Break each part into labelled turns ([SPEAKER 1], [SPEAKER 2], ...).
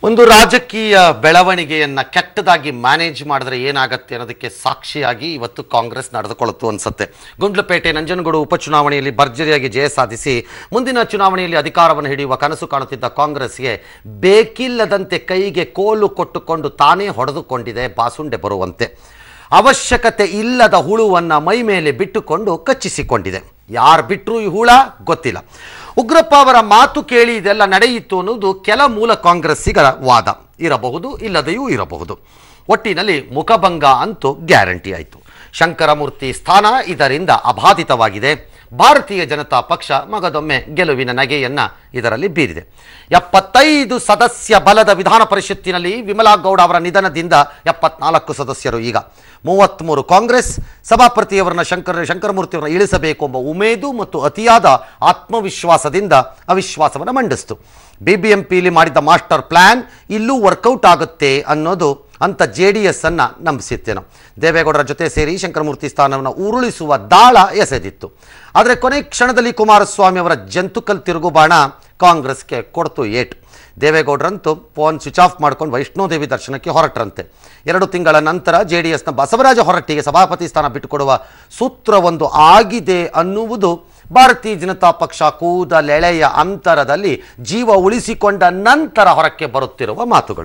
[SPEAKER 1] ಒಂದು ರಾಜಕೀಯ ಬೆಳವಣಿಗೆಯನ್ನ ಕೆಟ್ಟದಾಗಿ ಮ್ಯಾನೇಜ್ ಮಾಡಿದ್ರೆ ಏನಾಗತ್ತೆ ಅನ್ನೋದಕ್ಕೆ ಸಾಕ್ಷಿಯಾಗಿ ಇವತ್ತು ಕಾಂಗ್ರೆಸ್ ನಡೆದುಕೊಳ್ಳುತ್ತು ಅನ್ಸುತ್ತೆ ಗುಂಡ್ಲುಪೇಟೆ ನಂಜನಗೂಡು ಉಪಚುನಾವಣೆಯಲ್ಲಿ ಭರ್ಜರಿಯಾಗಿ ಜಯ ಸಾಧಿಸಿ ಮುಂದಿನ ಚುನಾವಣೆಯಲ್ಲಿ ಅಧಿಕಾರವನ್ನು ಹಿಡಿಯುವ ಕನಸು ಕಾಣುತ್ತಿದ್ದ ಕಾಂಗ್ರೆಸ್ಗೆ ಬೇಕಿಲ್ಲದಂತೆ ಕೈಗೆ ಕೋಲು ಕೊಟ್ಟುಕೊಂಡು ತಾನೇ ಹೊಡೆದುಕೊಂಡಿದೆ ಬಾಸುಂಡೆ ಬರುವಂತೆ ಅವಶ್ಯಕತೆ ಇಲ್ಲದ ಹುಳುವನ್ನು ಮೈ ಮೇಲೆ ಬಿಟ್ಟುಕೊಂಡು ಕಚ್ಚಿಸಿಕೊಂಡಿದೆ ಯಾರು ಬಿಟ್ಟರು ಈ ಹುಳ ಗೊತ್ತಿಲ್ಲ ಉಗ್ರಪ್ಪ ಅವರ ಮಾತು ಕೇಳಿ ಇದೆಲ್ಲ ನಡೆಯಿತು ಅನ್ನೋದು ಕೆಲ ಮೂಲ ಕಾಂಗ್ರೆಸ್ಸಿಗರ ವಾದ ಇರಬಹುದು ಇಲ್ಲದೆಯೂ ಇರಬಹುದು ಒಟ್ಟಿನಲ್ಲಿ ಮುಖಭಂಗ ಅಂತೂ ಗ್ಯಾರಂಟಿ ಆಯಿತು ಶಂಕರಮೂರ್ತಿ ಸ್ಥಾನ ಇದರಿಂದ ಅಬಾಧಿತವಾಗಿದೆ ಭಾರತೀಯ ಜನತಾ ಪಕ್ಷ ಮಗದೊಮ್ಮೆ ಗೆಲುವಿನ ನಗೆಯನ್ನ ಇದರಲ್ಲಿ ಬೀರಿದೆ ಎಪ್ಪತ್ತೈದು ಸದಸ್ಯ ಬಲದ ವಿಧಾನ ಪರಿಷತ್ತಿನಲ್ಲಿ ವಿಮಲಾ ಗೌಡ ಅವರ ನಿಧನದಿಂದ ಎಪ್ಪತ್ನಾಲ್ಕು ಸದಸ್ಯರು ಈಗ ಮೂವತ್ತ್ಮೂರು ಕಾಂಗ್ರೆಸ್ ಸಭಾಪತಿಯವರನ್ನ ಶಂಕರ ಶಂಕರಮೂರ್ತಿಯವರನ್ನ ಇಳಿಸಬೇಕು ಎಂಬ ಉಮೇದು ಮತ್ತು ಅತಿಯಾದ ಆತ್ಮವಿಶ್ವಾಸದಿಂದ ಅವಿಶ್ವಾಸವನ್ನು ಮಂಡಿಸಿತು ಬಿ ಬಿ ಎಂ ಪಿಲಿ ಮಾಡಿದ್ದ ಮಾಸ್ಟರ್ ಪ್ಲ್ಯಾನ್ ಇಲ್ಲೂ ವರ್ಕೌಟ್ ಆಗುತ್ತೆ ಅನ್ನೋದು ಅಂತ ಜೆ ಡಿ ಎಸ್ ಅನ್ನು ನಂಬಿಸಿತ್ತೇನೋ ದೇವೇಗೌಡರ ಜೊತೆ ಸೇರಿ ಶಂಕರಮೂರ್ತಿ ಸ್ಥಾನವನ್ನು ಉರುಳಿಸುವ ದಾಳ ಎಸೆದಿತ್ತು ಆದರೆ ಕೊನೆ ಕ್ಷಣದಲ್ಲಿ ಕುಮಾರಸ್ವಾಮಿ ಅವರ ಜಂತುಕಲ್ ತಿರುಗುಬಾಣ ಕಾಂಗ್ರೆಸ್ಗೆ ಕೊಡ್ತು ಏಟು ದೇವೇಗೌಡರಂತೂ ಫೋನ್ ಸ್ವಿಚ್ ಆಫ್ ಮಾಡ್ಕೊಂಡು ವೈಷ್ಣೋದೇವಿ ದರ್ಶನಕ್ಕೆ ಹೊರಟ್ರಂತೆ ಎರಡು ತಿಂಗಳ ನಂತರ ಜೆ ಡಿ ಎಸ್ನ ಬಸವರಾಜ ಹೊರಟ್ಟಿಗೆ ಸಭಾಪತಿ ಸ್ಥಾನ ಬಿಟ್ಟುಕೊಡುವ ಸೂತ್ರವೊಂದು ಆಗಿದೆ ಅನ್ನುವುದು ಭಾರತೀಯ ಜನತಾ ಪಕ್ಷ ಕೂದಲೆಳೆಯ ಅಂತರದಲ್ಲಿ ಜೀವ ಉಳಿಸಿಕೊಂಡ ನಂತರ ಹೊರಕ್ಕೆ ಬರುತ್ತಿರುವ ಮಾತುಗಳು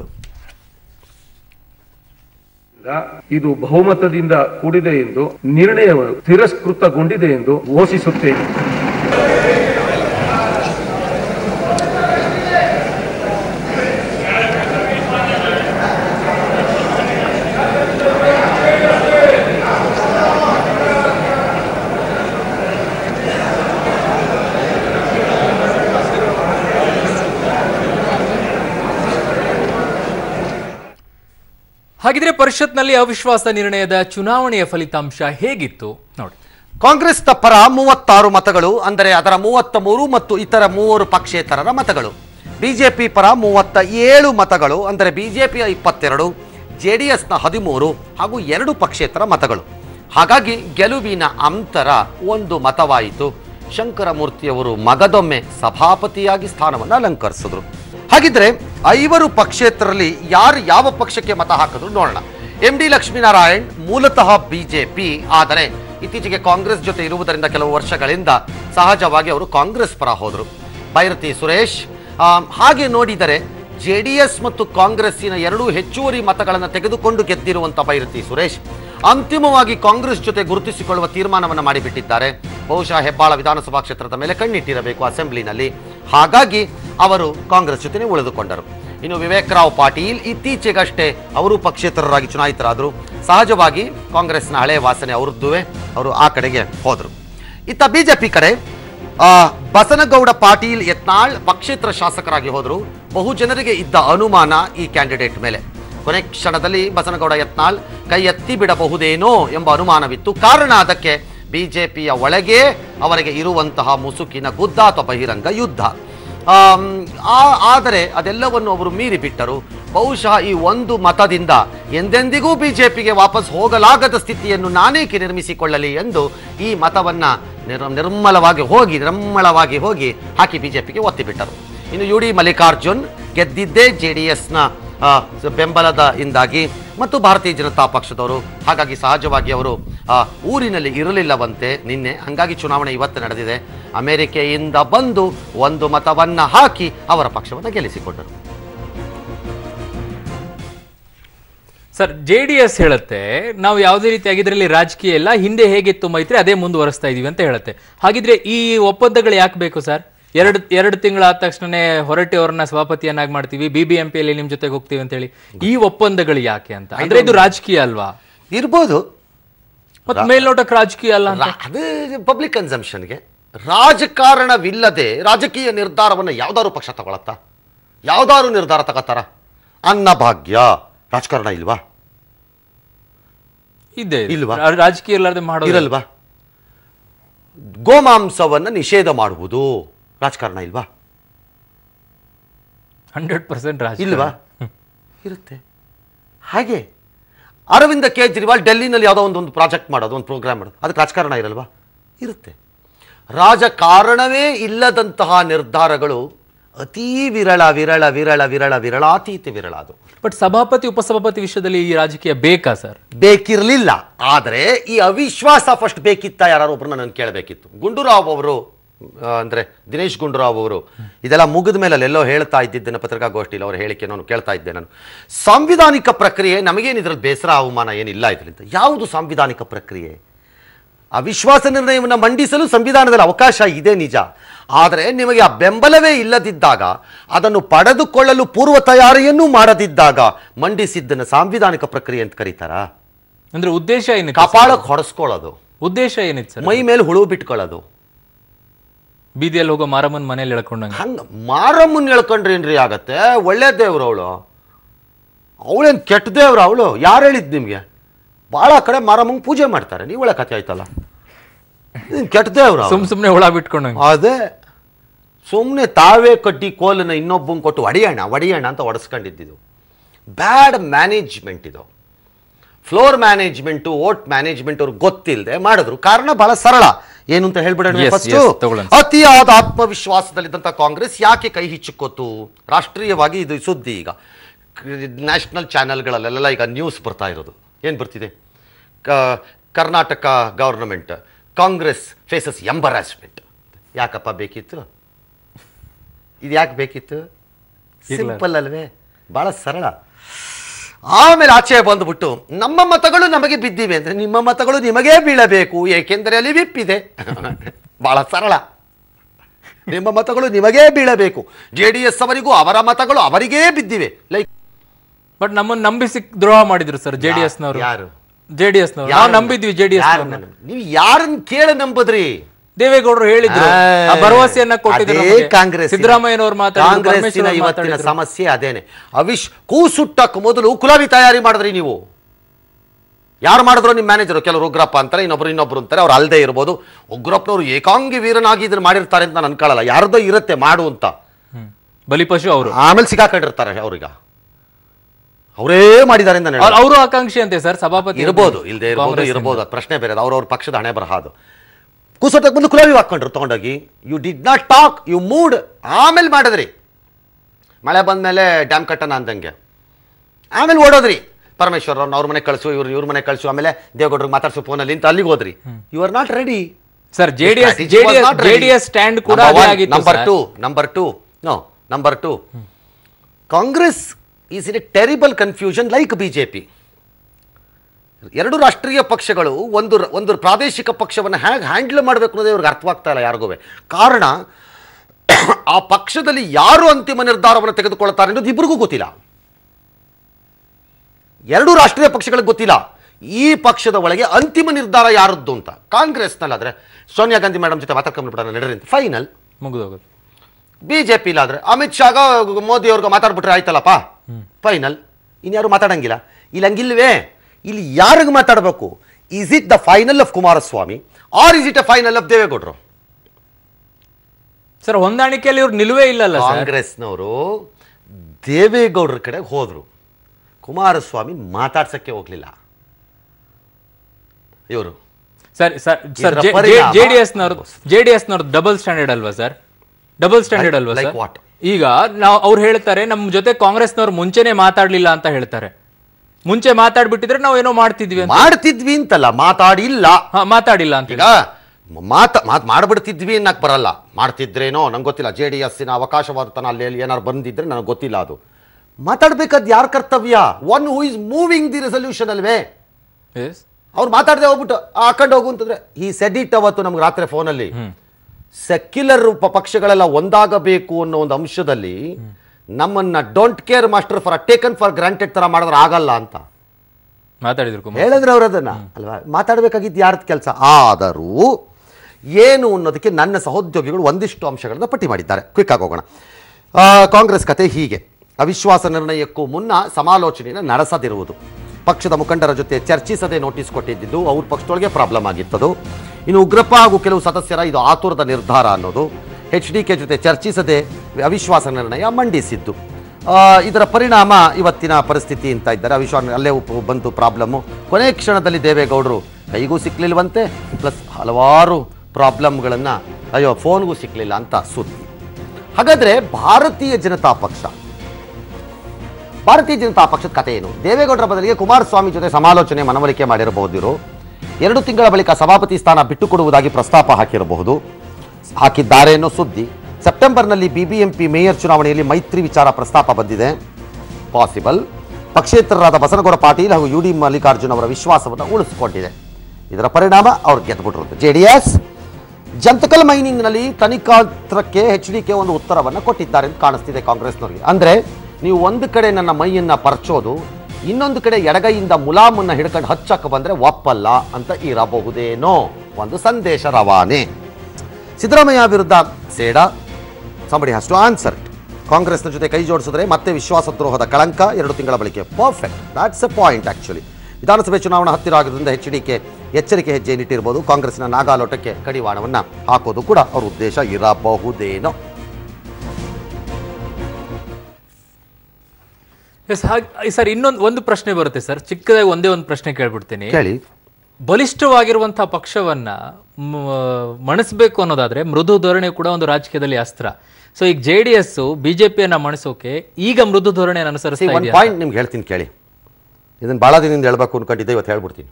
[SPEAKER 2] ಇದು ಬಹುಮತದಿಂದ ಕೂಡಿದೆ ಎಂದು ನಿರ್ಣಯವು ತಿರಸ್ಕೃತಗೊಂಡಿದೆ ಎಂದು ಘೋಷಿಸುತ್ತೇನೆ
[SPEAKER 3] ಹಾಗಿದ್ರೆ ಪರಿಷತ್ನಲ್ಲಿ ಅವಿಶ್ವಾಸ ನಿರ್ಣಯದ ಚುನಾವಣೆಯ ಫಲಿತಾಂಶ ಹೇಗಿತ್ತು ನೋಡಿ
[SPEAKER 1] ಕಾಂಗ್ರೆಸ್ ಪರ ಮೂವತ್ತಾರು ಮತಗಳು ಅಂದರೆ ಅದರ ಮೂವತ್ತ ಮೂರು ಮತ್ತು ಇತರ ಮೂವರು ಪಕ್ಷೇತರರ ಮತಗಳು ಬಿಜೆಪಿ ಪರ ಮೂವತ್ತ ಏಳು ಮತಗಳು ಅಂದರೆ ಬಿಜೆಪಿಯ ಇಪ್ಪತ್ತೆರಡು ಜೆ ಡಿ ಎಸ್ನ ಹದಿಮೂರು ಹಾಗೂ ಎರಡು ಪಕ್ಷೇತರ ಮತಗಳು ಹಾಗಾಗಿ ಗೆಲುವಿನ ಅಂತರ ಒಂದು ಮತವಾಯಿತು ಶಂಕರಮೂರ್ತಿಯವರು ಮಗದೊಮ್ಮೆ ಸಭಾಪತಿಯಾಗಿ ಸ್ಥಾನವನ್ನು ಅಲಂಕರಿಸಿದ್ರು ಹಾಗಿದ್ರೆ ಐವರು ಪಕ್ಷೇತರಲ್ಲಿ ಯಾರು ಯಾವ ಪಕ್ಷಕ್ಕೆ ಮತ ಹಾಕಿದ್ರು ನೋಡೋಣ ಎಂ ಡಿ ಲಕ್ಷ್ಮೀನಾರಾಯಣ್ ಮೂಲತಃ ಬಿಜೆಪಿ ಆದರೆ ಇತ್ತೀಚೆಗೆ ಕಾಂಗ್ರೆಸ್ ಜೊತೆ ಇರುವುದರಿಂದ ಕೆಲವು ವರ್ಷಗಳಿಂದ ಸಹಜವಾಗಿ ಅವರು ಕಾಂಗ್ರೆಸ್ ಪರ ಹೋದರು ಬೈರತಿ ಸುರೇಶ್ ಆ, ಹಾಗೆ ನೋಡಿದರೆ ಜೆ ಡಿ ಎಸ್ ಮತ್ತು ಕಾಂಗ್ರೆಸ್ಸಿನ ಎರಡೂ ಹೆಚ್ಚುವರಿ ಮತಗಳನ್ನು ತೆಗೆದುಕೊಂಡು ಗೆದ್ದಿರುವಂಥ ಬೈರತಿ ಸುರೇಶ್ ಅಂತಿಮವಾಗಿ ಕಾಂಗ್ರೆಸ್ ಜೊತೆ ಗುರುತಿಸಿಕೊಳ್ಳುವ ತೀರ್ಮಾನವನ್ನು ಮಾಡಿಬಿಟ್ಟಿದ್ದಾರೆ ಬಹುಶಃ ಹೆಬ್ಬಾಳ ವಿಧಾನಸಭಾ ಕ್ಷೇತ್ರದ ಮೇಲೆ ಕಣ್ಣಿಟ್ಟಿರಬೇಕು ಅಸೆಂಬ್ಲಿನಲ್ಲಿ ಹಾಗಾಗಿ ಅವರು ಕಾಂಗ್ರೆಸ್ ಜೊತೆ ಉಳಿದುಕೊಂಡರು ಇನ್ನು ವಿವೇಕ್ ರಾವ್ ಪಾಟೀಲ್ ಇತ್ತೀಚೆಗಷ್ಟೇ ಅವರು ಪಕ್ಷೇತರರಾಗಿ ಚುನಾಯಿತರಾದರು ಸಹಜವಾಗಿ ಕಾಂಗ್ರೆಸ್ನ ಹಳೆ ವಾಸನೆ ಅವರದ್ದುವೆ ಅವರು ಆ ಕಡೆಗೆ ಹೋದರು ಇತ್ತ ಬಿಜೆಪಿ ಕಡೆ ಆ, ಬಸನಗೌಡ ಪಾಟೀಲ್ ಯತ್ನಾಳ್ ಪಕ್ಷೇತರ ಶಾಸಕರಾಗಿ ಹೋದರು ಬಹು ಜನರಿಗೆ ಇದ್ದ ಅನುಮಾನ ಈ ಕ್ಯಾಂಡಿಡೇಟ್ ಮೇಲೆ ಕೊನೆ ಕ್ಷಣದಲ್ಲಿ ಬಸನಗೌಡ ಯತ್ನಾಳ್ ಕೈ ಎತ್ತಿ ಬಿಡಬಹುದೇನೋ ಎಂಬ ಅನುಮಾನವಿತ್ತು ಕಾರಣ ಅದಕ್ಕೆ ಬಿಜೆಪಿಯ ಒಳಗೆ ಅವರಿಗೆ ಇರುವಂತಹ ಮುಸುಕಿನ ಗುದ್ದ ಅಥವಾ ಬಹಿರಂಗ ಯುದ್ಧ ಆಮ್, ಆ- ಆದರೆ ಅದೆಲ್ಲವನ್ನು ಅವರು ಮೀರಿ ಬಿಟ್ಟರು ಬಹುಶಃ ಈ ಒಂದು ಮತದಿಂದ ಎಂದೆಂದಿಗೂ ಬಿಜೆಪಿಗೆ ವಾಪಸ್ ಹೋಗಲಾಗದ ಸ್ಥಿತಿಯನ್ನು ನಾನೇಕೆ ನಿರ್ಮಿಸಿಕೊಳ್ಳಲಿ ಎಂದು ಈ ಮತವನ್ನ ನಿರ್- ನಿರ್ಮಲವಾಗಿ ಹೋಗಿ ನಿರ್ಮಲವಾಗಿ ಹೋಗಿ ಹಾಕಿ ಬಿಜೆಪಿಗೆ ಒತ್ತಿಬಿಟ್ಟರು ಇನ್ನು ಯು ಡಿ ಮಲ್ಲಿಕಾರ್ಜುನ್ ಗೆದ್ದಿದ್ದೇ ಜೆ ಡಿ ಎಸ್ನ ಬೆಂಬಲದ ಇಂದಾಗಿ ಮತ್ತು ಭಾರತೀಯ ಜನತಾ ಪಕ್ಷದವರು ಹಾಗಾಗಿ ಸಹಜವಾಗಿ ಅವರು ಆ, ಊರಿನಲ್ಲಿ ಇರಲಿಲ್ಲವಂತೆ ನಿನ್ನೆ ಹಂಗಾಗಿ ಚುನಾವಣೆ ಇವತ್ತು ನಡೆದಿದೆ ಅಮೆರಿಕೆಯಿಂದ ಬಂದು ಒಂದು ಮತವನ್ನ ಹಾಕಿ ಅವರ ಪಕ್ಷವನ್ನು ಗೆಲ್ಲಿಸಿಕೊಂಡರು
[SPEAKER 3] ಸರ್ ಜೆ ಡಿ ಎಸ್ ಹೇಳುತ್ತೆ ನಾವು ಯಾವುದೇ ರೀತಿಯಾಗಿ ಇದರಲ್ಲಿ ರಾಜಕೀಯ ಇಲ್ಲ ಹಿಂದೆ ಹೇಗಿತ್ತು ಮೈತ್ರಿ ಅದೇ ಮುಂದುವರಿಸ್ತಾ ಇದೀವಿ ಅಂತ ಹೇಳುತ್ತೆ ಹಾಗಿದ್ರೆ ಈ ಒಪ್ಪಂದಗಳು ಯಾಕೆ ಬೇಕು ಸರ್ ಎರಡು ಎರಡು ತಿಂಗಳಾದ ತಕ್ಷಣನೇ ಹೊರಟಿ ಅವ್ರನ್ನ ಸಭಾಪತಿಯನ್ನಾಗಿ ಮಾಡ್ತೀವಿ ಬಿ ಬಿ ಎಂ ಪಿಯಲ್ಲಿ ನಿಮ್ ಜೊತೆಗೆ ಹೋಗ್ತೀವಿ ಅಂತ ಹೇಳಿ ಈ ಒಪ್ಪಂದಗಳು ಯಾಕೆ ಅಂತ ಅಂದ್ರೆ ಇದು ರಾಜಕೀಯ ಅಲ್ವಾ
[SPEAKER 1] ಇರ್ಬೋದು
[SPEAKER 3] ಮತ್ತೆ ಮೇಲ್ನೋಟಕ್ಕೆ ರಾಜಕೀಯ ಅಲ್ಲ ಅಂತ
[SPEAKER 1] ರಾ- ಅದು ಪಬ್ಲಿಕ್ ಕನ್ಸಂಪ್ಷನ್ಗೆ ರಾಜಕಾರಣವಿಲ್ಲದೆ ರಾಜಕೀಯ ನಿರ್ಧಾರವನ್ನು ಯಾವ್ದಾದ್ರು ಪಕ್ಷ ತಗೊಳತ್ತಾ ಯಾವ್ದಾದ್ರು ನಿರ್ಧಾರ ತಗೋತಾರ ಅನ್ನಭಾಗ್ಯ ರಾಜಕಾರಣ ಇಲ್ವಾ
[SPEAKER 3] ಇದೆ
[SPEAKER 1] ಇಲ್ವಾ?
[SPEAKER 3] ರಾ- ರಾಜಕೀಯ ಇಲ್ಲದೆ ಮಾಡೋದು
[SPEAKER 1] ಇರಲ್ವಾ ಗೋಮಾಂಸವನ್ನು ನಿಷೇಧ ಮಾಡುವುದು ರಾಜಕಾರಣ ಇಲ್ವಾ
[SPEAKER 3] ಹಂಡ್ರೆಡ್ ಪರ್ಸೆಂಟ್ ರಾಜಕೀಯ
[SPEAKER 1] ಇಲ್ವಾ ಇರುತ್ತೆ ಹಾಗೆ ಅರವಿಂದ ಕೇಜ್ರಿವಾಲ್ ಡೆಲ್ಲಿನಲ್ಲಿ ಯಾವುದೋ ಒಂದು ಒಂದು ಪ್ರಾಜೆಕ್ಟ್ ಮಾಡೋದು ಒಂದು ಪ್ರೋಗ್ರಾಮ್ ಮಾಡೋದು ಅದಕ್ಕೆ ರಾಜಕಾರಣ ಇರಲ್ವಾ ಇರುತ್ತೆ ರಾಜಕಾರಣವೇ ಇಲ್ಲದಂತಹ ನಿರ್ಧಾರಗಳು ಅತೀ ವಿರಳ ವಿರಳ ವಿರಳ ವಿರಳ ವಿರಳಾತೀತ ವಿರಳ ಅದು
[SPEAKER 3] ಬಟ್ ಸಭಾಪತಿ ಉಪಸಭಾಪತಿ ವಿಷಯದಲ್ಲಿ ಈ ರಾಜಕೀಯ ಬೇಕಾ ಸರ್
[SPEAKER 1] ಬೇಕಿರಲಿಲ್ಲ ಆದರೆ ಈ ಅವಿಶ್ವಾಸ ಫಸ್ಟ್ ಬೇಕಿತ್ತ ಯಾರು ಒಬ್ರು ನಾನು ಕೇಳಬೇಕಿತ್ತು ಗುಂಡೂರಾವ್ ಅವರು ಆ, ಅಂದ್ರೆ ದಿನೇಶ್ ಗುಂಡೂರಾವ್ ಅವರು ಇದೆಲ್ಲ ಮುಗಿದ ಮೇಲೆ ಅಲ್ಲೆಲ್ಲೋ ಹೇಳ್ತಾ ಇದ್ದಿದ್ದೇನೆ ಪತ್ರಿಕಾಗೋಷ್ಠಿಯಲ್ಲಿ ಅವ್ರ ಹೇಳಿಕೆ ನಾನು ಕೇಳ್ತಾ ಇದ್ದೆ ನಾನು ಸಾಂವಿಧಾನಿಕ ಪ್ರಕ್ರಿಯೆ ನಮಗೇನು ಇದ್ರಲ್ಲಿ ಬೇಸರ ಅವಮಾನ ಏನಿಲ್ಲ ಇದರಿಂದ ಯಾವುದು ಸಾಂವಿಧಾನಿಕ ಪ್ರಕ್ರಿಯೆ ಅವಿಶ್ವಾಸ ನಿರ್ಣಯವನ್ನು ಮಂಡಿಸಲು ಸಂವಿಧಾನದಲ್ಲಿ ಅವಕಾಶ ಇದೆ ನಿಜ ಆದರೆ ನಿಮಗೆ ಆ ಬೆಂಬಲವೇ ಇಲ್ಲದಿದ್ದಾಗ ಅದನ್ನು ಪಡೆದುಕೊಳ್ಳಲು ಪೂರ್ವ ತಯಾರಿಯನ್ನೂ ಮಾಡದಿದ್ದಾಗ ಮಂಡಿಸಿದ್ದನ್ನು ಸಾಂವಿಧಾನಿಕ ಪ್ರಕ್ರಿಯೆ ಅಂತ ಕರೀತಾರಾ
[SPEAKER 3] ಅಂದ್ರೆ ಉದ್ದೇಶ ಏನಿತ್ತು
[SPEAKER 1] ಕಪಾಳಕ್ಕೆ ಹೊಡೆಸ್ಕೊಳ್ಳೋದು
[SPEAKER 3] ಉದ್ದೇಶ ಏನಿತ್ತು ಸರ್
[SPEAKER 1] ಮೈ ಮೇಲೆ ಹುಳು ಬಿಟ್ಕೊಳ್ಳೋದು
[SPEAKER 3] ಬೀದಿಯಲ್ಲಿ ಹೋಗೋ ಮಾರಮ್ಮನ್ ಮನೇಲಿ ಎಳ್ಕೊಂಡಂಗೆ
[SPEAKER 1] ಹಂಗ ಮಾರಮ್ಮನ್ ಹೇಳ್ಕೊಂಡ್ರೆ ಏನ್ರಿ ಆಗತ್ತೆ ಒಳ್ಳೆ ದೇವ್ರು ಅವಳು ಅವಳೇನು ಕೆಟ್ಟ ದೇವ್ರು ಅವಳು ಯಾರು ಹೇಳಿದ್ ನಿಮಗೆ ಭಾಳ ಕಡೆ ಮಾರಮ್ಮಂಗೆ ಪೂಜೆ ಮಾಡ್ತಾರೆ ನೀವು ಒಳ್ಳೆ ಕಥೆ ಆಯ್ತಲ್ಲ ಇದೇನ್ ಕೆಟ್ಟ ದೇವ್ರು ಅವ್ಳು.
[SPEAKER 3] ಸುಮ್ ಸುಮ್ನೆ ಹುಳ ಬಿಟ್ಕೊಂಡಂಗೆ
[SPEAKER 1] ಅದೇ ಸುಮ್ಮನೆ ತಾವೇ ಕಟ್ಟಿ ಕೋಲನ್ನ ಇನ್ನೊಬ್ಬಂಗೆ ಕೊಟ್ಟು ಒಡೆಯೋಣ ಒಡೆಯೋಣ ಅಂತ ಒಡೆಸ್ಕೊಂಡಿದ್ದು ಬ್ಯಾಡ್ ಮ್ಯಾನೇಜ್ಮೆಂಟ್ ಇದು ಫ್ಲೋರ್ ಮ್ಯಾನೇಜ್ಮೆಂಟು ಓಟ್ ಮ್ಯಾನೇಜ್ಮೆಂಟ್ ಅವ್ರಿಗೆ ಗೊತ್ತಿಲ್ಲದೆ ಮಾಡಿದ್ರು ಕಾರಣ ಬಹಳ ಸರಳ ಏನು ಅಂತ ಹೇಳ್ಬಿಡೋಣ
[SPEAKER 3] Yes,
[SPEAKER 1] ಫಸ್ಟ್
[SPEAKER 3] yes, ತಗೊಳ್ಳೋಣ.
[SPEAKER 1] ಅತಿಯಾದ ಆತ್ಮವಿಶ್ವಾಸದಲ್ಲಿದ್ದಂಥ ಕಾಂಗ್ರೆಸ್ ಯಾಕೆ ಕೈ ಹಿಚ್ಚುಕೋತು ರಾಷ್ಟ್ರೀಯವಾಗಿ ಇದು ಸುದ್ದಿ ಈಗ ನ್ಯಾಷನಲ್ ಚಾನೆಲ್ಗಳಲ್ಲೆಲ್ಲ ಈಗ ನ್ಯೂಸ್ ಬರ್ತಾ ಇರೋದು ಏನು ಬರ್ತಿದೆ ಕ- Karnataka government Congress faces embarrassment ಯಾಕಪ್ಪ ಬೇಕಿತ್ತು ಇದು ಯಾಕೆ ಬೇಕಿತ್ತು ಸಿಂಪಲ್ ಅಲ್ವೇ ಭಾಳ ಸರಳ ಆಮೇಲೆ ಆಚೆ ಬಂದ್ಬಿಟ್ಟು ನಮ್ಮ ಮತಗಳು ನಮಗೆ ಬಿದ್ದಿವೆ ಅಂದರೆ ನಿಮ್ಮ ಮತಗಳು ನಿಮಗೇ ಬೀಳಬೇಕು ಏಕೆಂದರೆ ಅಲ್ಲಿ ವಿಪ್ಪಿದೆ ಭಾಳ ಸರಳ ನಿಮ್ಮ ಮತಗಳು ನಿಮಗೇ ಬೀಳಬೇಕು ಜೆ ಡಿ ಎಸ್ ಅವರಿಗೂ ಅವರ ಮತಗಳು ಅವರಿಗೇ ಬಿದ್ದಿವೆ ಲೈಕ್
[SPEAKER 3] ಬಟ್ ನಮ್ಮನ್ನ ನಂಬಿ ಸಿಕ್ ದ್ರೋಹ ಮಾಡಿದ್ರು ಸರ್ ಜೆ ಡಿ ಎಸ್ ನವರು
[SPEAKER 1] ಯಾರು
[SPEAKER 3] ಜೆ ಡಿ ಎಸ್ ನವರು ನಾವು ನಂಬಿದ್ವಿ ಜೆ ಡಿ ಎಸ್
[SPEAKER 1] ನೀವು ಯಾರನ್ನ ಕೇಳ ನಂಬುದ್ರಿ
[SPEAKER 3] ದೇವೇಗೌಡರು ಹೇಳಿದ್ರು ಆ ಭರವಸೆಯನ್ನ ಕೊಟ್ಟಿದ್ರು
[SPEAKER 1] ಅದೇ
[SPEAKER 3] ನಮಗೆ.
[SPEAKER 1] ಕಾಂಗ್ರೆಸ್
[SPEAKER 3] ಸಿದ್ದರಾಮಯ್ಯನವ್ರು ಮಾತಾಡಿದ್ರು
[SPEAKER 1] ಕಾಂಗ್ರೆಸ್ಸಿನ
[SPEAKER 3] ಪರಮೇಶ್ವರ್ ಅವ್ರು
[SPEAKER 1] ಇವತ್ತಿನ
[SPEAKER 3] ಮಾತಾಡಿದ್ರು.
[SPEAKER 1] ಸಮಸ್ಯೆ ಅದೇನೆ ಅವಿಶ್ ಕೂಸುಟ್ಟಕ್ಕೆ ಮೊದಲು ಕುಲಾವಿ ತಯಾರಿ ಮಾಡಿದ್ರಿ ನೀವು ಯಾರು ಮಾಡಿದ್ರು ನಿಮ್ಮ ಮ್ಯಾನೇಜರ್ ಕೆಲವರು ಉಗ್ರಪ್ಪ ಅಂತಾರೆ ಇನ್ನೊಬ್ರು ಇನ್ನೊಬ್ರು ಅಂತಾರೆ ಅವ್ರು ಅಲ್ಲದೆ ಇರ್ಬೋದು ಉಗ್ರಪ್ಪನವರು ಏಕಾಂಗಿ ವೀರನಾಗಿ ಇದನ್ನ ಮಾಡಿರ್ತಾರೆ ಅಂತ ನಾನು ಅನ್ಕೊಳ್ಳಲ್ಲ ಯಾರ್ದೋ ಇರುತ್ತೆ ಮಾಡು ಅಂತ
[SPEAKER 3] ಹ್ಮ್. ಬಲಿಪಶು ಅವರು
[SPEAKER 1] ಆಮೇಲೆ ಸಿಗಾಕೊಂಡಿರ್ತಾರೆ ಅವ್ರೀಗ ಅವರೇ ಮಾಡಿದ್ದಾರೆ ಅಂತ ನಾನು
[SPEAKER 3] ಅವರು ಆಕಾಂಕ್ಷಿ ಅಂತೆ ಸರ್ ಸಭಾಪತಿ
[SPEAKER 1] ಇರ್ಬೋದು ಇಲ್ಲದೆ ಇರ್ಬೋದು
[SPEAKER 3] ಕಾಂಗ್ರೆಸ್
[SPEAKER 1] ಇರ್ಬೋದು ಅದು ಪ್ರಶ್ನೆ ಬೇರೆ ಅವ್ರವ್ರ ಪಕ್ಷದ ಹಣೆ ಬರಹ ಅದು ಕೂಸೋಟಕ್ಕೆ ಬಂದು ಕುಲಾವಿ ಹಾಕೊಂಡ್ರು ತಗೊಂಡೋಗಿ you did not talk you mood ಆಮೇಲೆ ಮಾಡಿದ್ರಿ ಮಳೆ ಬಂದಮೇಲೆ ಡ್ಯಾಮ್ ಕಟ್ಟಣ ಅಂದಂಗೆ ಆಮೇಲೆ ಓಡೋದ್ರಿ ಪರಮೇಶ್ವರ್ ಅವ್ರನ್ನ ಅವ್ರ ಮನೆ ಕಳಿಸು ಇವ್ರು ಇವ್ರ ಮನೆ ಕಳಿಸು ಆಮೇಲೆ ದೇವೇಗೌಡರಿಗೆ ಮಾತಾಡ್ಸು ಫೋನಲ್ಲಿ ಅಂತ ಅಲ್ಲಿಗೆ ಹೋದ್ರಿ you are not ready
[SPEAKER 3] sir JDS JDS stand ಕೂಡ ಅದೇ ಆಗಿತ್ತು
[SPEAKER 1] number
[SPEAKER 3] sir.
[SPEAKER 1] Two number two no number two Congress is in a terrible confusion like BJP ಎರಡು ರಾಷ್ಟ್ರೀಯ ಪಕ್ಷಗಳು ಒಂದು ರ- ಒಂದು ಪ್ರಾದೇಶಿಕ ಪಕ್ಷವನ್ನು ಹೇಗೆ ಹ್ಯಾಂಡಲ್ ಮಾಡಬೇಕು ಅನ್ನೋದೇ ಇವ್ರಿಗೆ ಅರ್ಥವಾಗ್ತಾ ಇಲ್ಲ ಯಾರಿಗೂ ಕಾರಣ ಆ ಪಕ್ಷದಲ್ಲಿ ಯಾರು ಅಂತಿಮ ನಿರ್ಧಾರವನ್ನು ತೆಗೆದುಕೊಳ್ತಾರೆ ಅನ್ನೋದು ಇಬ್ಬರಿಗೂ ಗೊತ್ತಿಲ್ಲ ಎರಡು ರಾಷ್ಟ್ರೀಯ ಪಕ್ಷಗಳಿಗೆ ಗೊತ್ತಿಲ್ಲ ಈ ಪಕ್ಷದ ಒಳಗೆ ಅಂತಿಮ ನಿರ್ಧಾರ ಯಾರದ್ದು ಅಂತ ಕಾಂಗ್ರೆಸ್ನಲ್ಲಾದ್ರೆ ಸೋನಿಯಾ ಗಾಂಧಿ ಮೇಡಮ್ ಜೊತೆ ಮಾತಾಡ್ಕೊಂಡ್ಬಿಡೋಣ ನಡೀರಿ ಅಂತ ಫೈನಲ್
[SPEAKER 3] ಮುಗಿದೋಗೋದು
[SPEAKER 1] ಬಿ ಜೆ ಪಿಲಾದ್ರೆ ಅಮಿತ್ ಶಾಗ ಮೋದಿ ಅವ್ರಿಗೆ ಮಾತಾಡ್ಬಿಟ್ರೆ ಆಯ್ತಲ್ಲಪ್ಪ ಫೈನಲ್ ಇನ್ಯಾರು ಮಾತಾಡಂಗಿಲ್ಲ ಇಲ್ಲಿ ಹಂಗಿಲ್ವೇ ಇಲ್ಲಿ ಯಾರಿಗೆ ಮಾತಾಡಬೇಕು is it the final of Kumaraswamy or is it a final of ದೇವೇಗೌಡರು
[SPEAKER 3] ಸರ್ ಹೊಂದಾಣಿಕೆಯಲ್ಲಿ ಇವ್ರು ನಿಲುವೇ ಇಲ್ಲಲ್ಲ ಸರ್
[SPEAKER 1] ಕಾಂಗ್ರೆಸ್ನವರು ದೇವೇಗೌಡರ ಕಡೆ ಹೋದ್ರು ಕುಮಾರಸ್ವಾಮಿ ಮಾತಾಡ್ಸಕ್ಕೆ ಹೋಗ್ಲಿಲ್ಲ ಇವರು
[SPEAKER 3] ಸರ್ ಸರ್ ಸರ್
[SPEAKER 1] ಇದರ ಪರಿಣಾಮ-
[SPEAKER 3] ಜೆಡಿಎಸ್ ನವ್ರದ್ದು ಜೆಡಿಎಸ್ ನವ್ರದ್ದು ಡಬಲ್ ಸ್ಟ್ಯಾಂಡರ್ಡ್ ಅಲ್ವಾ ಸರ್ ಡಬಲ್ ಸ್ಟ್ಯಾಂಡರ್ಡ್
[SPEAKER 1] Like-
[SPEAKER 3] ಅಲ್ವಾ
[SPEAKER 1] like
[SPEAKER 3] ಸರ್
[SPEAKER 1] what?
[SPEAKER 3] ಈಗ ನಾವು ಅವ್ರು ಹೇಳ್ತಾರೆ ನಮ್ಮ ಜೊತೆ ಕಾಂಗ್ರೆಸ್ನವ್ರು ಮುಂಚೆನೆ ಮಾತಾಡ್ಲಿಲ್ಲ ಅಂತ ಹೇಳ್ತಾರೆ ಮುಂಚೆ ಮಾತಾಡ್ಬಿಟ್ಟಿದ್ರೆ ನಾವು ಏನೋ ಮಾಡ್ತಿದ್ವಿ ಅಂತ
[SPEAKER 1] ಮಾಡ್ತಿದ್ವಿ ಅಂತಲ್ಲ ಮಾತಾಡಿಲ್ಲ
[SPEAKER 3] ಹಾ, ಮಾತಾಡಿಲ್ಲ ಅಂತ
[SPEAKER 1] ಈಗ ಮಾತ ಮಾತು ಮಾಡ್ಬಿಡ್ತಿದ್ವಿ ಅನ್ನಕ್ಕೆ ಬರಲ್ಲ ಮಾಡ್ತಿದ್ರೇನೋ ನಂಗೆ ಗೊತ್ತಿಲ್ಲ ಜೆ ಡಿ ಎಸ್ಸಿನ ಅವಕಾಶವಾದತನ ಅಲ್ಲಿ ಎಲ್ಲಿ ಏನಾರು ಬಂದಿದ್ರೆ ನನಗೆ ಗೊತ್ತಿಲ್ಲ ಅದು ಮಾತಾಡ್ಬೇಕಾದ್ ಯಾರ ಕರ್ತವ್ಯ one who is moving the resolution ಅಲ್ವೇ
[SPEAKER 3] Yes.
[SPEAKER 1] ಅವ್ರು ಮಾತಾಡದೆ ಹೋಗ್ಬಿಟ್ಟು ಹಾಕೊಂಡು ಹೋಗು ಅಂತಂದ್ರೆ ಈ ಸೆಡ್ ಇಟ್ ಅವತ್ತು ನಮ್ಗೆ ರಾತ್ರಿ ಫೋನಲ್ಲಿ ಸೆಕ್ಯುಲರ್ ಪಕ್ಷಗಳೆಲ್ಲ ಒಂದಾಗಬೇಕು ಅನ್ನೋ ಒಂದು ಅಂಶದಲ್ಲಿ ನಮ್ಮನ್ನ don't care master for taken for granted ತರ ಮಾಡಿದ್ರೆ ಆಗಲ್ಲ ಅಂತ
[SPEAKER 3] ಮಾತಾಡಿದ್ರು ಕುಮಾರ್
[SPEAKER 1] ಹೇಳಿದ್ರೆ ಅವ್ರು ಅದನ್ನ ಅಲ್ವಾ ಮಾತಾಡಬೇಕಾಗಿದ್ದು ಯಾರ್ದ ಕೆಲಸ ಆದರೂ ಏನು ಅನ್ನೋದಕ್ಕೆ ನನ್ನ ಸಹೋದ್ಯೋಗಿಗಳು ಒಂದಿಷ್ಟು ಅಂಶಗಳನ್ನ ಪಟ್ಟಿ ಮಾಡಿದ್ದಾರೆ ಕ್ವಿಕ್ ಆಗಿ ಹೋಗೋಣ ಆ, ಕಾಂಗ್ರೆಸ್ ಕತೆ ಹೀಗೆ ಅವಿಶ್ವಾಸ ನಿರ್ಣಯಕ್ಕೂ ಮುನ್ನ ಸಮಾಲೋಚನೆಯನ್ನು ನಡೆಸದಿರುವುದು ಪಕ್ಷದ ಮುಖಂಡರ ಜೊತೆ ಚರ್ಚಿಸದೆ ನೋಟಿಸ್ ಕೊಟ್ಟಿದ್ದು ಅವ್ರ ಪಕ್ಷದೊಳಗೆ ಪ್ರಾಬ್ಲಮ್ ಆಗಿತ್ತದು ಇನ್ನು ಉಗ್ರಪ್ಪ ಹಾಗೂ ಕೆಲವು ಸದಸ್ಯರ ಇದು ಆತುರದ ನಿರ್ಧಾರ ಅನ್ನೋದು ಎಚ್ ಡಿ ಕೆ ಜೊತೆ ಚರ್ಚಿಸದೆ ಅವಿಶ್ವಾಸ ನಿರ್ಣಯ ಮಂಡಿಸಿದ್ದು ಆ, ಇದರ ಪರಿಣಾಮ ಇವತ್ತಿನ ಪರಿಸ್ಥಿತಿ ಅಂತ ಇದ್ದಾರೆ ಅವಿಶ್ವಾಸ ಅಲ್ಲೇ ಉಪ್- ಬಂತು ಪ್ರಾಬ್ಲಮ್ಮು ಕೊನೆ ಕ್ಷಣದಲ್ಲಿ ದೇವೇಗೌಡರು ಕೈಗೂ ಸಿಕ್ಕಲಿಲ್ವಂತೆ ಪ್ಲಸ್ ಹಲವಾರು ಪ್ರಾಬ್ಲಮ್ಗಳನ್ನು ಅಯ್ಯೋ ಫೋನ್ಗೂ ಸಿಕ್ಕಲಿಲ್ಲ ಅಂತ ಸುದ್ದಿ ಹಾಗಾದ್ರೆ ಭಾರತೀಯ ಜನತಾ ಪಕ್ಷ ಭಾರತೀಯ ಜನತಾ ಪಕ್ಷದ ಕಥೆ ಏನು ದೇವೇಗೌಡರ ಬದಲಿಗೆ ಕುಮಾರಸ್ವಾಮಿ ಜೊತೆ ಸಮಾಲೋಚನೆ ಮನವರಿಕೆ ಮಾಡಿರಬಹುದು ಇವರು ಎರಡು ತಿಂಗಳ ಬಳಿಕ ಸಭಾಪತಿ ಸ್ಥಾನ ಬಿಟ್ಟುಕೊಡುವುದಾಗಿ ಪ್ರಸ್ತಾಪ ಹಾಕಿರಬಹುದು ಹಾಕಿದ್ದಾರೆ ಅನ್ನೋ ಸುದ್ದಿ ಸೆಪ್ಟೆಂಬರ್ನಲ್ಲಿ ಬಿಬಿಎಂಪಿ ಮೇಯರ್ ಚುನಾವಣೆಯಲ್ಲಿ ಮೈತ್ರಿ ವಿಚಾರ ಪ್ರಸ್ತಾಪ ಬಂದಿದೆ ಪಾಸಿಬಲ್ ಪಕ್ಷೇತರರಾದ ಬಸನಗೌಡ ಪಾಟೀಲ್ ಹಾಗೂ ಯು ಡಿ ಮಲ್ಲಿಕಾರ್ಜುನ್ ಅವರ ವಿಶ್ವಾಸವನ್ನು ಉಳಿಸಿಕೊಂಡಿದೆ ಇದರ ಪರಿಣಾಮ ಅವ್ರು ಗೆದ್ದುಬಿಟ್ಟಿರುತ್ತೆ ಜೆ ಡಿ ಎಸ್ ಜಂತಕಲ್ ಮೈನಿಂಗ್ನಲ್ಲಿ ತನಿಖಾತ್ರಕ್ಕೆ ಎಚ್ ಡಿ ಕೆ ಒಂದು ಉತ್ತರವನ್ನು ಕೊಟ್ಟಿದ್ದಾರೆ ಅಂತ ಕಾಣಿಸ್ತಿದೆ ಕಾಂಗ್ರೆಸ್ನವರಿಗೆ ಅಂದರೆ ನೀವು ಒಂದು ಕಡೆ ನನ್ನ ಮೈಯನ್ನು ಪರ್ಚೋದು ಇನ್ನೊಂದು ಕಡೆ ಎಡಗೈಯಿಂದ ಮುಲಾಮನ್ನ ಹಿಡ್ಕೊಂಡು ಹಚ್ಚಕ್ಕೆ ಬಂದರೆ ಒಪ್ಪಲ್ಲ ಅಂತ ಇರಬಹುದೇನೋ ಒಂದು ಸಂದೇಶ ರವಾನೆ ಸಿದ್ದರಾಮಯ್ಯ ವಿರುದ್ಧ ಸೇಡಾ somebody has to answer it ಕಾಂಗ್ರೆಸ್ನ ಜೊತೆ ಕೈ ಜೋಡಿಸಿದ್ರೆ ಮತ್ತೆ ವಿಶ್ವಾಸದ್ರೋಹದ ಕಳಂಕ ಎರಡು ತಿಂಗಳ ಬಳಿಕೆ perfect that's a point actually ವಿಧಾನಸಭೆ ಚುನಾವಣಾ ಹತ್ತಿರ ಆಗಿರೋದ್ರಿಂದ ಎಚ್ ಡಿ ಕೆ ಎಚ್ಚರಿಕೆ ಹೆಜ್ಜೆ ಇಟ್ಟಿರ್ಬೋದು ಕಾಂಗ್ರೆಸ್ನ ನಾಗಾಲೋಟಕ್ಕೆ ಕಡಿವಾಣವನ್ನು ಹಾಕೋದು ಕೂಡ ಅವ್ರ ಉದ್ದೇಶ ಇರಬಹುದೇನೋ
[SPEAKER 3] ಎಸ್ ಹಾಗೆ ಸರ್ ಇನ್ನೊಂದು ಒಂದು ಪ್ರಶ್ನೆ ಬರುತ್ತೆ ಸರ್ ಚಿಕ್ಕದಾಗಿ ಒಂದೇ ಒಂದು ಪ್ರಶ್ನೆ ಕೇಳ್ಬಿಡ್ತೀನಿ
[SPEAKER 1] ಕೇಳಿ
[SPEAKER 3] ಬಲಿಷ್ಠವಾಗಿರುವಂತಹ ಪಕ್ಷವನ್ನ ಮ- ಮಣಿಸ್ಬೇಕು ಅನ್ನೋದಾದ್ರೆ ಮೃದು ಧೋರಣೆ ಕೂಡ ಒಂದು ರಾಜಕೀಯದಲ್ಲಿ ಅಸ್ತ್ರ ಸೊ ಈಗ ಜೆ ಡಿ ಎಸ್ ಬಿಜೆಪಿಯನ್ನ ಮಣಿಸೋಕೆ ಈಗ ಮೃದು ಧೋರಣೆ ಅನುಸರಿಸ್ತಾ
[SPEAKER 1] ಒಂದು
[SPEAKER 3] ಇದೆಯಾ
[SPEAKER 1] ಪಾಯಿಂಟ್ ನಿಮ್ಗೆ ಹೇಳ್ತೀನಿ ಕೇಳಿ ಇದನ್ನು ಭಾಳ ದಿನದಿಂದ ಹೇಳ್ಬೇಕು ಅನ್ಕೊಂಡಿದ್ದೆ ಇವತ್ತು ಹೇಳ್ಬಿಡ್ತೀನಿ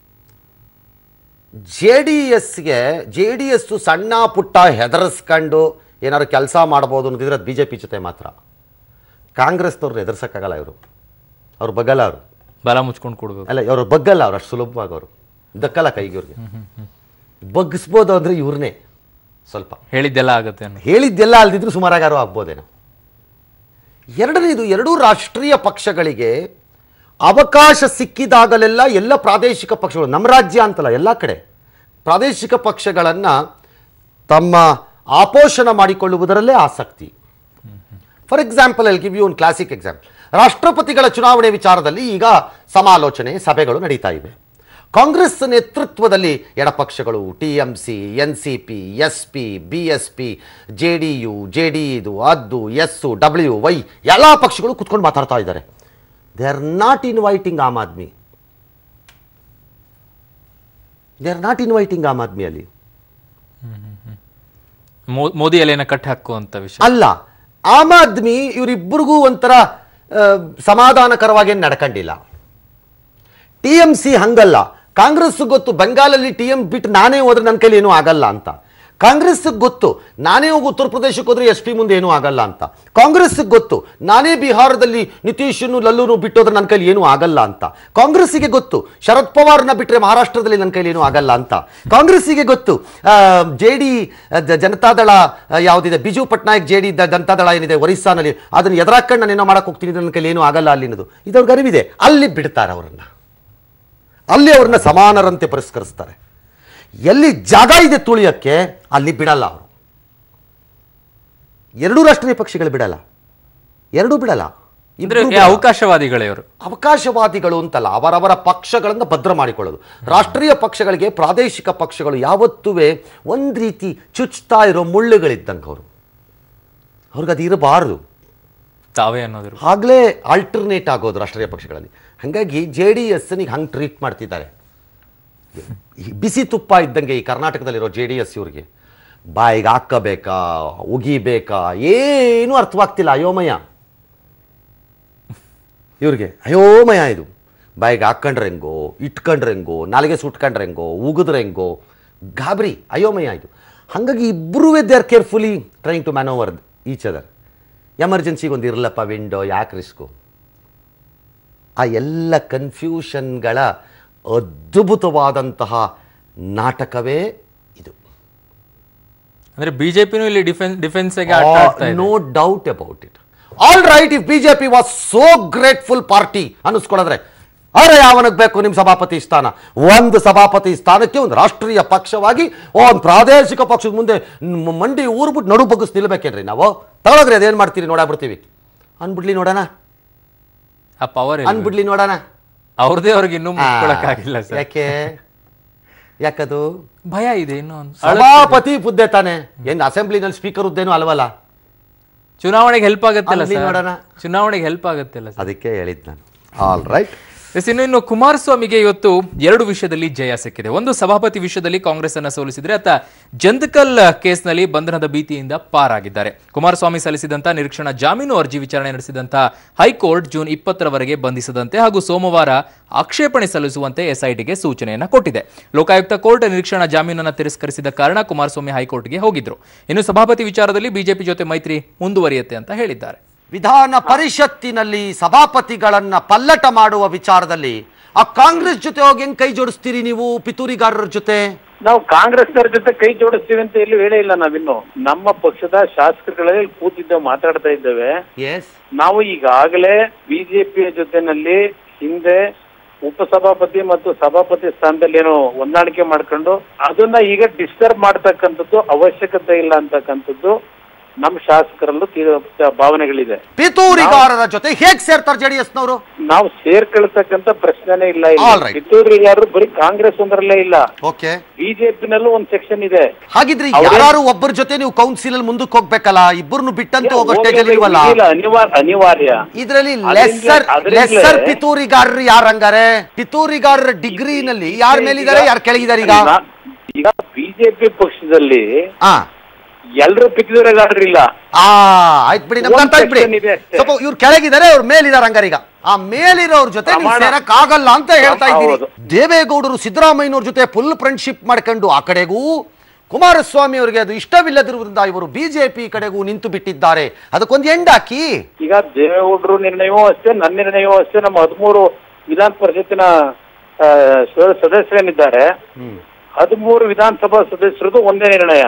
[SPEAKER 1] ಜೆ ಡಿ ಎಸ್ಗೆ ಜೆ ಡಿ ಎಸ್ ಸಣ್ಣ ಪುಟ್ಟ ಹೆದರ್ಸ್ಕೊಂಡು ಏನಾದ್ರು ಕೆಲಸ ಮಾಡ್ಬೋದು ಅನ್ನೋದಿದ್ರೆ ಅದು ಬಿ ಜೆ ಪಿ ಜೊತೆ ಮಾತ್ರ ಕಾಂಗ್ರೆಸ್ನವ್ರನ್ನ ಎದುರ್ಸಕ್ಕಾಗಲ್ಲ ಇವರು ಅವ್ರು ಬಗ್ಗಲ್ಲ ಅವರು
[SPEAKER 3] ಬಲ ಮುಚ್ಕೊಂಡು ಕೊಡ್ಬೇಕು
[SPEAKER 1] ಅಲ್ಲ ಇವರು ಬಗ್ಗಲ್ಲ ಅವ್ರು ಅಷ್ಟು ಸುಲಭವಾಗಿ ಅವರು ದಕ್ಕಲ್ಲ ಕೈಗೆ ಇವ್ರಿಗೆ ಬಗ್ಗಿಸ್ಬೋದು ಅಂದರೆ ಇವ್ರನ್ನೇ ಸ್ವಲ್ಪ
[SPEAKER 3] ಹೇಳಿದ್ದೆಲ್ಲ ಆಗುತ್ತೆ ಅನ್ನೋ
[SPEAKER 1] ಹೇಳಿದ್ದೆಲ್ಲ ಅಲ್ದಿದ್ರು ಸುಮಾರಾಗಾರು ಆಗ್ಬೋದೇನೋ ಎರಡನೇದು ಎರಡೂ ರಾಷ್ಟ್ರೀಯ ಪಕ್ಷಗಳಿಗೆ ಅವಕಾಶ ಸಿಕ್ಕಿದಾಗಲೆಲ್ಲ ಎಲ್ಲ ಪ್ರಾದೇಶಿಕ ಪಕ್ಷಗಳು ನಮ್ಮ ರಾಜ್ಯ ಅಂತಲ್ಲ ಎಲ್ಲ ಕಡೆ ಪ್ರಾದೇಶಿಕ ಪಕ್ಷಗಳನ್ನು ತಮ್ಮ ಆಪೋಷಣ ಮಾಡಿಕೊಳ್ಳುವುದರಲ್ಲೇ ಆಸಕ್ತಿ for example I give you ಒಂದು ಕ್ಲಾಸಿಕ್ ಎಕ್ಸಾಂಪಲ್ ರಾಷ್ಟ್ರಪತಿಗಳ ಚುನಾವಣೆ ವಿಚಾರದಲ್ಲಿ ಈಗ ಸಮಾಲೋಚನೆ ಸಭೆಗಳು ನಡೀತಾ ಇವೆ ಕಾಂಗ್ರೆಸ್ ನೇತೃತ್ವದಲ್ಲಿ ಎಡಪಕ್ಷಗಳು T M C N C P S P B S P J D U J D ಇದು ಅದು ಎಸ್ಸು ಡಬ್ಲ್ಯೂ ವೈ ಎಲ್ಲ ಪಕ್ಷಗಳು ಕುತ್ಕೊಂಡು ಮಾತಾಡ್ತಾ ಇದ್ದಾರೆ they are not inviting Aam Aadmi they are not inviting Aam Aadmi ಅಲ್ಲಿ
[SPEAKER 3] ಮೋ- ಮೋದಿ ಎಲೆನ ಕಟ್ ಹಾಕುವಂತ ವಿಷಯ
[SPEAKER 1] ಅಲ್ಲ ಆಮ್ ಆದ್ಮಿ ಇವರಿಬ್ಬರಿಗೂ ಒಂಥರ ಆ, ಸಮಾಧಾನಕರವಾಗಿ ನಡ್ಕೊಂಡಿಲ್ಲ ಟಿ ಎಂ ಸಿ ಹಂಗಲ್ಲ ಕಾಂಗ್ರೆಸ್ ಗೊತ್ತು ಬೆಂಗಾಲಲ್ಲಿ ಟಿ ಎಂ ಬಿಟ್ಟು ನಾನೇ ಹೋದ್ರೆ ನನ್ನ ಕೈಲಿ ಏನೂ ಆಗಲ್ಲ ಅಂತ ಕಾಂಗ್ರೆಸ್ ಗೊತ್ತು ನಾನೇ ಹೋಗಿ ಉತ್ತರ ಪ್ರದೇಶಕ್ಕೆ ಹೋದ್ರೆ ಎಸ್ ಪಿ ಮುಂದೆ ಏನೂ ಆಗಲ್ಲ ಅಂತ ಕಾಂಗ್ರೆಸ್ ಗೊತ್ತು ನಾನೇ ಬಿಹಾರದಲ್ಲಿ ನಿತೀಶನ್ನು ಲಲ್ಲೂನು ಬಿಟ್ಟೋದ್ರೆ ನನ್ನ ಕೈಲಿ ಏನೂ ಆಗಲ್ಲ ಅಂತ ಕಾಂಗ್ರೆಸ್ಸಿಗೆ ಗೊತ್ತು ಶರದ್ ಪವಾರ್ನ ಬಿಟ್ಟರೆ ಮಹಾರಾಷ್ಟ್ರದಲ್ಲಿ ನನ್ನ ಕೈಲಿ ಏನೂ ಆಗಲ್ಲ ಅಂತ ಕಾಂಗ್ರೆಸ್ಸಿಗೆ ಗೊತ್ತು ಜೆ ಡಿ ಜನತಾದಳ ಆ, ಯಾವುದಿದೆ ಬಿಜು ಪಟ್ನಾಯಕ್ ಜೆ ಡಿ ಜನತಾದಳ ಏನಿದೆ ಒರಿಸ್ಸಾನಲ್ಲಿ ಅದನ್ನು ಎದುರಾಕೊಂಡು ನಾನು ಏನೋ ಮಾಡಕ್ಕೆ ಹೋಗ್ತೀನಿ ನನ್ನ ಕೈಲಿ ಏನೂ ಆಗಲ್ಲ ಅಲ್ಲಿ ಅನ್ನೋದು ಇದವ್ರಿಗೆ ಅರಿವಿದೆ ಅಲ್ಲಿ ಬಿಡ್ತಾರೆ ಅವರನ್ನು ಅಲ್ಲಿ ಅವ್ರನ್ನ ಸಮಾನರಂತೆ ಪುರಸ್ಕರಿಸ್ತಾರೆ ಎಲ್ಲಿ ಜಾಗ ಇದೆ ತುಳಿಯಕ್ಕೆ ಅಲ್ಲಿ ಬಿಡಲ್ಲ ಅವರು ಎರಡೂ ರಾಷ್ಟ್ರೀಯ ಪಕ್ಷಗಳು ಬಿಡಲ್ಲ ಎರಡೂ ಬಿಡಲ್ಲ
[SPEAKER 3] ಅಂದ್ರೆ
[SPEAKER 1] ಇಬ್ರೂ
[SPEAKER 3] ಏ,
[SPEAKER 1] ಬಿಡಲ್ಲ.
[SPEAKER 3] ಅವಕಾಶವಾದಿಗಳೇ ಅವರು
[SPEAKER 1] ಅವಕಾಶವಾದಿಗಳು ಅಂತಲ್ಲ ಅವರವರ ಪಕ್ಷಗಳನ್ನು ಭದ್ರ ಮಾಡಿಕೊಳ್ಳೋದು ರಾಷ್ಟ್ರೀಯ ಪಕ್ಷಗಳಿಗೆ ಪ್ರಾದೇಶಿಕ ಪಕ್ಷಗಳು ಯಾವತ್ತೂ ಒಂದು ರೀತಿ ಚುಚ್ತಾ ಇರೋ ಮುಳ್ಳುಗಳಿದ್ದಂಗೆ ಅವರು ಅವ್ರಿಗೆ ಅದು ಇರಬಾರದು
[SPEAKER 3] ತಾವೇ ಅನ್ನೋದ್ರು
[SPEAKER 1] ಆಗಲೇ ಆಲ್ಟರ್ನೇಟ್ ಆಗೋದು ರಾಷ್ಟ್ರೀಯ ಪಕ್ಷಗಳಲ್ಲಿ ಹಾಗಾಗಿ ಜೆ ಡಿ ಎಸ್ನಿಗೆ ಹಂಗೆ ಟ್ರೀಟ್ ಮಾಡ್ತಿದ್ದಾರೆ ಈ ಬಿಸಿ ತುಪ್ಪ ಇದ್ದಂಗೆ ಈ ಕರ್ನಾಟಕದಲ್ಲಿರೋ ಜೆ ಡಿ ಎಸ್ ಇವ್ರಿಗೆ ಬಾಯಿಗೆ ಹಾಕಬೇಕಾ ಉಗಿಬೇಕಾ ಏನೂ ಅರ್ಥವಾಗ್ತಿಲ್ಲ ಅಯೋಮಯ ಇವ್ರಿಗೆ ಅಯೋಮಯ ಇದು ಬಾಯಿಗೆ ಹಾಕ್ಕೊಂಡ್ರೆ ಹೆಂಗೋ ಇಟ್ಕೊಂಡ್ರೆ ಹೆಂಗೋ ನಾಲಿಗೆ ಸುಟ್ಕೊಂಡ್ರೆ ಹೆಂಗೋ ಉಗಿದ್ರೆ ಹೆಂಗೋ ಗಾಬರಿ ಅಯೋಮಯ ಇದು ಹಾಗಾಗಿ ಇಬ್ಬರೂ they are carefully trying to manoeuvre each other ಎಮರ್ಜೆನ್ಸಿಗೆ ಒಂದು ಇರಲಪ್ಪ ವಿಂಡೋ ಯಾಕೆ ರಿಸ್ಕು ಆ ಎಲ್ಲ ಕನ್ಫ್ಯೂಷನ್ಗಳ ಅದ್ಭುತವಾದಂತಹ ನಾಟಕವೇ ಇದು
[SPEAKER 3] ಅಂದ್ರೆ ಬಿಜೆಪಿನೂ ಇಲ್ಲಿ ಡಿಫೆನ್ಸ್ ಡಿಫೆನ್ಸ್ ಆಗಿ ಆಟ ಆಡ್ತಾ ಇದೆ
[SPEAKER 1] no doubt about it all right if BJP was so grateful party ಅನ್ನಿಸ್ಕೊಳದ್ರೆ ಅರೆ ಯಾವನಿಗೆ ಬೇಕು ನಿಮ್ಮ ಸಭಾಪತಿ ಸ್ಥಾನ ಒಂದು ಸಭಾಪತಿ ಸ್ಥಾನಕ್ಕೆ ಒಂದು ರಾಷ್ಟ್ರೀಯ ಪಕ್ಷವಾಗಿ ಒಂದು ಪ್ರಾದೇಶಿಕ ಪಕ್ಷದ ಮುಂದೆ ಮ್- ಮಂಡಿ ಊರ್ಬಿಟ್ಟು ನಡು ಬಗ್ಗಿಸ್ ನಿಲ್ಬೇಕೇನ್ರಿ ನಾವು ತಗೊಳಗ್ರಿ ಅದೇನು ಮಾಡ್ತೀರಿ ನೋಡಾಬಿಡ್ತೀವಿ ಅನ್ಬಿಡ್ಲಿ ನೋಡೋಣ
[SPEAKER 3] ಆ ಪವರ್
[SPEAKER 1] ಅನ್ಬಿಡ್ಲಿ ನೋಡೋಣ
[SPEAKER 3] ಅವ್ರದೇ ಅವ್ರಿಗೆ ಇನ್ನೂ ಮುಟ್ಕೊಳಕ್ಕಾಗಿಲ್ಲ ಸರ್
[SPEAKER 1] ಯಾಕೆ ಯಾಕದು
[SPEAKER 3] ಭಯ ಇದೆ ಇನ್ನೂ ಒಂದು
[SPEAKER 1] ಸಭಾಪತಿ ಹುದ್ದೆ ತಾನೆ ಏನು ಅಸೆಂಬ್ಲಿನಲ್ಲಿ ಸ್ಪೀಕರ್ ಹುದ್ದೆನೂ ಅಲ್ವಲ್ಲ
[SPEAKER 3] ಚುನಾವಣೆಗೆ ಹೆಲ್ಪ್ ಆಗತ್ತಲ್ಲ
[SPEAKER 1] ಅಲ್ಲಿ
[SPEAKER 3] ಸರ್
[SPEAKER 1] ನೋಡೋಣ.
[SPEAKER 3] ಚುನಾವಣೆಗೆ ಹೆಲ್ಪ್ ಆಗತ್ತಲ್ಲ ಸರ್
[SPEAKER 1] ಅದಕ್ಕೆ ಹೇಳಿದ್ದು ನಾನು ಆಲ್ ರೈಟ್
[SPEAKER 3] ಎಸ್ ಇನ್ನು ಇನ್ನು ಕುಮಾರಸ್ವಾಮಿಗೆ ಇವತ್ತು ಎರಡು ವಿಷಯದಲ್ಲಿ ಜಯ ಸಿಕ್ಕಿದೆ ಒಂದು ಸಭಾಪತಿ ವಿಷಯದಲ್ಲಿ ಕಾಂಗ್ರೆಸ್ ಅನ್ನ ಸೋಲಿಸಿದ್ರೆ ಆತ ಜಂತಕಲ್ ಕೇಸ್ನಲ್ಲಿ ಬಂಧನದ ಭೀತಿಯಿಂದ ಪಾರಾಗಿದ್ದಾರೆ ಕುಮಾರಸ್ವಾಮಿ ಸಲ್ಲಿಸಿದಂತ ನಿರೀಕ್ಷಣಾ ಜಾಮೀನು ಅರ್ಜಿ ವಿಚಾರಣೆ ನಡೆಸಿದಂತ ಹೈಕೋರ್ಟ್ ಜೂನ್ ಇಪ್ಪತ್ತರವರೆಗೆ ಬಂಧಿಸದಂತೆ ಹಾಗೂ ಸೋಮವಾರ ಆಕ್ಷೇಪಣೆ ಸಲ್ಲಿಸುವಂತೆ ಎಸ್ಐಟಿಗೆ ಸೂಚನೆಯನ್ನ ಕೊಟ್ಟಿದೆ ಲೋಕಾಯುಕ್ತ ಕೋರ್ಟ್ ನಿರೀಕ್ಷಣಾ ಜಾಮೀನನ್ನು ತಿರಸ್ಕರಿಸಿದ ಕಾರಣ ಕುಮಾರಸ್ವಾಮಿ ಹೈಕೋರ್ಟ್ಗೆ ಹೋಗಿದ್ರು ಇನ್ನು ಸಭಾಪತಿ ವಿಚಾರದಲ್ಲಿ ಬಿಜೆಪಿ ಜೊತೆ ಮೈತ್ರಿ ಮುಂದುವರಿಯುತ್ತೆ ಅಂತ ಹೇಳಿದ್ದಾರೆ
[SPEAKER 1] ವಿಧಾನ ಪರಿಷತ್ತಿನಲ್ಲಿ ಸಭಾಪತಿಗಳನ್ನ ಪಲ್ಲಟ ಮಾಡುವ ವಿಚಾರದಲ್ಲಿ ಆ ಕಾಂಗ್ರೆಸ್ ಜೊತೆ ಹೋಗಿ ಹೆಂಗ್ ಕೈ ಜೋಡಿಸ್ತೀರಿ ನೀವು ಪಿತೂರಿಗಾರರ ಜೊತೆ
[SPEAKER 4] ನಾವು ಕಾಂಗ್ರೆಸ್ನವ್ರ ಜೊತೆ ಕೈ ಜೋಡಿಸ್ತೀವಿ ಅಂತ ಎಲ್ಲೂ ಹೇಳೇ ಇಲ್ಲ ನಾವಿನ್ನು ನಮ್ಮ ಪಕ್ಷದ ಶಾಸಕರುಗಳಲ್ಲಿ ಕೂತಿದ್ದೇವೆ ಮಾತಾಡ್ತಾ ಇದ್ದೇವೆ
[SPEAKER 1] ಎಸ್
[SPEAKER 4] ನಾವು ಈಗಾಗಲೇ ಬಿಜೆಪಿಯ ಜೊತೆನಲ್ಲಿ ಹಿಂದೆ ಉಪಸಭಾಪತಿ ಮತ್ತು ಸಭಾಪತಿ ಸ್ಥಾನದಲ್ಲಿ ಏನೋ ಹೊಂದಾಣಿಕೆ ಮಾಡ್ಕೊಂಡು ಅದನ್ನ ಈಗ ಡಿಸ್ಟರ್ಬ್ ಮಾಡ್ತಕ್ಕಂಥದ್ದು ಅವಶ್ಯಕತೆ ಇಲ್ಲ ಅಂತಕ್ಕಂಥದ್ದು ನಮ್ಮ ಶಾಸಕರಲ್ಲೂ ತೀವ್ರ ಭಾವನೆಗಳಿದೆ
[SPEAKER 1] ಪಿತೂರಿಗಾರರ ಜೊತೆ ಹೇಗ್ ಸೇರ್ತಾರೆ ಜೆಡಿಎಸ್ ನವರು
[SPEAKER 4] ನಾವು ಸೇರ್ಕೊಳ್ತಕ್ಕಂಥ ಪ್ರಶ್ನೆನೇ ಇಲ್ಲ
[SPEAKER 1] All
[SPEAKER 4] ಇಲ್ಲಿ
[SPEAKER 1] right.
[SPEAKER 4] ಕಿತ್ತೂರಿಗಾರರು ಬರೀ ಕಾಂಗ್ರೆಸ್ ಒಂದರಲ್ಲೇ ಇಲ್ಲ
[SPEAKER 1] ಓಕೆ
[SPEAKER 4] ಬಿಜೆಪಿನಲ್ಲೂ ಒಂದ್ ಸೆಕ್ಷನ್ ಇದೆ
[SPEAKER 1] ಹಾಗಿದ್ರೆ
[SPEAKER 4] ಅವ್ರೇ-
[SPEAKER 1] ಯಾರು ಒಬ್ಬರ ಜೊತೆ ನೀವು ಕೌನ್ಸಿಲ್ ಅಲ್ಲಿ ಮುಂದಕ್ಕೆ ಹೋಗ್ಬೇಕಲ್ಲ ಇಬ್ಬರನ್ನು ಬಿಟ್ಟಂತೂ ಹೋಗೋ ಸ್ಟೇಜ್ ಅಲ್ಲಿ ಇಲ್ವಲ್ಲ
[SPEAKER 4] ಇಲ್ಲ, ಅನಿವಾರ್ಯ ಅನಿವಾರ್ಯ
[SPEAKER 1] ಇದರಲ್ಲಿ
[SPEAKER 4] ಅದ್ರಿಂದಲೇ-
[SPEAKER 1] ಲೆಸ್ಸರ್
[SPEAKER 4] ಅದ್ರಿಂದಲೇ-
[SPEAKER 1] ಲೆಸ್ಸರ್ ಪಿತೂರಿಗಾರರು ಯಾರು ಹಂಗಾರೆ ಪಿತೂರಿಗಾರರ ಡಿಗ್ರಿನಲ್ಲಿ ಯಾರ ಮೇಲಿದ್ದಾರೆ ಯಾರು ಕೆಳಗಿದ್ದಾರೆ ಈಗ
[SPEAKER 4] ನಾ- ಈಗ ಬಿಜೆಪಿ ಪಕ್ಷದಲ್ಲಿ
[SPEAKER 1] ಆ
[SPEAKER 4] ಎಲ್ರು ಪಿಕ್ಕಿದವರೆಗಾರರಿಲ್ಲ
[SPEAKER 1] ಆ ಆಯ್ತು ಬಿಡಿ ನಮ್ಗೆ
[SPEAKER 4] ಒಂದ್
[SPEAKER 1] ಅರ್ಥ ಆಯ್ತು ಬಿಡಿ
[SPEAKER 4] section ಇದೆ ಅಷ್ಟೇ.
[SPEAKER 1] ಸ್ವಲ್ಪ ಇವ್ರು ಕೆಳಗಿದ್ದಾರೆ ಅವ್ರ ಮೇಲಿದ್ದಾರೆ ಹಂಗಾರೆ ಈಗ ಆ ಮೇಲಿರೋರ್ ಜೊತೆ ನೀವು
[SPEAKER 4] ಪ್ರಮಾಣ-
[SPEAKER 1] ಸೇರಕ್ ಆಗಲ್ಲ ಅಂತ ಹೇಳ್ತಾ ಇದ್ದೀರಿ
[SPEAKER 4] ಹೌದು.
[SPEAKER 1] ದೇವೇಗೌಡರು ಸಿದ್ದರಾಮಯ್ಯನವ್ರ ಜೊತೆ ಫುಲ್ ಫ್ರೆಂಡ್ಶಿಪ್ ಮಾಡ್ಕೊಂಡು ಆ ಕಡೆಗೂ ಕುಮಾರಸ್ವಾಮಿ ಅವರಿಗೆ ಅದು ಇಷ್ಟವಿಲ್ಲದಿರುವುದರಿಂದ ಇವರು ಬಿಜೆಪಿ ಕಡೆಗೂ ನಿಂತು ಬಿಟ್ಟಿದ್ದಾರೆ ಅದಕ್ಕೊಂದು ಎಂಡ್ ಹಾಕಿ
[SPEAKER 4] ಈಗ ದೇವೇಗೌಡರು ನಿರ್ಣಯವೂ ಅಷ್ಟೇ ನನ್ನ ನಿರ್ಣಯವೂ ಅಷ್ಟೇ ನಮ್ಮ ಹದಿಮೂರು ವಿಧಾನ ಪರಿಷತ್ತಿನ ಆ, ಸ- ಸದಸ್ಯರೇನಿದ್ದಾರೆ ಹದಿಮೂರು ವಿಧಾನಸಭಾ ಸದಸ್ಯರದು ಒಂದೇ ನಿರ್ಣಯ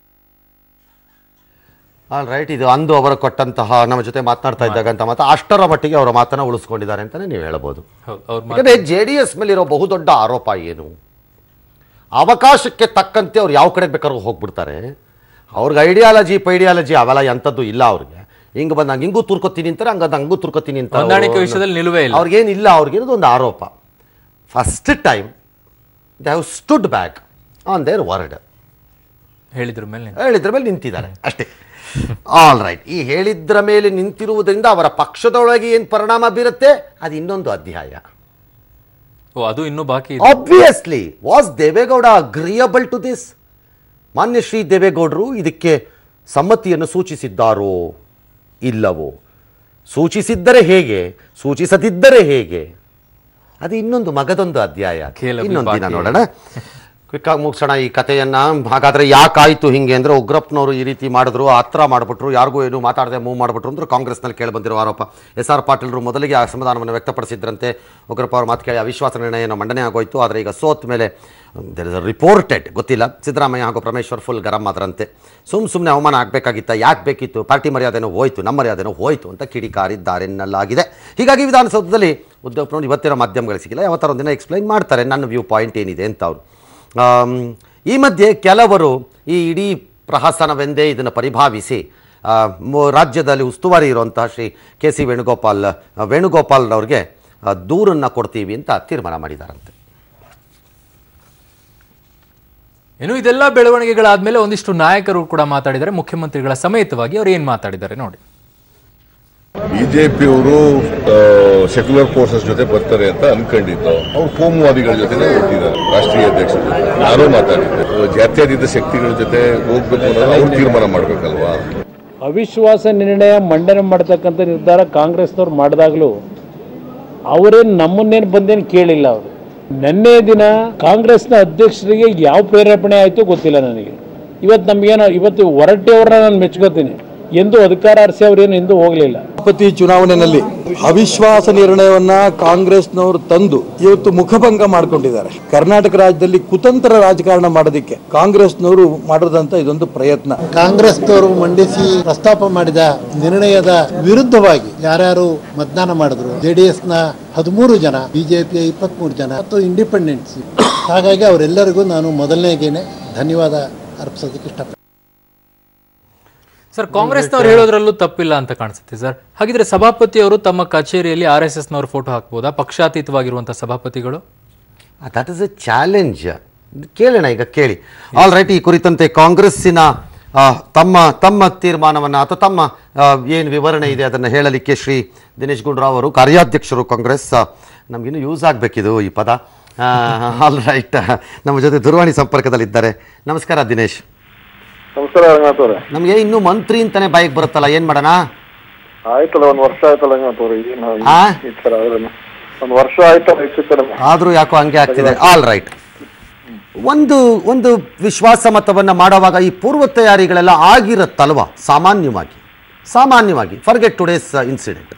[SPEAKER 1] ಆಲ್ ರೈಟ್ ಇದು ಅಂದು ಅವರು ಕೊಟ್ಟಂತಹ ನಮ್ಮ ಜೊತೆ ಮಾತನಾಡ್ತಾ ಇದ್ದಾಗ ಅಂತ ಮಾತು ಅಷ್ಟರ ಮಟ್ಟಿಗೆ ಅವರ ಮಾತನ್ನ ಉಳಿಸ್ಕೊಂಡಿದ್ದಾರೆ ಅಂತಾನೆ ನೀವು ಹೇಳ್ಬೋದು
[SPEAKER 3] ಹೌದು ಅವ್ರ ಮಾತು-
[SPEAKER 1] ಯಾಕಂದ್ರೆ ಜೆ ಡಿ ಎಸ್ ಮೇಲಿರೋ ಬಹುದೊಡ್ಡ ಆರೋಪ ಏನು ಅವಕಾಶಕ್ಕೆ ತಕ್ಕಂತೆ ಅವ್ರು ಯಾವ ಕಡೆ ಬೇಕಾದ್ರೂ ಹೋಗ್ಬಿಡ್ತಾರೆ ಅವ್ರಿಗೆ ಐಡಿಯಾಲಜಿ ಪೈಡಿಯಾಲಜಿ ಅವೆಲ್ಲ ಎಂಥದ್ದು ಇಲ್ಲ ಅವ್ರಿಗೆ ಹಿಂಗೆ ಬಂದಂಗೆ ಹಿಂಗೂ ತುರ್ಕೊತೀನಿ ಅಂತಾರೆ ಹಂಗಂದ ಹಂಗೂ ತುರ್ಕೊತೀನಿ ಅಂತ
[SPEAKER 3] ಹೊಂದಾಣಿಕೆ ವಿಷಯದಲ್ಲಿ ನಿಲುವೇ ಇಲ್ಲ
[SPEAKER 1] ಅವ್ರಿಗೇನಿಲ್ಲ ಅವ್ರಿಗೇನದು ಒಂದು ಆರೋಪ first time they have stood back on their word
[SPEAKER 3] ಹೇಳಿದ್ರ ಮೇಲೆ
[SPEAKER 1] ಹೇಳಿದ್ರ ಮೇಲೆ ನಿಂತಿದ್ದಾರೆ ಅಷ್ಟೇ ಆಲ್ ರೈಟ್ ಈ ಹೇಳಿದ್ರ ಮೇಲೆ ನಿಂತಿರುವುದರಿಂದ ಅವರ ಪಕ್ಷದೊಳಗೆ ಏನು ಪರಿಣಾಮ ಬೀರುತ್ತೆ ಅದು ಇನ್ನೊಂದು ಅಧ್ಯಾಯ
[SPEAKER 3] ಓ ಅದು ಇನ್ನೂ ಬಾಕಿ ಇದೆ
[SPEAKER 1] obviously was Deve Gowda agreeable to this ಮಾನ್ಯ ಶ್ರೀ ದೇವೇಗೌಡರು ಇದಕ್ಕೆ ಸಮ್ಮತಿಯನ್ನು ಸೂಚಿಸಿದ್ದಾರೋ ಇಲ್ಲವೋ ಸೂಚಿಸಿದ್ದರೆ ಹೇಗೆ ಸೂಚಿಸದಿದ್ದರೆ ಹೇಗೆ ಅದು ಇನ್ನೊಂದು ಮಗದೊಂದು ಅಧ್ಯಾಯ
[SPEAKER 3] ಖೇಲ
[SPEAKER 1] ಇನ್ನೊಂದು ದಿನ
[SPEAKER 3] ಬಾಕಿ.
[SPEAKER 1] ನೋಡೋಣ ಕ್ವಿಕ್ ಆಗಿ ಮುಗಿಸೋಣ ಈ ಕಥೆಯನ್ನ ಹಾಗಾದ್ರೆ ಯಾಕಾಯ್ತು ಹಿಂಗೆ ಅಂದ್ರೆ ಉಗ್ರಪ್ಪನವರು ಈ ರೀತಿ ಮಾಡಿದ್ರು ಹತ್ರ ಮಾಡಿಬಿಟ್ರು ಯಾರಿಗೂ ಏನು ಮಾತಾಡದೆ ಮೂವ್ ಮಾಡಿಬಿಟ್ರು ಅಂದ್ರೆ ಕಾಂಗ್ರೆಸ್ನಲ್ಲಿ ಕೇಳಿ ಬಂದಿರೋ ಆರೋಪ ಎಸ್ ಆರ್ ಪಾಟೀಲ್ರು ಮೊದಲಿಗೆ ಅಸಮಾಧಾನವನ್ನು ವ್ಯಕ್ತಪಡಿಸಿದ್ರಂತೆ ಉಗ್ರಪ್ಪ ಅವ್ರ ಮಾತು ಕೇಳಿ ಅವಿಶ್ವಾಸ ನಿರ್ಣಯನ ಮಂಡನೆ ಆಗೋಯ್ತು ಆದರೆ ಈಗ ಸೋತ್ ಮೇಲೆ ದರ್ ಇಸ್ ರಿಪೋರ್ಟೆಡ್ ಗೊತ್ತಿಲ್ಲ ಸಿದ್ದರಾಮಯ್ಯ ಹಾಗೂ ಪರಮೇಶ್ವರ್ ಫುಲ್ ಗರಂ ಆದ್ರಂತೆ ಸುಮ್ ಸುಮ್ಮನೆ ಅವಮಾನ ಆಗಬೇಕಾಗಿತ್ತ ಯಾಕೆ ಬೇಕಿತ್ತು ಪಾರ್ಟಿ ಮರ್ಯಾದೆನೋ ಹೋಯ್ತು ನಮ್ಮ ಮರ್ಯಾದೆನೋ ಹೋಯ್ತು ಅಂತ ಕಿಡಿಕಾರಿದ್ದಾರೆ ಎನ್ನಲಾಗಿದೆ ಹೀಗಾಗಿ ವಿಧಾನಸೌಧದಲ್ಲಿ ಉದ್ಯೋಗಪ್ನವ್ರು ಇವತ್ತಿನ ಮಾಧ್ಯಮಗಳಿಗೆ ಸಿಗಿಲ್ಲ ಯಾವತ್ತಾರ ಒಂದಿನ ಎಕ್ಸ್ಪ್ಲೈನ್ ಮಾಡ್ತಾರೆ ನನ್ನ ವ್ಯೂ ಪಾಯಿಂಟ್ ಏನಿದೆ ಅಂತ ಅವರು ಆಮ್, ಈ ಮಧ್ಯೆ ಕೆಲವರು ಈ ಇಡೀ ಪ್ರಹಸನವೆಂದೇ ಇದನ್ನು ಪರಿಭಾವಿಸಿ ಆ, ಮು- ರಾಜ್ಯದಲ್ಲಿ ಉಸ್ತುವಾರಿ ಇರುವಂತಹ ಶ್ರೀ ಕೆ ಸಿ ವೇಣುಗೋಪಾಲ್ ಆ, ವೇಣುಗೋಪಾಲ್ ಅವ್ರಿಗೆ ಆ, ದೂರನ್ನು ಕೊಡ್ತೀವಿ ಅಂತ ತೀರ್ಮಾನ ಮಾಡಿದಾರಂತೆ
[SPEAKER 3] ಇನ್ನು ಇದೆಲ್ಲ ಬೆಳವಣಿಗೆಗಳಾದ್ಮೇಲೆ ಒಂದಿಷ್ಟು ನಾಯಕರು ಕೂಡ ಮಾತಾಡಿದ್ದಾರೆ ಮುಖ್ಯಮಂತ್ರಿಗಳ ಸಮೇತವಾಗಿ ಅವ್ರು ಏನ್ ಮಾತಾಡಿದ್ದಾರೆ ನೋಡಿ
[SPEAKER 5] ಬಿಜೆಪಿಯವರು ಸೆಕ್ಯುಲರ್ ಫೋರ್ಸಸ್ ಜೊತೆ ಬರ್ತಾರೆ ಅಂತ ಅನ್ಕೊಂಡಿದ್ದು ಅವ್ರು ಕೋಮುವಾದಿಗಳ ಜೊತೆ ಹೊರಟಿದ್ದಾರೆ ರಾಷ್ಟ್ರೀಯ ಅಧ್ಯಕ್ಷರ ಜೊತೆ ಯಾರೋ ಮಾತಾಡಿದ್ರು ಜಾತ್ಯತೀತ ಶಕ್ತಿಗಳ ಜೊತೆ ಹೋಗ್ಬೇಕು ಅನ್ನೋದು ಅವ್ರು ತೀರ್ಮಾನ ಮಾಡ್ಬೇಕಲ್ವಾ
[SPEAKER 6] ಅವಿಶ್ವಾಸ ನಿರ್ಣಯ ಮಂಡನೆ ಮಾಡ್ತಕ್ಕಂಥ ನಿರ್ಧಾರ ಕಾಂಗ್ರೆಸ್ನವ್ರು ಮಾಡಿದಾಗಲೂ ಅವರೇನು ನಮ್ಮನ್ನೇನು ಬಂದೇನು ಕೇಳಿಲ್ಲ ಅವರು ನಿನ್ನೆ ದಿನ ಕಾಂಗ್ರೆಸ್ನ ಅಧ್ಯಕ್ಷರಿಗೆ ಯಾವ ಪ್ರೇರೇಪಣೆ ಆಯಿತು ಗೊತ್ತಿಲ್ಲ ನನಗೆ ಇವತ್ತು ನಮಗೇನೋ ಇವತ್ತು ಹೊರಟ್ಟಿಯವ್ರನ್ನ ನಾನು ಮೆಚ್ಕೋತೀನಿ ಎಂದು ಅಧಿಕಾರ ಅರಸಿ ಅವ್ರೇನು ಎಂದೂ ಹೋಗಲಿಲ್ಲ
[SPEAKER 7] ಸಭಾಪತಿ ಚುನಾವಣೆಯಲ್ಲಿ ಅವಿಶ್ವಾಸ ನಿರ್ಣಯವನ್ನ ಕಾಂಗ್ರೆಸ್ನವರು ತಂದು ಇವತ್ತು ಮುಖಭಂಗ ಮಾಡಿಕೊಂಡಿದ್ದಾರೆ ಕರ್ನಾಟಕ ರಾಜ್ಯದಲ್ಲಿ ಕುತಂತ್ರ ರಾಜಕಾರಣ ಮಾಡೋದಕ್ಕೆ ಕಾಂಗ್ರೆಸ್ನವರು ಮಾಡಿದಂತ ಇದೊಂದು ಪ್ರಯತ್ನ
[SPEAKER 8] ಕಾಂಗ್ರೆಸ್ನವರು ಮಂಡಿಸಿ ಪ್ರಸ್ತಾಪ ಮಾಡಿದ ನಿರ್ಣಯದ ವಿರುದ್ಧವಾಗಿ ಯಾರ್ಯಾರು ಮತದಾನ ಮಾಡಿದ್ರು ಜೆಡಿಎಸ್ ನ ಹದಿಮೂರು ಜನ ಬಿಜೆಪಿಯ ಇಪ್ಪತ್ಮೂರು ಜನ ಮತ್ತು ಇಂಡಿಪೆಂಡೆನ್ಸ್ ಹಾಗಾಗಿ ಅವರೆಲ್ಲರಿಗೂ ನಾನು ಮೊದಲನೇಗೇನೆ ಧನ್ಯವಾದ ಅರ್ಪಿಸೋದಕ್ಕೆ ಇಷ್ಟಪಡ್ತೀನಿ
[SPEAKER 3] ಸರ್ ಕಾಂಗ್ರೆಸ್ನವ್ರು ಹೇಳೋದ್ರಲ್ಲೂ ತಪ್ಪಿಲ್ಲ ಅಂತ ಕಾಣಿಸುತ್ತೆ ಸರ್ ಹಾಗಿದ್ರೆ ಸಭಾಪತಿಯವರು ತಮ್ಮ ಕಚೇರಿಯಲ್ಲಿ ಆರ್ ಎಸ್ ಎಸ್ನವ್ರ ಫೋಟೋ ಹಾಕ್ಬೋದಾ ಪಕ್ಷಾತೀತವಾಗಿರುವಂತಹ ಸಭಾಪತಿಗಳು
[SPEAKER 1] ದಟ್ ಇಸ್ ಎ ಚಾಲೆಂಜ್ ಕೇಳೋಣ ಈಗ ಕೇಳಿ ಆಲ್ ರೈಟ್ ಈ ಕುರಿತಂತೆ ಕಾಂಗ್ರೆಸ್ಸಿನ ಆ, ತಮ್ಮ ತಮ್ಮ ತೀರ್ಮಾನವನ್ನು ಅಥವಾ ತಮ್ಮ ಏನು ವಿವರಣೆ ಇದೆ ಅದನ್ನು ಹೇಳಲಿಕ್ಕೆ ಶ್ರೀ ದಿನೇಶ್ ಗುಂಡೂರಾವ್ ಅವರು ಕಾರ್ಯಾಧ್ಯಕ್ಷರು ಕಾಂಗ್ರೆಸ್ ಆ, ನಮಗಿನ್ನೂ ಯೂಸ್ ಆಗಬೇಕಿದು ಈ ಪದ ಆಲ್ ರೈಟ್ ನಮ್ಮ ಜೊತೆ ದೂರವಾಣಿ ಸಂಪರ್ಕದಲ್ಲಿದ್ದಾರೆ ನಮಸ್ಕಾರ ದಿನೇಶ್
[SPEAKER 9] ನಮಸ್ಕಾರ ರಂಗನಾಥ್ ಅವ್ರೆ
[SPEAKER 1] ನಮಗೆ ಇನ್ನೂ ಮಂತ್ರಿ ಅಂತಾನೆ ಬಾಯಿಗೆ ಬರುತ್ತಲ್ಲ ಏನು ಮಾಡೋಣ
[SPEAKER 9] ಆಯ್ತಲ್ಲ ಒಂದ್ ವರ್ಷ ಆಯ್ತಲ್ಲ ರಂಗನಾಥ್ ಅವ್ರೆ ಏನು
[SPEAKER 1] ಆ?
[SPEAKER 9] ಈ ತರ ಆದ್ರೆ ಒಂದ್ ವರ್ಷ ಆಯ್ತಲ್ಲ ಹೆಚ್ಚು ಕಡಿಮೆ
[SPEAKER 1] ಆದರೂ ಯಾಕೋ ಹಂಗೆ ಆಗ್ತಿದೆ ಆಲ್ ರೈಟ್ ಒಂದು ಒಂದು ವಿಶ್ವಾಸ ಮತವನ್ನು ಮಾಡುವಾಗ ಈ ಪೂರ್ವ ತಯಾರಿಗಳೆಲ್ಲ ಆಗಿರುತ್ತಲ್ವಾ ಸಾಮಾನ್ಯವಾಗಿ ಸಾಮಾನ್ಯವಾಗಿ ಫರ್ಗೆಟ್ ಟುಡೇಸ್ ಇನ್ಸಿಡೆಂಟ್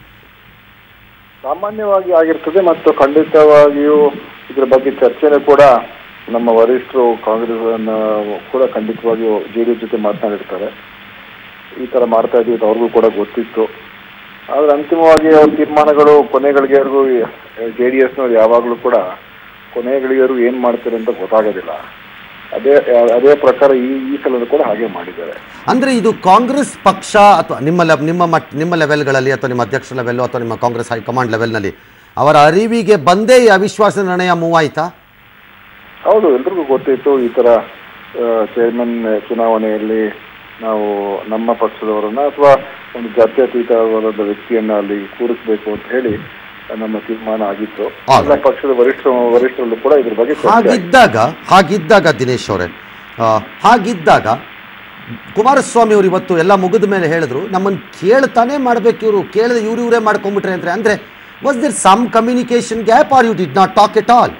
[SPEAKER 9] ಸಾಮಾನ್ಯವಾಗಿ ಆಗಿರ್ತದೆ ಮತ್ತು ಖಂಡಿತವಾಗಿಯೂ ಇದ್ರ ಬಗ್ಗೆ ಚರ್ಚೆನೂ ಕೂಡ ನಮ್ಮ ವರಿಷ್ಠರು ಕಾಂಗ್ರೆಸ್ ಅನ್ನ ಕೂಡ ಖಂಡಿತವಾಗಿಯೂ ಜೆ ಡಿ ಜೊತೆ ಮಾತನಾಡಿರ್ತಾರೆ ಈ ತರ ಮಾಡ್ತಾ ಇದೀವಿ ಅಂತ ಅವ್ರಿಗೂ ಕೂಡ ಗೊತ್ತಿತ್ತು ಆದ್ರೆ ಅಂತಿಮವಾಗಿ ಅವ್ರ ತೀರ್ಮಾನಗಳು ಕೊನೆಗಳಿಗೆವರೆಗೂ ಜೆ ಡಿ ಎಸ್ನವ್ರು ಯಾವಾಗಲೂ ಕೂಡ ಕೊನೆಗಳಿಗೆವರೆಗೂ ಏನ್ ಮಾಡ್ತಾರೆ ಅಂತ ಗೊತ್ತಾಗೋದಿಲ್ಲ ಅದೇ ಅದೇ ಪ್ರಕಾರ ಈ ಈ ಸಲನೂ ಕೂಡ ಹಾಗೆ ಮಾಡಿದ್ದಾರೆ
[SPEAKER 1] ಅಂದರೆ ಇದು ಕಾಂಗ್ರೆಸ್ ಪಕ್ಷ ಅಥವಾ ನಿಮ್ಮ ಲೆ ನಿಮ್ಮ ಮಟ್ ನಿಮ್ಮ ಲೆವೆಲ್ಗಳಲ್ಲಿ ಅಥವಾ ನಿಮ್ಮ ಅಧ್ಯಕ್ಷ ಲೆವೆಲ್ಲು ಅಥವಾ ನಿಮ್ಮ ಕಾಂಗ್ರೆಸ್ ಹೈಕಮಾಂಡ್ ಲೆವೆಲ್ನಲ್ಲಿ ಅವರ ಅರಿವಿಗೆ ಬಂದೇ ಈ ಅವಿಶ್ವಾಸ ನಿರ್ಣಯ ಮೂವ್ ಆಯ್ತಾ
[SPEAKER 9] ಹೌದು ಎಲ್ರಿಗೂ ಗೊತ್ತಿತ್ತು ಈ ತರ ಚೇರ್ಮನ್ ಚುನಾವಣೆಯಲ್ಲಿ ನಾವು ನಮ್ಮ ಪಕ್ಷದವರನ್ನ ಅಥವಾ ಒಂದು ಜಾತ್ಯತೀತವಾದ ವ್ಯಕ್ತಿಯನ್ನ ಅಲ್ಲಿ ಕೂರಿಸ್ಬೇಕು ಅಂತ ಹೇಳಿ ನಮ್ಮ ತೀರ್ಮಾನ ಆಗಿತ್ತು
[SPEAKER 1] ಹೌದು.
[SPEAKER 9] ಎಲ್ಲ ಪಕ್ಷದ ವರಿಷ್ಠ ವರಿಷ್ಠರಲ್ಲೂ ಕೂಡ ಇದ್ರ ಬಗ್ಗೆ ಚರ್ಚೆ ಆಗಿದೆ.
[SPEAKER 1] ಹಾಗಿದ್ದಾಗ ಹಾಗಿದ್ದಾಗ ದಿನೇಶ್ ಅವರೇ ಆ, ಹಾಗಿದ್ದಾಗ ಕುಮಾರಸ್ವಾಮಿ ಅವರು ಇವತ್ತು ಎಲ್ಲ ಮುಗಿದ ಮೇಲೆ ಹೇಳಿದ್ರು ನಮ್ಮನ್ನು ಕೇಳ್ತಾನೆ ಮಾಡ್ಬೇಕು ಇವರು ಕೇಳಿದ್ರೆ ಇವ್ರು ಇವರೇ ಮಾಡ್ಕೊಂಡ್ಬಿಟ್ರೆ ಅಂದ್ರೆ ಅಂದ್ರೆ was there some communication gap or you did not talk at all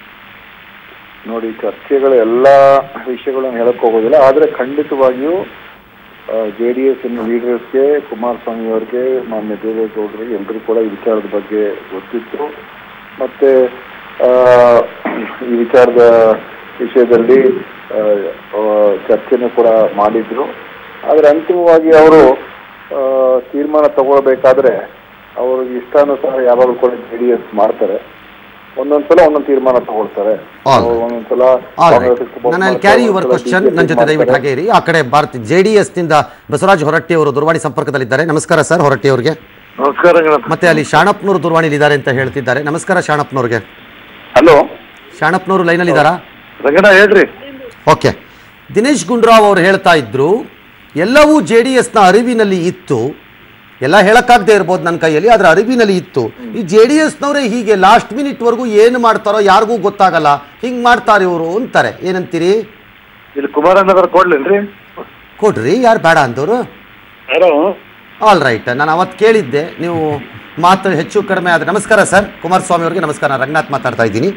[SPEAKER 9] ನೋಡಿ ಚರ್ಚೆಗಳ ಎಲ್ಲಾ ವಿಷಯಗಳನ್ನು ಹೇಳಕ್ ಹೋಗೋದಿಲ್ಲ ಆದ್ರೆ ಖಂಡಿತವಾಗಿಯೂ ಜೆ ಡಿ ಎಸ್ ಲೀಡರ್ಸ್ಗೆ ಕುಮಾರಸ್ವಾಮಿ ಅವರಿಗೆ ಮಾನ್ಯ ದೇವೇಗೌಡರಿಗೆ ಎಲ್ಲರೂ ಕೂಡ ಈ ವಿಚಾರದ ಬಗ್ಗೆ ಗೊತ್ತಿತ್ತು ಮತ್ತೆ ಆ, ಈ ವಿಚಾರದ ವಿಷಯದಲ್ಲಿ ಆ, ಆ, ಚರ್ಚೆನೂ ಕೂಡ ಮಾಡಿದ್ರು ಆದ್ರೆ ಅಂತಿಮವಾಗಿ ಅವರು ಆ, ತೀರ್ಮಾನ ತಗೊಳ್ಬೇಕಾದ್ರೆ ಅವ್ರಿಗೆ ಇಷ್ಟಾನುಸಾರ ಯಾವಾಗಲೂ ಕೂಡ ಜೆ ಡಿ ಎಸ್ ಮಾಡ್ತಾರೆ ಒಂದೊಂದ್ಸಲ ಒಂದೊಂದು ತೀರ್ಮಾನ ತಗೊಳ್ತಾರೆ
[SPEAKER 1] All
[SPEAKER 9] ಅವ್ರು ಒಂದೊಂದ್ಸಲ
[SPEAKER 1] ಆಲ್
[SPEAKER 9] ಕಾಂಗ್ರೆಸ್
[SPEAKER 1] ರೈಟ್
[SPEAKER 9] support
[SPEAKER 1] ನಾನು
[SPEAKER 9] ಮಾಡ್ತಾರೆ,
[SPEAKER 1] ಕ್ಯಾರಿ ಯುವರ್
[SPEAKER 9] ಒಂದೊಂದ್ಸಲ
[SPEAKER 1] ಕ್ವಶನ್
[SPEAKER 9] BJP
[SPEAKER 1] ನನ್ನ ಜೊತೆ ದಯವಿಟ್ಟು
[SPEAKER 9] ಮಾಡ್ತಾರೆ.
[SPEAKER 1] ಹಾಗೆ ಇರಿ ಆ ಕಡೆ ಭಾರತ ಜೆ ಡಿ ಎಸ್ನಿಂದ ಬಸವರಾಜ್ ಹೊರಟ್ಟಿ ಅವರು ದೂರವಾಣಿ ಸಂಪರ್ಕದಲ್ಲಿದ್ದಾರೆ ನಮಸ್ಕಾರ ಸರ್ ಹೊರಟ್ಟಿ ಅವರಿಗೆ
[SPEAKER 9] ನಮಸ್ಕಾರ ರಂಗನಾಥ್
[SPEAKER 1] ಮತ್ತೆ ಅಲ್ಲಿ ಶಾಣಪ್ನವರು ದೂರವಾಣಿಲಿ ಇದ್ದಾರೆ ಅಂತ ಹೇಳ್ತಿದ್ದಾರೆ ನಮಸ್ಕಾರ ಶಾಣಪ್ನವ್ರಿಗೆ
[SPEAKER 9] ಹಲೋ
[SPEAKER 1] ಶಾಣಪ್ನವರು ಲೈನಲ್ಲಿ ಇದ್ದಾರಾ
[SPEAKER 9] ರಂಗನಾಥ್ ಹೇಳ್ರಿ
[SPEAKER 1] ಓಕೆ ದಿನೇಶ್ ಗುಂಡೂರಾವ್ ಅವರು ಹೇಳ್ತಾ ಇದ್ರು ಎಲ್ಲವೂ ಜೆ ಡಿ ಎಸ್ನ ಅರಿವಿನಲ್ಲಿ ಇತ್ತು ಎಲ್ಲ ಹೇಳಕ್ಕಾಗದೇ ಇರ್ಬೋದು ನನ್ನ ಕೈಯಲ್ಲಿ ಅದರ ಅರಿವಿನಲ್ಲಿ ಇತ್ತು ಈ ಜೆ ಡಿ ಎಸ್ನವರೇ ಹೀಗೆ ಲಾಸ್ಟ್ ಮಿನಿಟ್ವರೆಗೂ ಏನು ಮಾಡ್ತಾರೋ ಯಾರಿಗೂ ಗೊತ್ತಾಗಲ್ಲ ಹಿಂಗೆ ಮಾಡ್ತಾರೆ ಇವರು ಅಂತಾರೆ ಏನಂತೀರಿ
[SPEAKER 9] ಇಲ್ಲಿ ಕುಮಾರಣ್ಣದವ್ರ ಕೊಡ್ಲೇನ್ರಿ
[SPEAKER 1] ಕೊಡ್ರಿ ಯಾರು ಬೇಡ ಅಂದವರು
[SPEAKER 9] ಹಲೋ
[SPEAKER 1] ಆಲ್ ರೈಟ್ ನಾನು ಅವತ್ತು ಕೇಳಿದ್ದೆ ನೀವು ಮಾತು ಹೆಚ್ಚು ಕಡಿಮೆ ಆದರೆ ನಮಸ್ಕಾರ ಸರ್ ಕುಮಾರಸ್ವಾಮಿ ಅವರಿಗೆ ನಮಸ್ಕಾರ ನಾನು ರಂಗನಾಥ್ ಮಾತಾಡ್ತಾ ಇದ್ದೀನಿ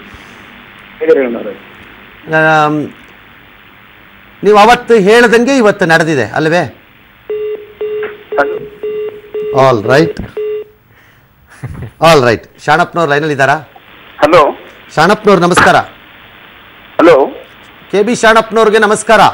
[SPEAKER 1] ಆಮ್, ನೀವು ಅವತ್ತು ಹೇಳ್ದಂಗೆ ಇವತ್ತು ನಡೆದಿದೆ ಅಲ್ವೇ ಆಲ್ ರೈಟ್ ಆಲ್ ರೈಟ್ ಶಾಣಪ್ನವ್ರು ಲೈನಲ್ಲಿ ಇದ್ದಾರಾ
[SPEAKER 9] ಹಲೋ
[SPEAKER 1] ಶಾಣಪ್ನವ್ರು ನಮಸ್ಕಾರ
[SPEAKER 9] ಹಲೋ
[SPEAKER 1] ಕೆ ಬಿ ಶಾಣಪ್ನವ್ರಿಗೆ ನಮಸ್ಕಾರ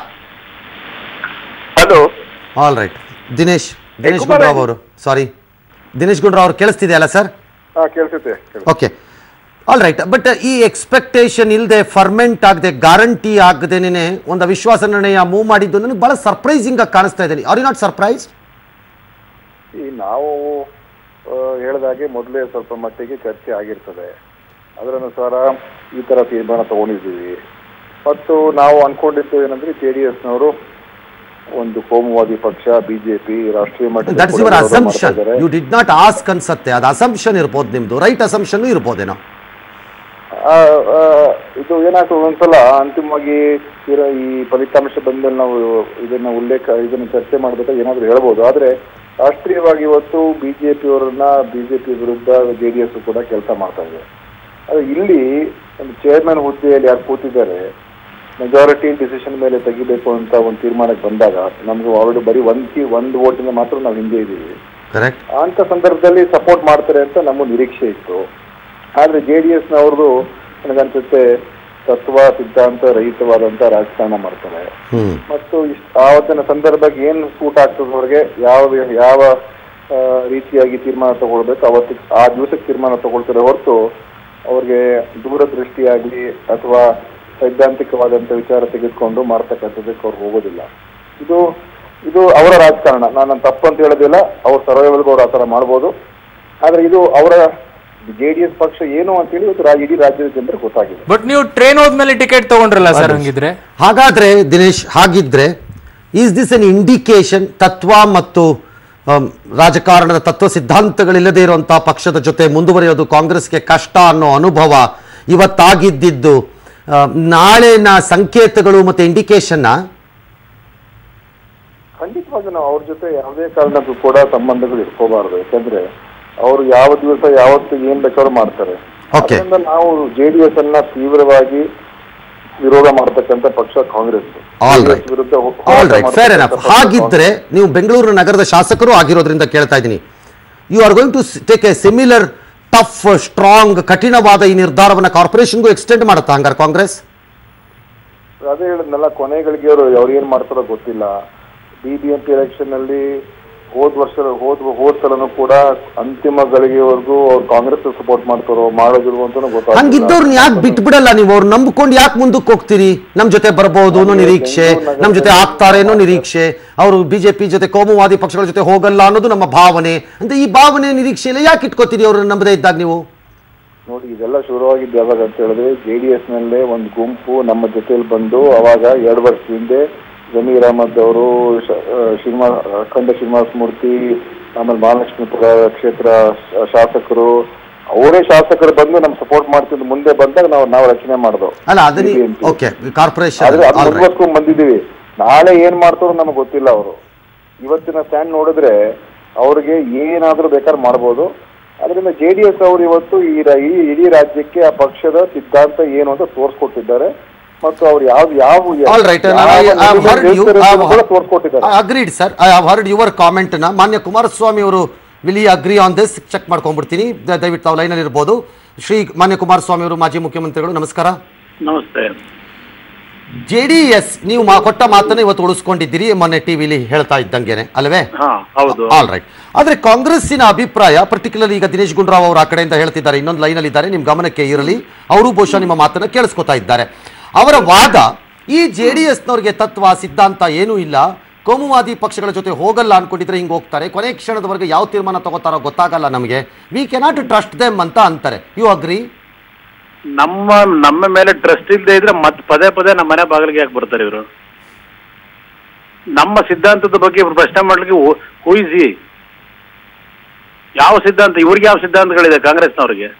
[SPEAKER 9] hello
[SPEAKER 1] all right Dinesh Dinesh
[SPEAKER 9] Kumar
[SPEAKER 1] Gundurao ಅವರು ಸಾರಿ ದಿನೇಶ್ ಗುಂಡ್ರಾವ್ ಅವರು ಕೇಳಿಸ್ತಿದೆಯಲ್ಲ ಸರ್
[SPEAKER 9] ಹಾ ಕೇಳಿಸುತ್ತೆ
[SPEAKER 1] ಓಕೆ ಆಲ್ ರೈಟ್ ಬಟ್ ಈ ಎಕ್ಸ್ಪೆಕ್ಟೇಷನ್ ಇಲ್ಲದೆ ಫರ್ಮೆಂಟ್ ಆಗದೆ ಗ್ಯಾರಂಟಿ ಆಗದೇನೆ ಒಂದು ಅವಿಶ್ವಾಸ ನಿರ್ಣಯ ಮೂವ್ ಮಾಡಿದ್ದು ನನಗೆ ಭಾಳ ಸರ್ಪ್ರೈಸಿಂಗ್ ಆಗಿ ಕಾಣಿಸ್ತಾ ಇದ್ದೀನಿ ಆರ್ ಯು ನಾಟ್ ಸರ್ಪ್ರೈಸ್
[SPEAKER 9] ಈ ನಾವು ಆ, ಹೇಳ್ದಾಗೆ ಮೊದಲೇ ಸ್ವಲ್ಪ ಮಟ್ಟಿಗೆ ಚರ್ಚೆ ಆಗಿರ್ತದೆ ಅದರ ಅನುಸಾರ ಈ ತರ ತೀರ್ಮಾನ ತಗೊಂಡಿದ್ದೀವಿ ಮತ್ತು ನಾವು ಅನ್ಕೊಂಡಿದ್ದು ಏನಂದ್ರೆ ಜೆ ಡಿ ಎಸ್ನವರು ಒಂದು ಕೋಮುವಾದಿ ಪಕ್ಷ ಬಿಜೆಪಿ ರಾಷ್ಟ್ರೀಯ ಮಟ್ಟದಲ್ಲಿ
[SPEAKER 1] ದಟ್ಸ್
[SPEAKER 9] ಕೂಡ
[SPEAKER 1] ಯುವರ್
[SPEAKER 9] ವಿರೋಧ ಮಾಡ್ತಾ
[SPEAKER 1] ಅಸಂಪ್ಷನ್
[SPEAKER 9] ಇದ್ದಾರೆ.
[SPEAKER 1] ಯು ಡಿಡ್ ನಾಟ್ ಆಸ್ಕ್ ಅನ್ಸತ್ತೆ ಅದು ಅಸಂಪ್ಷನ್ ಇರ್ಬೋದು ನಿಮ್ದು ರೈಟ್ ಅಸಂಪ್ಷನ್ ಇರ್ಬೋದೇನೋ
[SPEAKER 9] ಆ, ಆ, ಇದು ಏನಾಗ್ತದೆ ಒಂದ್ಸಲ ಅಂತಿಮವಾಗಿ ಇರೋ- ಈ ಫಲಿತಾಂಶ ಬಂದಲ್ಲಿ ನಾವು ಇದನ್ನ ಉಲ್ಲೇಖ ಇದನ್ನ ಚರ್ಚೆ ಮಾಡ್ಬೇಕಾದ್ರೆ ಏನಾದ್ರು ಹೇಳ್ಬೋದು ಆದ್ರೆ ರಾಷ್ಟ್ರೀಯವಾಗಿ ಇವತ್ತು ಬಿಜೆಪಿ ಅವರನ್ನ ಬಿಜೆಪಿ ವಿರುದ್ಧ ಜೆ ಡಿ ಎಸ್ ಕೂಡ ಕೆಲಸ ಮಾಡ್ತಾ ಇದೆ ಆದ್ರೆ ಇಲ್ಲಿ ಒಂದು ಚೇರ್ಮನ್ ಹುದ್ದೆಯಲ್ಲಿ ಯಾರು ಕೂತಿದ್ದಾರೆ ಮೆಜಾರಿಟಿ ಡಿಸಿಷನ್ ಮೇಲೆ ತೆಗಿಬೇಕು ಅಂತ ಒಂದು ತೀರ್ಮಾನಕ್ಕೆ ಬಂದಾಗ ನಮ್ಗೆ ಆಲ್ರೆಡಿ ಬರೀ ಒಂದ್ ಕಿ- ಒಂದು ಓಟಿಂದ ಮಾತ್ರ ನಾವು ಹಿಂದೆ ಇದ್ದೀವಿ
[SPEAKER 1] ಕರೆಕ್ಟ್
[SPEAKER 9] ಅಂತ ಸಂದರ್ಭದಲ್ಲಿ ಸಪೋರ್ಟ್ ಮಾಡ್ತಾರೆ ಅಂತ ನಮ್ಮ ನಿರೀಕ್ಷೆ ಇತ್ತು ಆದ್ರೆ ಜೆ ಡಿ ಎಸ್ನವ್ರದ್ದು ನನಗನ್ಸುತ್ತೆ ತತ್ವ ಸಿದ್ಧಾಂತ ರಹಿತವಾದಂತ ರಾಜಕಾರಣ ಮಾಡ್ತಾರೆ
[SPEAKER 1] ಹ್ಮ್
[SPEAKER 9] ಮತ್ತು ಇಷ್ಟ್- ಆವತ್ತಿನ ಸಂದರ್ಭಕ್ಕೆ ಏನ್ ಸೂಟ್ ಆಗ್ತದೆ ಅವ್ರಿಗೆ ಯಾವ ಯಾವ ಆ, ರೀತಿಯಾಗಿ ತೀರ್ಮಾನ ತಗೊಳ್ಬೇಕು ಅವತ್ತು ಆ ದಿವಸಕ್ಕೆ ತೀರ್ಮಾನ ತಗೊಳ್ತಾರೆ ಹೊರತು ಅವ್ರಿಗೆ ದೂರದೃಷ್ಟಿಯಾಗ್ಲಿ ಅಥವಾ ಸೈದ್ಧಾಂತಿಕವಾದಂತ ವಿಚಾರ ತೆಗೆದುಕೊಂಡು ಮಾಡ್ತಕ್ಕಂಥದ್ದಕ್ಕೆ ಅವ್ರು ಹೋಗೋದಿಲ್ಲ ಇದು ಇದು ಅವರ ರಾಜಕಾರಣ ನಾನು ತಪ್ಪು ಅಂತ ಹೇಳೋದಿಲ್ಲ ಅವ್ರ ಸರ್ವೈವಲ್ಗೂ ಅವ್ರು ಆ ಥರ ಮಾಡ್ಬೋದು ಆದ್ರೆ ಇದು ಅವರ ಜೆ ಡಿ ಎಸ್ ಪಕ್ಷ ಏನು ಅಂತೇಳಿ ಇವತ್ತು ರಾ- ಇಡೀ ರಾಜ್ಯದ ಜನರಿಗೆ ಗೊತ್ತಾಗಿದೆ
[SPEAKER 3] ಬಟ್ ನೀವು ಟ್ರೈನ್ ಹೋದ್ಮೇಲೆ ಟಿಕೆಟ್ ತಗೊಂಡ್ರಲ್ಲ ಸರ್ ಹಂಗಿದ್ರೆ
[SPEAKER 1] ಹಾಗಾದ್ರೆ ದಿನೇಶ್ ಹಾಗಿದ್ರೆ ಈಸ್ ದಿಸ್ ಎನ್ ಇಂಡಿಕೇಶನ್ ತತ್ವ ಮತ್ತು ಆಮ್, ರಾಜಕಾರಣದ ತತ್ವ ಸಿದ್ಧಾಂತಗಳಿಲ್ಲದೆ ಇರುವಂತಹ ಪಕ್ಷದ ಜೊತೆ ಮುಂದುವರಿಯೋದು ಕಾಂಗ್ರೆಸ್ಗೆ ಕಷ್ಟ ಅನ್ನೋ ಅನುಭವ ಇವತ್ತಾಗಿದ್ದಿದ್ದು ಆ, ನಾಳೆನ ಸಂಕೇತಗಳು ಮತ್ತೆ ಇಂಡಿಕೇಶನ್ನ
[SPEAKER 9] ಖಂಡಿತವಾಗಿ ನಾವು ಅವ್ರ ಜೊತೆ ಯಾವುದೇ ಕಾರಣಕ್ಕೂ ಕೂಡ ಸಂಬಂಧಗಳು ಇಟ್ಕೋಬಾರ್ದು ಯಾಕಂದ್ರೆ ಅವರು ಯಾವ ದಿವಸ ಯಾವತ್ತು ಏನ್ ಬೇಕಾದ್ರೂ ಮಾಡ್ತಾರೆ
[SPEAKER 1] Okay.
[SPEAKER 9] ಅದರಿಂದ ನಾವು ಜೆಡಿಎಸ್ ಅನ್ನ ತೀವ್ರವಾಗಿ ವಿರೋಧ ಮಾಡತಕ್ಕಂತ ಪಕ್ಷ ಕಾಂಗ್ರೆಸ್
[SPEAKER 1] All
[SPEAKER 9] JDS
[SPEAKER 1] right.
[SPEAKER 9] ವಿರುದ್ಧ ಹೋ-
[SPEAKER 1] ಆಲ್
[SPEAKER 9] ಹೋರಾಟ
[SPEAKER 1] ರೈಟ್ ಫೇರ್ ಎನಫ್
[SPEAKER 9] ಮಾಡ್ತಕ್ಕಂಥ ಪಕ್ಷ
[SPEAKER 1] ಹಾಗಿದ್ರೆ ನೀವು ಬೆಂಗಳೂರು ನಗರದ ಶಾಸಕರು ಆಗಿರೋದ್ರಿಂದ ಕೇಳ್ತಾ ಇದ್ದೀನಿ you are going to take a similar tough strong ಕಠಿಣವಾದ ಈ ನಿರ್ಧಾರವನ್ನ ಕಾರ್ಪೊರೇಷನ್ಗೂ ಎಕ್ಸ್ಟೆಂಡ್ ಮಾಡುತ್ತಾ ಹಂಗಾರೆ ಕಾಂಗ್ರೆಸ್
[SPEAKER 9] ಅದೇ ಹೇಳಿದ್ನಲ್ಲ ಕೊನೆಗಳಿಗೆ ಅವರು ಅವ್ರು ಏನ್ ಮಾಡ್ತಾರೋ ಗೊತ್ತಿಲ್ಲ B B M P election ಅಲ್ಲಿ ಹೋದ್ ವರ್ಷ ಹೋದ್ ಹೋದ್ ಸಲನು ಕೂಡ ಅಂತಿಮ ಗಳಿಗೆವರೆಗೂ ಅವ್ರು ಕಾಂಗ್ರೆಸ್ ಸಪೋರ್ಟ್ ಮಾಡ್ತಾರೋ ಮಾಡೋದಿಲ್ವೋ ಅಂತಾನು ಗೊತ್ತಾಗ್ತಿಲ್ಲ
[SPEAKER 1] ಹಂಗಿದ್ದವ್ರನ್ನ ಯಾಕೆ ಬಿಟ್ಬಿಡಲ್ಲ ನೀವು ಅವ್ರು ನಂಬ್ಕೊಂಡು ಯಾಕೆ ಮುಂದಕ್ಕೆ ಹೋಗ್ತೀರಿ ನಮ್ ಜೊತೆ ಬರ್ಬೋದು ಅನ್ನೋ ನಿರೀಕ್ಷೆ ನಮ್ ಜೊತೆ ಆಗ್ತಾರೆ ಅನ್ನೋ ನಿರೀಕ್ಷೆ ಅವರು ಬಿಜೆಪಿ ಜೊತೆ ಕೋಮುವಾದಿ ಪಕ್ಷಗಳ ಜೊತೆ ಹೋಗಲ್ಲ ಅನ್ನೋದು ನಮ್ಮ ಭಾವನೆ ಅಂತ ಈ ಭಾವನೆ ನಿರೀಕ್ಷೆಯಲ್ಲಿ ಯಾಕೆ ಇಟ್ಕೋತೀರಿ ಅವ್ರನ್ನ ನಂಬದೇ ಇದ್ದಾಗ ನೀವು
[SPEAKER 9] ನೋಡಿ ಇದೆಲ್ಲ ಶುರುವಾಗಿದ್ದು ಯಾವಾಗ ಅಂತ ಹೇಳಿದ್ರೆ ಜೆ ಡಿ ಎಸ್ ನಲ್ಲೇ ಒಂದು ಗುಂಪು ನಮ್ಮ ಜೊತೆಲಿ ಬಂದು ಅವಾಗ ಎರಡು ವರ್ಷ ಹಿಂದೆ ಜಮೀರ್ ಅಹಮದ್ ಅವರು ಶ- ಆ, ಶ್ರೀನಿವಾಸ ಅಖಂಡ ಶ್ರೀನಿವಾಸ ಮೂರ್ತಿ ಆಮೇಲೆ ಮಹಾಲಕ್ಷ್ಮೀಪುರ ಕ್ಷೇತ್ರ ಶ- ಶಾಸಕರು ಅವರೇ ಶಾಸಕರು ಬಂದು ನಮ್ ಸಪೋರ್ಟ್ ಮಾಡ್ತಿದ್ದು ಮುಂದೆ ಬಂದಾಗ ನಾವು ನಾವು ರಚನೆ ಮಾಡಿದ್ವು
[SPEAKER 1] ಅಲ್ಲ ಅದನ್ನ
[SPEAKER 9] BBMP.
[SPEAKER 1] ಓಕೆ ಕಾರ್ಪೊರೇಷನ್
[SPEAKER 9] ಆದ್ರೆ ಅದು ಮುಂದುವರ್ಸ್ಕೊಂಡ್ ಬಂದಿದ್ದೀವಿ ನಾಳೆ ಏನ್ ಮಾಡ್ತಾರೋ ನಮಗೆ ಗೊತ್ತಿಲ್ಲ ಅವರು ಇವತ್ತಿನ ಸ್ಟ್ಯಾಂಡ್ ನೋಡಿದ್ರೆ ಅವ್ರಿಗೆ ಏನಾದ್ರೂ ಬೇಕಾದ್ರೆ ಮಾಡ್ಬೋದು ಅದರಿಂದ ಜೆ ಡಿ ಎಸ್ ಅವರು ಇವತ್ತು ಈ ರ- ಈ ಇಡೀ ರಾಜ್ಯಕ್ಕೆ ಆ ಪಕ್ಷದ ಸಿದ್ಧಾಂತ ಏನು ಅಂತ ತೋರಿಸ್ಕೊಟ್ಟಿದ್ದಾರೆ ಮತ್ತು ಅವ್ರು ಯಾವ್ದು ಯಾವ
[SPEAKER 1] ಆಲ್ ರೈಟ್
[SPEAKER 9] ತೋರಿಸ್ಕೊಟ್ಟಿದ್ದಾರೆ
[SPEAKER 1] agreed sir I have heard your comment ನ ಮಾನ್ಯ ಕುಮಾರಸ್ವಾಮಿ ಅವರು will agree on this check ಮಾಡ್ಕೊಂಡ್ಬಿಡ್ತೀನಿ ದ- ದಯವಿಟ್ಟು ತಾವು ಲೈನಲ್ಲಿ ಇರ್ಬೋದು ಶ್ರೀ ಮಾನ್ಯ ಕುಮಾರಸ್ವಾಮಿ ಅವರು ಮಾಜಿ ಮುಖ್ಯಮಂತ್ರಿಗಳು ನಮಸ್ಕಾರ
[SPEAKER 4] ನಮಸ್ತೆ
[SPEAKER 1] ಜೆ ಡಿ ಎಸ್ ನೀವು ಮಾ- ಕೊಟ್ಟ ಮಾತನ್ನ ಇವತ್ತು ಉಳಿಸ್ಕೊಂಡಿದ್ದೀರಿ ಮೊನ್ನೆ ಟಿವಿಲಿ ಹೇಳ್ತಾ ಇದ್ದಂಗೆನೆ ಅಲ್ವೇ
[SPEAKER 4] ಹಾ ಹೌದು
[SPEAKER 1] ಆಲ್ ರೈಟ್ ಆದ್ರೆ ಕಾಂಗ್ರೆಸ್ಸಿನ ಅಭಿಪ್ರಾಯ ಪರ್ಟಿಕ್ಯುಲರ್ಲಿ ಈಗ ದಿನೇಶ್ ಗುಂಡೂರಾವ್ ಅವರು ಆ ಕಡೆಯಿಂದ ಹೇಳ್ತಿದ್ದಾರೆ ಇನ್ನೊಂದು ಲೈನಲ್ಲಿ ಇದ್ದಾರೆ ನಿಮ್ ಗಮನಕ್ಕೆ ಇರಲಿ ಅವರು ಬಹುಶಃ ನಿಮ್ಮ ಮಾತನ್ನ ಕೇಳಿಸ್ಕೊತಾ ಇದ್ದಾರೆ ಅವರ ವಾದ ಈ ಜೆ ಡಿ ಎಸ್ನವ್ರಿಗೆ ತತ್ವ ಸಿದ್ಧಾಂತ ಏನೂ ಇಲ್ಲ ಕೋಮುವಾದಿ ಪಕ್ಷಗಳ ಜೊತೆ ಹೋಗಲ್ಲ ಅನ್ಕೊಂಡಿದ್ರೆ ಹಿಂಗೆ ಹೋಗ್ತಾರೆ ಕೊನೆ ಕ್ಷಣದವರೆಗೆ ಯಾವ ತೀರ್ಮಾನ ತಗೋತಾರೋ ಗೊತ್ತಾಗಲ್ಲ ನಮಗೆ ವಿ ಕೆನಾಟ್ ಟ್ರಸ್ಟ್ ದೆಮ್ ಅಂತ ಅಂತಾರೆ ಯು ಅಗ್ರಿ
[SPEAKER 4] ನಮ್ಮ ನಮ್ಮ ಮೇಲೆ ಟ್ರಸ್ಟ್ ಇಲ್ಲದೆ ಇದ್ರೆ ಮತ್ ಪದೇ ಪದೇ ನಮ್ಮ ಮನೆ ಬಾಗಿಲಿಗೆ ಯಾಕೆ ಬರ್ತಾರೆ ಇವರು ನಮ್ಮ ಸಿದ್ಧಾಂತದ ಬಗ್ಗೆ ಇವ್ರು ಪ್ರಶ್ನೆ ಮಾಡ್ಲಿಕ್ಕೆ ಹೂಯಿಸಿ ಯಾವ ಸಿದ್ಧಾಂತ ಇವ್ರಿಗೆ ಯಾವ ಸಿದ್ಧಾಂತಗಳಿದೆ ಕಾಂಗ್ರೆಸ್ನವ್ರಿಗೆ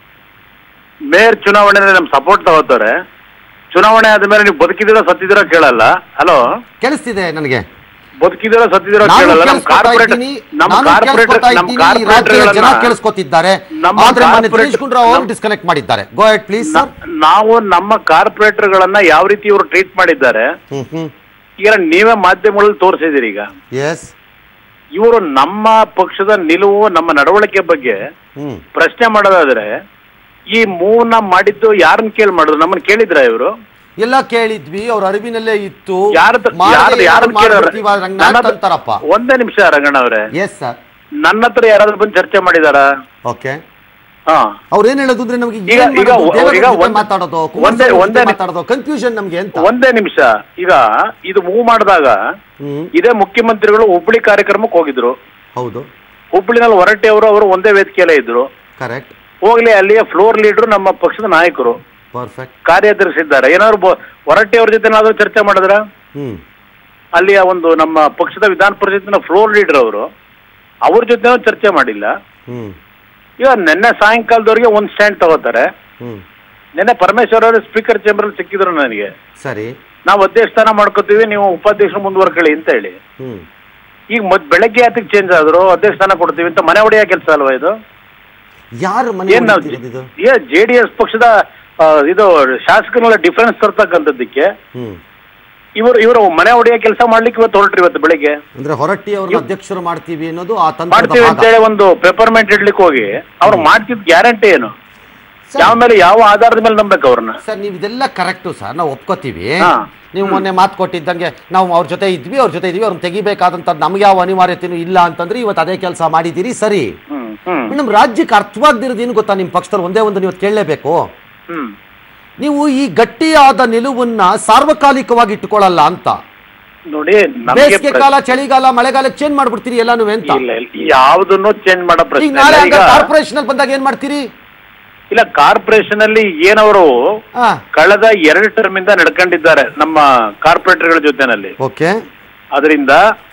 [SPEAKER 4] ಮೇಯರ್ ಚುನಾವಣೆಯಲ್ಲಿ ನಮ್ ಸಪೋರ್ಟ್ ತಗೋತಾರೆ ಚುನಾವಣೆ ಆದ್ಮೇಲೆ ನೀವು ಬದುಕಿದಿರೋ ಸತ್ತಿದಿರೋ ಕೇಳಲ್ಲ ಹಲೋ
[SPEAKER 1] ಕೇಳಿಸ್ತಿದೆ ನನಗೆ
[SPEAKER 4] ಬದುಕಿದಿರೋ ಸತ್ತಿದಿರೋ
[SPEAKER 1] ನಾನು
[SPEAKER 4] ಕೇಳಲ್ಲ ನಮ್
[SPEAKER 1] ಕೇಳಿಸ್ಕೊತಾ
[SPEAKER 4] ಕಾರ್ಪೊರೇಟ್
[SPEAKER 1] ಇದ್ದೀನಿ,
[SPEAKER 4] ನಮ್
[SPEAKER 1] ನಾನು
[SPEAKER 4] ಕಾರ್ಪೊರೇಟರ್
[SPEAKER 1] ಕೇಳಿಸ್ಕೊತಾ
[SPEAKER 4] ನಮ್
[SPEAKER 1] ಇದ್ದೀನಿ, ಈ ರಾಜ್ಯದ ಜನ
[SPEAKER 4] ಕಾರ್ಪೊರೇಟರ್ಗಳನ್ನ
[SPEAKER 1] ಕೇಳಿಸ್ಕೊತಿದ್ದಾರೆ
[SPEAKER 4] ನಮ್ಮ
[SPEAKER 1] ಆದ್ರೆ ಮೊನ್ನೆ
[SPEAKER 4] ಕಾರ್ಪೊರೇಟ್-
[SPEAKER 1] ದಿನೇಶ್ ಗುಂಡೂರಾವ್ ಅವರು
[SPEAKER 4] ನಮ್-
[SPEAKER 1] ಡಿಸ್ಕನೆಕ್ಟ್ ಮಾಡಿದ್ದಾರೆ ಗೋ ಹೆಡ್ ಪ್ಲೀಸ್ ಸರ್
[SPEAKER 4] ನಾವು ನಮ್ಮ ಕಾರ್ಪೊರೇಟರ್ಗಳನ್ನ ಯಾವ ರೀತಿ ಇವರು ಟ್ರೀಟ್ ಮಾಡಿದ್ದಾರೆ
[SPEAKER 1] ಹ್ಮ್ ಹ್ಮ್
[SPEAKER 4] ಈಗ ನೀವೇ ಮಾಧ್ಯಮಗಳಲ್ಲಿ ತೋರಿಸಿದಿರಿ ಈಗ
[SPEAKER 1] ಎಸ್
[SPEAKER 4] ಇವರು ನಮ್ಮ ಪಕ್ಷದ ನಿಲುವು ನಮ್ಮ ನಡವಳಿಕೆ ಬಗ್ಗೆ
[SPEAKER 1] ಹ್ಮ್
[SPEAKER 4] ಪ್ರಶ್ನೆ ಮಾಡೋದಾದ್ರೆ ಈ ಮೂವ್ನ ಮಾಡಿದ್ದು ಯಾರನ್ನ ಕೇಳಿ ಮಾಡಿದ್ರು ನಮ್ಮನ್ನ ಕೇಳಿದ್ರ ಇವರು
[SPEAKER 1] ಎಲ್ಲ ಕೇಳಿದ್ವಿ ಅವ್ರ ಅರಿವಿನಲ್ಲೇ ಇತ್ತು
[SPEAKER 4] ಯಾರ
[SPEAKER 1] ಮಾಡ್ದೆ
[SPEAKER 4] ಯಾರು
[SPEAKER 1] ಯಾರು ಮಾಡ್ಬಿಡ್ತೀವ, ರಂಗನಾಥ್ ಅಂತಾರಪ್ಪ
[SPEAKER 4] ಒಂದೇ ನಿಮಿಷ ರಂಗಣ್ಣ ಅವ್ರೆ
[SPEAKER 1] ಎಸ್ ಸರ್
[SPEAKER 4] ನನ್ನ ಹತ್ರ ಯಾರಾದ್ರೂ ಬಂದು ಚರ್ಚೆ ಮಾಡಿದಾರ
[SPEAKER 1] ಓಕೆ
[SPEAKER 4] ಹಾ
[SPEAKER 1] ಅವ್ರು ಏನ್ ಹೇಳೋದು ಅಂದ್ರೆ ನಮಗೆ
[SPEAKER 4] ಈಗ-
[SPEAKER 1] ಏನ್
[SPEAKER 4] ಈಗ
[SPEAKER 1] ಮಾಡೋದು?
[SPEAKER 4] ಒ-
[SPEAKER 1] ದೇವೇಗೌಡ
[SPEAKER 4] ಈಗ
[SPEAKER 1] ಜೊತೆ
[SPEAKER 4] ಒಂದ್-
[SPEAKER 1] ಮಾತಾಡೋದು
[SPEAKER 4] ಒಂದೇ-
[SPEAKER 1] ಕುಮಾರಸ್ವಾಮಿ ಜೊತೆ
[SPEAKER 4] ಒಂದೇ-
[SPEAKER 1] ಮಾತಾಡೋದು ಕನ್ಫ್ಯೂಷನ್ ನಮ್ಗೆ ಅಂತ
[SPEAKER 4] ಒಂದೇ ನಿಮಿಷ ಈಗ ಇದು ಮೂವ್ ಮಾಡಿದಾಗ
[SPEAKER 1] ಹ್ಮ್
[SPEAKER 4] ಇದೇ ಮುಖ್ಯಮಂತ್ರಿಗಳು ಹುಬ್ಳಿ ಕಾರ್ಯಕ್ರಮಕ್ಕೆ ಹೋಗಿದ್ರು
[SPEAKER 1] ಹೌದು
[SPEAKER 4] ಹುಬ್ಳಿನಲ್ಲಿ ಹೊರಟ್ಟಿ ಅವರು ಅವರು ಒಂದೇ ವೇದಿಕೆಯಲ್ಲೇ ಇದ್ರು
[SPEAKER 1] ಕರೆಕ್ಟ್
[SPEAKER 4] ಹೋಗ್ಲಿ ಅಲ್ಲಿಯ ಫ್ಲೋರ್ ಲೀಡರ್ ನಮ್ಮ ಪಕ್ಷದ ನಾಯಕರು
[SPEAKER 1] ಪರ್ಫೆಕ್ಟ್
[SPEAKER 4] ಕಾರ್ಯಾಧ್ಯಕ್ಷ ಇದ್ದಾರೆ ಏನಾದ್ರು ಬೊ- ಹೊರಟ್ಟಿ ಅವ್ರ ಜೊತೆ ಏನಾದ್ರು ಚರ್ಚೆ ಮಾಡಿದ್ರ
[SPEAKER 1] ಹ್ಮ್
[SPEAKER 4] ಅಲ್ಲಿಯ ಒಂದು ನಮ್ಮ ಪಕ್ಷದ ವಿಧಾನ ಪರಿಷತ್ತಿನ ಫ್ಲೋರ್ ಲೀಡರ್ ಅವರು ಅವ್ರ ಜೊತೆ ಚರ್ಚೆ ಮಾಡಿಲ್ಲ
[SPEAKER 1] ಹ್ಮ್
[SPEAKER 4] ಈಗ ನಿನ್ನೆ ಸಾಯಂಕಾಲದವರೆಗೆ ಒಂದ್ ಸ್ಟ್ಯಾಂಡ್ ತಗೋತಾರೆ
[SPEAKER 1] ಹ್ಮ್
[SPEAKER 4] ನಿನ್ನೆ ಪರಮೇಶ್ವರ್ ಅವರು ಸ್ಪೀಕರ್ ಚೇಂಬರ್ ಅಲ್ಲಿ ಸಿಕ್ಕಿದ್ರು ನನಗೆ
[SPEAKER 1] ಸರಿ
[SPEAKER 4] ನಾವು ಅಧ್ಯಕ್ಷ ಸ್ಥಾನ ಮಾಡ್ಕೋತೀವಿ ನೀವು ಉಪಾಧ್ಯಕ್ಷರು ಮುಂದುವರ್ಕೊಳ್ಳಿ ಅಂತ ಹೇಳಿ
[SPEAKER 1] ಹ್ಮ್
[SPEAKER 4] ಈಗ ಮತ್ ಬೆಳಗ್ಗೆ ಯಾತಕ್ಕೆ ಚೇಂಜ್ ಆದ್ರು ಅಧ್ಯಕ್ಷ ಸ್ಥಾನ ಕೊಡ್ತೀವಿ ಅಂತ ಮನೆ ಹೊಡೆಯೋ ಕೆಲಸ ಅಲ್ವಾ ಇದು
[SPEAKER 1] ಯಾರು ಮನೆ
[SPEAKER 4] ಏನ್ ನಾವು
[SPEAKER 1] ಹೊಡಿತಿರೋದು ಇದು
[SPEAKER 4] ಏ ಜೆ ಡಿ ಎಸ್ ಪಕ್ಷದ ಆ, ಇದು ಶಾಸಕರನ್ನೆಲ್ಲ ಡಿಫರೆನ್ಸ್ ತರ್ತಕ್ಕಂಥದ್ದಕ್ಕೆ
[SPEAKER 1] ಹ್ಮ್
[SPEAKER 4] ಇವರು ಇವರು ಮನೆ ಹೊಡೆಯೋ ಕೆಲಸ ಮಾಡ್ಲಿಕ್ಕೆ ಇವತ್ತು ಹೊರಟ್ರಿ ಇವತ್ತು ಬೆಳಿಗ್ಗೆ
[SPEAKER 1] ಅಂದ್ರೆ ಹೊರಟ್ಟಿ ಅವ್ರನ್ನ ಅಧ್ಯಕ್ಷರು ಮಾಡ್ತೀವಿ ಅನ್ನೋದು ಆ ತಂತ್ರದ
[SPEAKER 4] ಮಾಡ್ತೀವಿ
[SPEAKER 1] ಭಾಗ
[SPEAKER 4] ಅಂತೇಳಿ ಒಂದು ಪೇಪರ್ಮೆಂಟ್ ಇಡ್ಲಿಕ್ಕೆ ಹೋಗಿ ಅವ್ರು ಮಾಡ್ತಿದ್ ಗ್ಯಾರಂಟಿ ಏನು ಯಾವ ಮೇಲೆ ಯಾವ ಆಧಾರದ ಮೇಲೆ ನಂಬೇಕು ಅವ್ರನ್ನ
[SPEAKER 1] ಸರ್ ನೀವು ಇದೆಲ್ಲ ಕರೆಕ್ಟು ಸರ್ ನಾವು ಒಪ್ಕೋತೀವಿ
[SPEAKER 4] ಹಾ.
[SPEAKER 1] ನೀವು ಮೊನ್ನೆ ಮಾತು ಕೊಟ್ಟಿದ್ದಂಗೆ ನಾವು ಅವ್ರ ಜೊತೆ ಇದ್ವಿ ಅವ್ರ ಜೊತೆ ಇದ್ವಿ ಅವ್ರನ್ನ ತೆಗಿಬೇಕಾದಂಥದ್ದು ನಮ್ಗೆ ಯಾವ ಅನಿವಾರ್ಯತೆನೂ ಇಲ್ಲ ಅಂತಂದ್ರೆ ಇವತ್ತು ಅದೇ ಕೆಲಸ ಮಾಡಿದ್ದೀರಿ ಸರಿ
[SPEAKER 4] ಹ್ಮ್ ಹ್ಮ್
[SPEAKER 1] ನಮ್ಮ ರಾಜ್ಯಕ್ಕೆ ಅರ್ಥವಾಗ್ದಿರೋದು ಏನು ಗೊತ್ತಾ ನಿಮ್ಮ ಪಕ್ಷದಲ್ಲಿ ಒಂದೇ ಒಂದು ನೀವು ಕೇಳಲೇಬೇಕು
[SPEAKER 4] ಹ್ಮ್
[SPEAKER 1] ನೀವು ಈ ಗಟ್ಟಿಯಾದ ನಿಲುವನ್ನ ಸಾರ್ವಕಾಲಿಕವಾಗಿ ಇಟ್ಕೊಳ್ಳಲ್ಲ ಅಂತ
[SPEAKER 4] ನೋಡಿ ನಮಗೆ
[SPEAKER 1] ಬೇಸಿಗೆ ಕಾಲ ಚಳಿಗಾಲ ಮಳೆಗಾಲ ಚೇಂಜ್ ಮಾಡ್ಬಿಡ್ತೀರಿ ಎಲ್ಲಾನು ಅಂತ
[SPEAKER 4] ಇಲ್ಲ ಇಲ್ಲ ಯಾವ್ದನ್ನು ಚೇಂಜ್ ಮಾಡೋ
[SPEAKER 1] ಈಗ
[SPEAKER 4] ಪ್ರಶ್ನೆ
[SPEAKER 1] ನಾಳೆ
[SPEAKER 4] ಇಲ್ಲ. ಈಗ
[SPEAKER 1] ಕಾರ್ಪೊರೇಷನ್ ಅಲ್ಲಿ ಬಂದಾಗ ಏನ್ ಮಾಡ್ತೀರಿ
[SPEAKER 4] ಇಲ್ಲ ಕಾರ್ಪೊರೇಷನ್ ಅಲ್ಲಿ ಏನವರು
[SPEAKER 1] ಹಾ
[SPEAKER 4] ಕಳೆದ ಎರಡು ಟರ್ಮ್ ಇಂದ ನಡ್ಕೊಂಡಿದ್ದಾರೆ ನಮ್ಮ ಕಾರ್ಪೊರೇಟರ್ಗಳ ಜೊತೆನಲ್ಲಿ
[SPEAKER 1] ಓಕೆ
[SPEAKER 4] ಅದರಿಂದ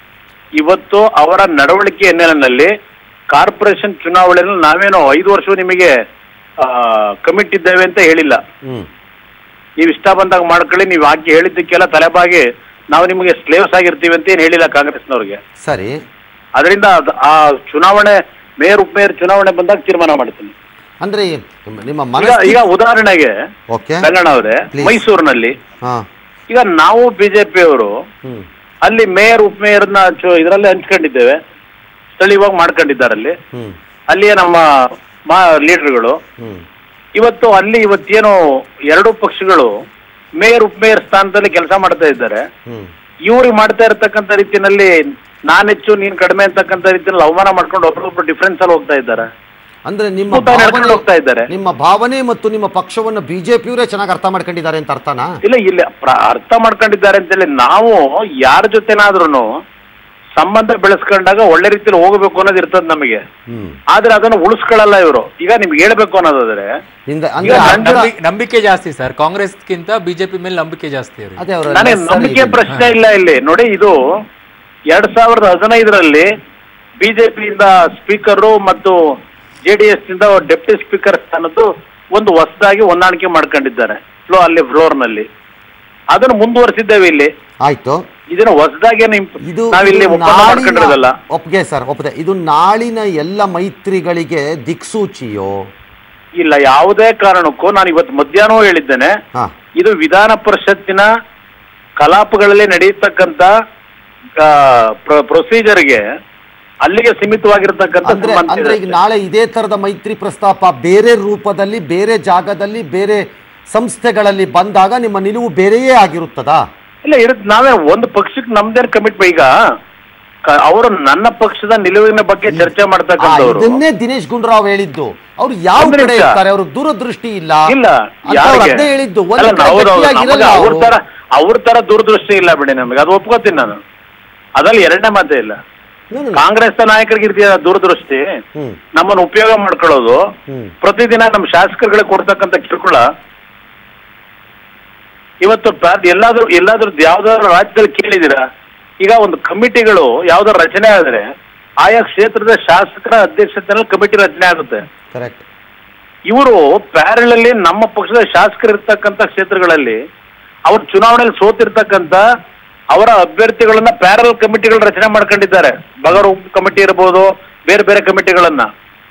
[SPEAKER 4] ಇವತ್ತು ಅವರ ನಡವಳಿಕೆ ಹಿನ್ನೆಲೆಯಲ್ಲಿ ಕಾರ್ಪೊರೇಷನ್ ಚುನಾವಣೆಯಲ್ಲಿ ನಾವೇನೋ ಐದು ವರ್ಷ ನಿಮಗೆ ಕಮಿಟ್ ಇದ್ದೇವೆ ಅಂತ ಹೇಳಿಲ್ಲ
[SPEAKER 1] ಹ್ಮ್
[SPEAKER 4] ನೀವು ಇಷ್ಟ ಬಂದಾಗ ಮಾಡ್ಕೊಳ್ಳಿ ನೀವು ಹಾಕಿ ಹೇಳಿದ್ದಕ್ಕೆಲ್ಲ ತಲೆಬಾಗಿ ನಾವು ನಿಮಗೆ ಸ್ಲೇವ್ಸ್ ಆಗಿರ್ತೀವಿ ಅಂತ ಏನು ಹೇಳಿಲ್ಲ ಕಾಂಗ್ರೆಸ್ನವ್ರಿಗೆ
[SPEAKER 1] ಸರಿ
[SPEAKER 4] ಅದರಿಂದ ಅದ್- ಆ ಚುನಾವಣೆ ಮೇಯರ್ ಉಪಮೇಯರ್ ಚುನಾವಣೆ ಬಂದಾಗ ತೀರ್ಮಾನ ಮಾಡ್ತೀನಿ
[SPEAKER 1] ಅಂದ್ರೆ ನಿಮ್ಮ
[SPEAKER 4] ಈಗ
[SPEAKER 1] ಮನಸ್ಸು
[SPEAKER 4] ಈಗ ಉದಾಹರಣೆಗೆ
[SPEAKER 1] ಓಕೆ
[SPEAKER 4] ರಂಗಣ್ಣ ಅವರೇ
[SPEAKER 1] Please.
[SPEAKER 4] ಮೈಸೂರಿನಲ್ಲಿ
[SPEAKER 1] ಹಾ
[SPEAKER 4] ಈಗ ನಾವು ಬಿಜೆಪಿಯವರು
[SPEAKER 1] ಹ್ಮ್
[SPEAKER 4] ಅಲ್ಲಿ ಮೇಯರ್ ಉಪಮೇಯರ್ನ ಇದರಲ್ಲಿ ಹಂಚ್ಕೊಂಡಿದ್ದೇವೆ ಸ್ಥಳೀಯವಾಗಿ ಮಾಡ್ಕೊಂಡಿದ್ದಾರೆ ಅಲ್ಲಿ
[SPEAKER 1] ಹ್ಮ್
[SPEAKER 4] ಅಲ್ಲಿಯ ನಮ್ಮ ಮಾ ಲೀಡರ್ಗಳು
[SPEAKER 1] ಹ್ಮ್
[SPEAKER 4] ಇವತ್ತು ಅಲ್ಲಿ ಇವತ್ತೇನು ಎರಡೂ ಪಕ್ಷಗಳು ಮೇಯರ್ ಉಪಮೇಯರ್ ಸ್ಥಾನದಲ್ಲಿ ಕೆಲಸ ಮಾಡ್ತಾ ಇದ್ದಾರೆ
[SPEAKER 1] ಹ್ಮ್
[SPEAKER 4] ಇವ್ರಿಗೆ ಮಾಡ್ತಾ ಇರತಕ್ಕಂತ ರೀತಿಯಲ್ಲಿ ನಾನ್ ಹೆಚ್ಚು ನೀನ್ ಕಡಿಮೆ ಅಂತಕ್ಕಂಥ ರೀತಿಯಲ್ಲಿ ಅವಮಾನ ಮಾಡ್ಕೊಂಡು ಒಬ್ಬರೊಬ್ರು ಡಿಫ್ರೆನ್ಸ್ ಅಲ್ಲಿ ಹೋಗ್ತಾ ಇದ್ದಾರೆ
[SPEAKER 1] ಅಂದ್ರೆ ನಿಮ್ಮ
[SPEAKER 4] ಕೂಟ ನಡ್ಕೊಂಡು
[SPEAKER 1] ಭಾವನೆ
[SPEAKER 4] ಹೋಗ್ತಾ ಇದ್ದಾರೆ
[SPEAKER 1] ನಿಮ್ಮ ಭಾವನೆ ಮತ್ತು ನಿಮ್ಮ ಪಕ್ಷವನ್ನು ಬಿಜೆಪಿಯವರೇ ಚೆನ್ನಾಗಿ ಅರ್ಥ ಮಾಡ್ಕೊಂಡಿದ್ದಾರೆ ಅಂತ ಅರ್ಥನಾ
[SPEAKER 4] ಇಲ್ಲ ಇಲ್ಲ ಪ್ರ- ಅರ್ಥ ಮಾಡ್ಕೊಂಡಿದ್ದಾರೆ ಅಂತೇಳಿ ನಾವು ಯಾರ ಜೊತೆನಾದ್ರೂ ಸಂಬಂಧ ಬೆಳೆಸ್ಕೊಂಡಾಗ ಒಳ್ಳೆ ರೀತಿಯಲ್ಲಿ ಹೋಗಬೇಕು ಅನ್ನೋದು ಇರ್ತದೆ ನಮಗೆ
[SPEAKER 1] ಹ್ಮ್
[SPEAKER 4] ಆದ್ರೆ ಅದನ್ನು ಉಳಿಸ್ಕೊಳ್ಳಲ್ಲ ಇವರು ಈಗ ನಿಮ್ಗೆ ಹೇಳ್ಬೇಕು ಅನ್ನೋದಾದ್ರೆ
[SPEAKER 1] ಹಿಂದೆ
[SPEAKER 4] ಈಗ
[SPEAKER 1] ಅಂದ್ರೆ
[SPEAKER 4] ನನ್ನ
[SPEAKER 1] ಅರ್ಧ-
[SPEAKER 3] ನಂಬಿ- ನಂಬಿಕೆ ಜಾಸ್ತಿ ಸರ್ ಕಾಂಗ್ರೆಸ್ಗಿಂತ ಬಿಜೆಪಿ ಮೇಲೆ ನಂಬಿಕೆ ಜಾಸ್ತಿ ಅವ್ರಿಗೆ
[SPEAKER 1] ಅದೇ ಅವರ
[SPEAKER 4] ನನಗೆ ನಂಬಿಕೆ ಪ್ರಶ್ನೆ ಇಲ್ಲ ಇಲ್ಲಿ ನೋಡಿ ಇದು ಎರಡ್ ಸಾವಿರದ ಹದಿನೈದರಲ್ಲಿ ಬಿಜೆಪಿಯಿಂದ ಸ್ಪೀಕರು ಮತ್ತು ಜೆ ಡಿ ಎಸ್ ಇಂದ ಡೆಪ್ಟಿ ಸ್ಪೀಕರ್ ಸ್ಥಾನದ್ದು ಒಂದು ಹೊಸದಾಗಿ ಹೊಂದಾಣಿಕೆ ಮಾಡ್ಕೊಂಡಿದ್ದಾರೆ ಫ್ಲೋ ಅಲ್ಲಿ ಫ್ಲೋರ್ ನಲ್ಲಿ ಅದನ್ನು ಮುಂದುವರಿಸಿದ್ದೇವೆ ಇಲ್ಲಿ
[SPEAKER 1] ಆಯ್ತು
[SPEAKER 4] ಇದನ್ನ ಹೊಸದಾಗಿ
[SPEAKER 1] ಇದು
[SPEAKER 4] ನಾವಿಲ್ಲಿ
[SPEAKER 1] ಇದು
[SPEAKER 4] ಒಪ್ಪಂದ ಮಾಡ್ಕೊಂಡಿರೋದಲ್ಲ
[SPEAKER 1] ನಾಳಿನ ಒಪ್ಪಿಗೆ ಸರ್ ಒಪ್ಪದೆ ಇದು ನಾಳಿನ ಎಲ್ಲ ಮೈತ್ರಿಗಳಿಗೆ ದಿಕ್ಸೂಚಿಯೋ
[SPEAKER 4] ಇಲ್ಲ ಯಾವುದೇ ಕಾರಣಕ್ಕೂ ನಾನು ಇವತ್ತು ಮಧ್ಯಾಹ್ನವೂ ಹೇಳಿದ್ದೇನೆ
[SPEAKER 1] ಹಾ
[SPEAKER 4] ಇದು ವಿಧಾನ ಪರಿಷತ್ತಿನ ಕಲಾಪಗಳಲ್ಲಿ ನಡೆಯತಕ್ಕಂತ ಪ್ರೊಸೀಜರ್ಗೆ ಅಲ್ಲಿಗೆ ಸೀಮಿತವಾಗಿರ್ತಕ್ಕಂಥ
[SPEAKER 1] ಅಂದ್ರೆ
[SPEAKER 4] ಸಂಬಂಧ
[SPEAKER 1] ಅಂದ್ರೆ
[SPEAKER 4] ಇದೆ.
[SPEAKER 1] ಈಗ ನಾಳೆ ಇದೇ ತರದ ಮೈತ್ರಿ ಪ್ರಸ್ತಾಪ ಬೇರೆ ರೂಪದಲ್ಲಿ ಬೇರೆ ಜಾಗದಲ್ಲಿ ಬೇರೆ ಸಂಸ್ಥೆಗಳಲ್ಲಿ ಬಂದಾಗ ನಿಮ್ಮ ನಿಲುವು ಬೇರೆಯೇ ಆಗಿರುತ್ತದಾ
[SPEAKER 4] ಇಲ್ಲ ಇರುತ್ತೆ ನಾವೇ ಒಂದು ಪಕ್ಷಕ್ಕೆ ನಮ್ದೇನ್ ಕಮಿಟ್ ಈಗ ಕ- ಅವರು ನನ್ನ ಪಕ್ಷದ ನಿಲುವಿನ ಬಗ್ಗೆ ಚರ್ಚೆ
[SPEAKER 1] ಆ,
[SPEAKER 4] ಮಾಡ್ತಕ್ಕಂಥವ್ರು
[SPEAKER 1] ಇದನ್ನೇ ದಿನೇಶ್ ಗುಂಡೂರಾವ್ ಹೇಳಿದ್ದು ಅವ್ರು ಯಾವ
[SPEAKER 4] ಒಂದು
[SPEAKER 1] ಕಡೆ
[SPEAKER 4] ನಿಮಿಷ.
[SPEAKER 1] ಇರ್ತಾರೆ ಅವ್ರ ದೂರದೃಷ್ಟಿ ಇಲ್ಲ
[SPEAKER 4] ಇಲ್ಲ
[SPEAKER 1] ಅಂತ ಅವ್ರು
[SPEAKER 4] ಯಾರಿಗೆ
[SPEAKER 1] ಅದೇ ಹೇಳಿದ್ದು
[SPEAKER 4] ಅಲ್ಲ,
[SPEAKER 1] ಒಂದು ಕಡೆ
[SPEAKER 4] ಹೌದು, ಹೌದು.
[SPEAKER 1] ಗಟ್ಟಿಯಾಗಿರಲ್ಲ
[SPEAKER 4] ನಮಗೆ ಅವ್ರ
[SPEAKER 1] ಅವ್ರು.
[SPEAKER 4] ತರ ಅವ್ರ ತರ ದೂರದೃಷ್ಟಿ ಇಲ್ಲ ಬಿಡಿ ನಮಗೆ ಅದು ಒಪ್ಕೋತೀನಿ ನಾನು ಅದ್ರಲ್ಲಿ ಎರಡನೇ ಮಾತೇ ಇಲ್ಲ
[SPEAKER 1] ಹ್ಮ್.
[SPEAKER 4] ಕಾಂಗ್ರೆಸ್ ನಾಯಕರಿಗೆ ಇದೆಯಾ ದೂರದೃಷ್ಟಿ
[SPEAKER 1] ಹ್ಮ್
[SPEAKER 4] ನಮ್ಮನ್ನು ಉಪಯೋಗ ಮಾಡ್ಕೊಳ್ಳೋದು
[SPEAKER 1] ಹ್ಮ್.
[SPEAKER 4] ಪ್ರತಿದಿನ ನಮ್ಮ ಶಾಸಕರುಗಳಿಗೆ ಕೊಡ್ತಕ್ಕಂಥ ಕಿರುಕುಳ ಇವತ್ತು ಪ್ರಾ- ಎಲ್ಲಾದ್ರೂ ಎಲ್ಲಾದ್ರೂ ಯಾವ್ದಾದ್ರು ರಾಜ್ಯದಲ್ಲಿ ಕೇಳಿದಿರಾ ಈಗ ಒಂದು ಕಮಿಟಿಗಳು ಯಾವ್ದಾದ್ರು ರಚನೆ ಆದ್ರೆ ಆಯಾ ಕ್ಷೇತ್ರದ ಶಾಸಕರ ಅಧ್ಯಕ್ಷತೆಯಲ್ಲಿ ಕಮಿಟಿ ರಚನೆ ಆಗುತ್ತೆ
[SPEAKER 1] ಕರೆಕ್ಟ್
[SPEAKER 4] ಇವರು ಪ್ಯಾರಲಲ್ಲಿ ನಮ್ಮ ಪಕ್ಷದ ಶಾಸಕರು ಇರ್ತಕ್ಕಂಥ ಕ್ಷೇತ್ರಗಳಲ್ಲಿ ಅವ್ರು ಚುನಾವಣೆಯಲ್ಲಿ ಸೋತಿರ್ತಕ್ಕಂಥ ಅವರ ಅಭ್ಯರ್ಥಿಗಳನ್ನ ಪ್ಯಾರಲ್ ಕಮಿಟಿಗಳು ರಚನೆ ಮಾಡ್ಕೊಂಡಿದ್ದಾರೆ ಬಗರ್ ಕಮಿಟಿ ಇರ್ಬೋದು ಬೇರೆ ಬೇರೆ ಕಮಿಟಿಗಳನ್ನ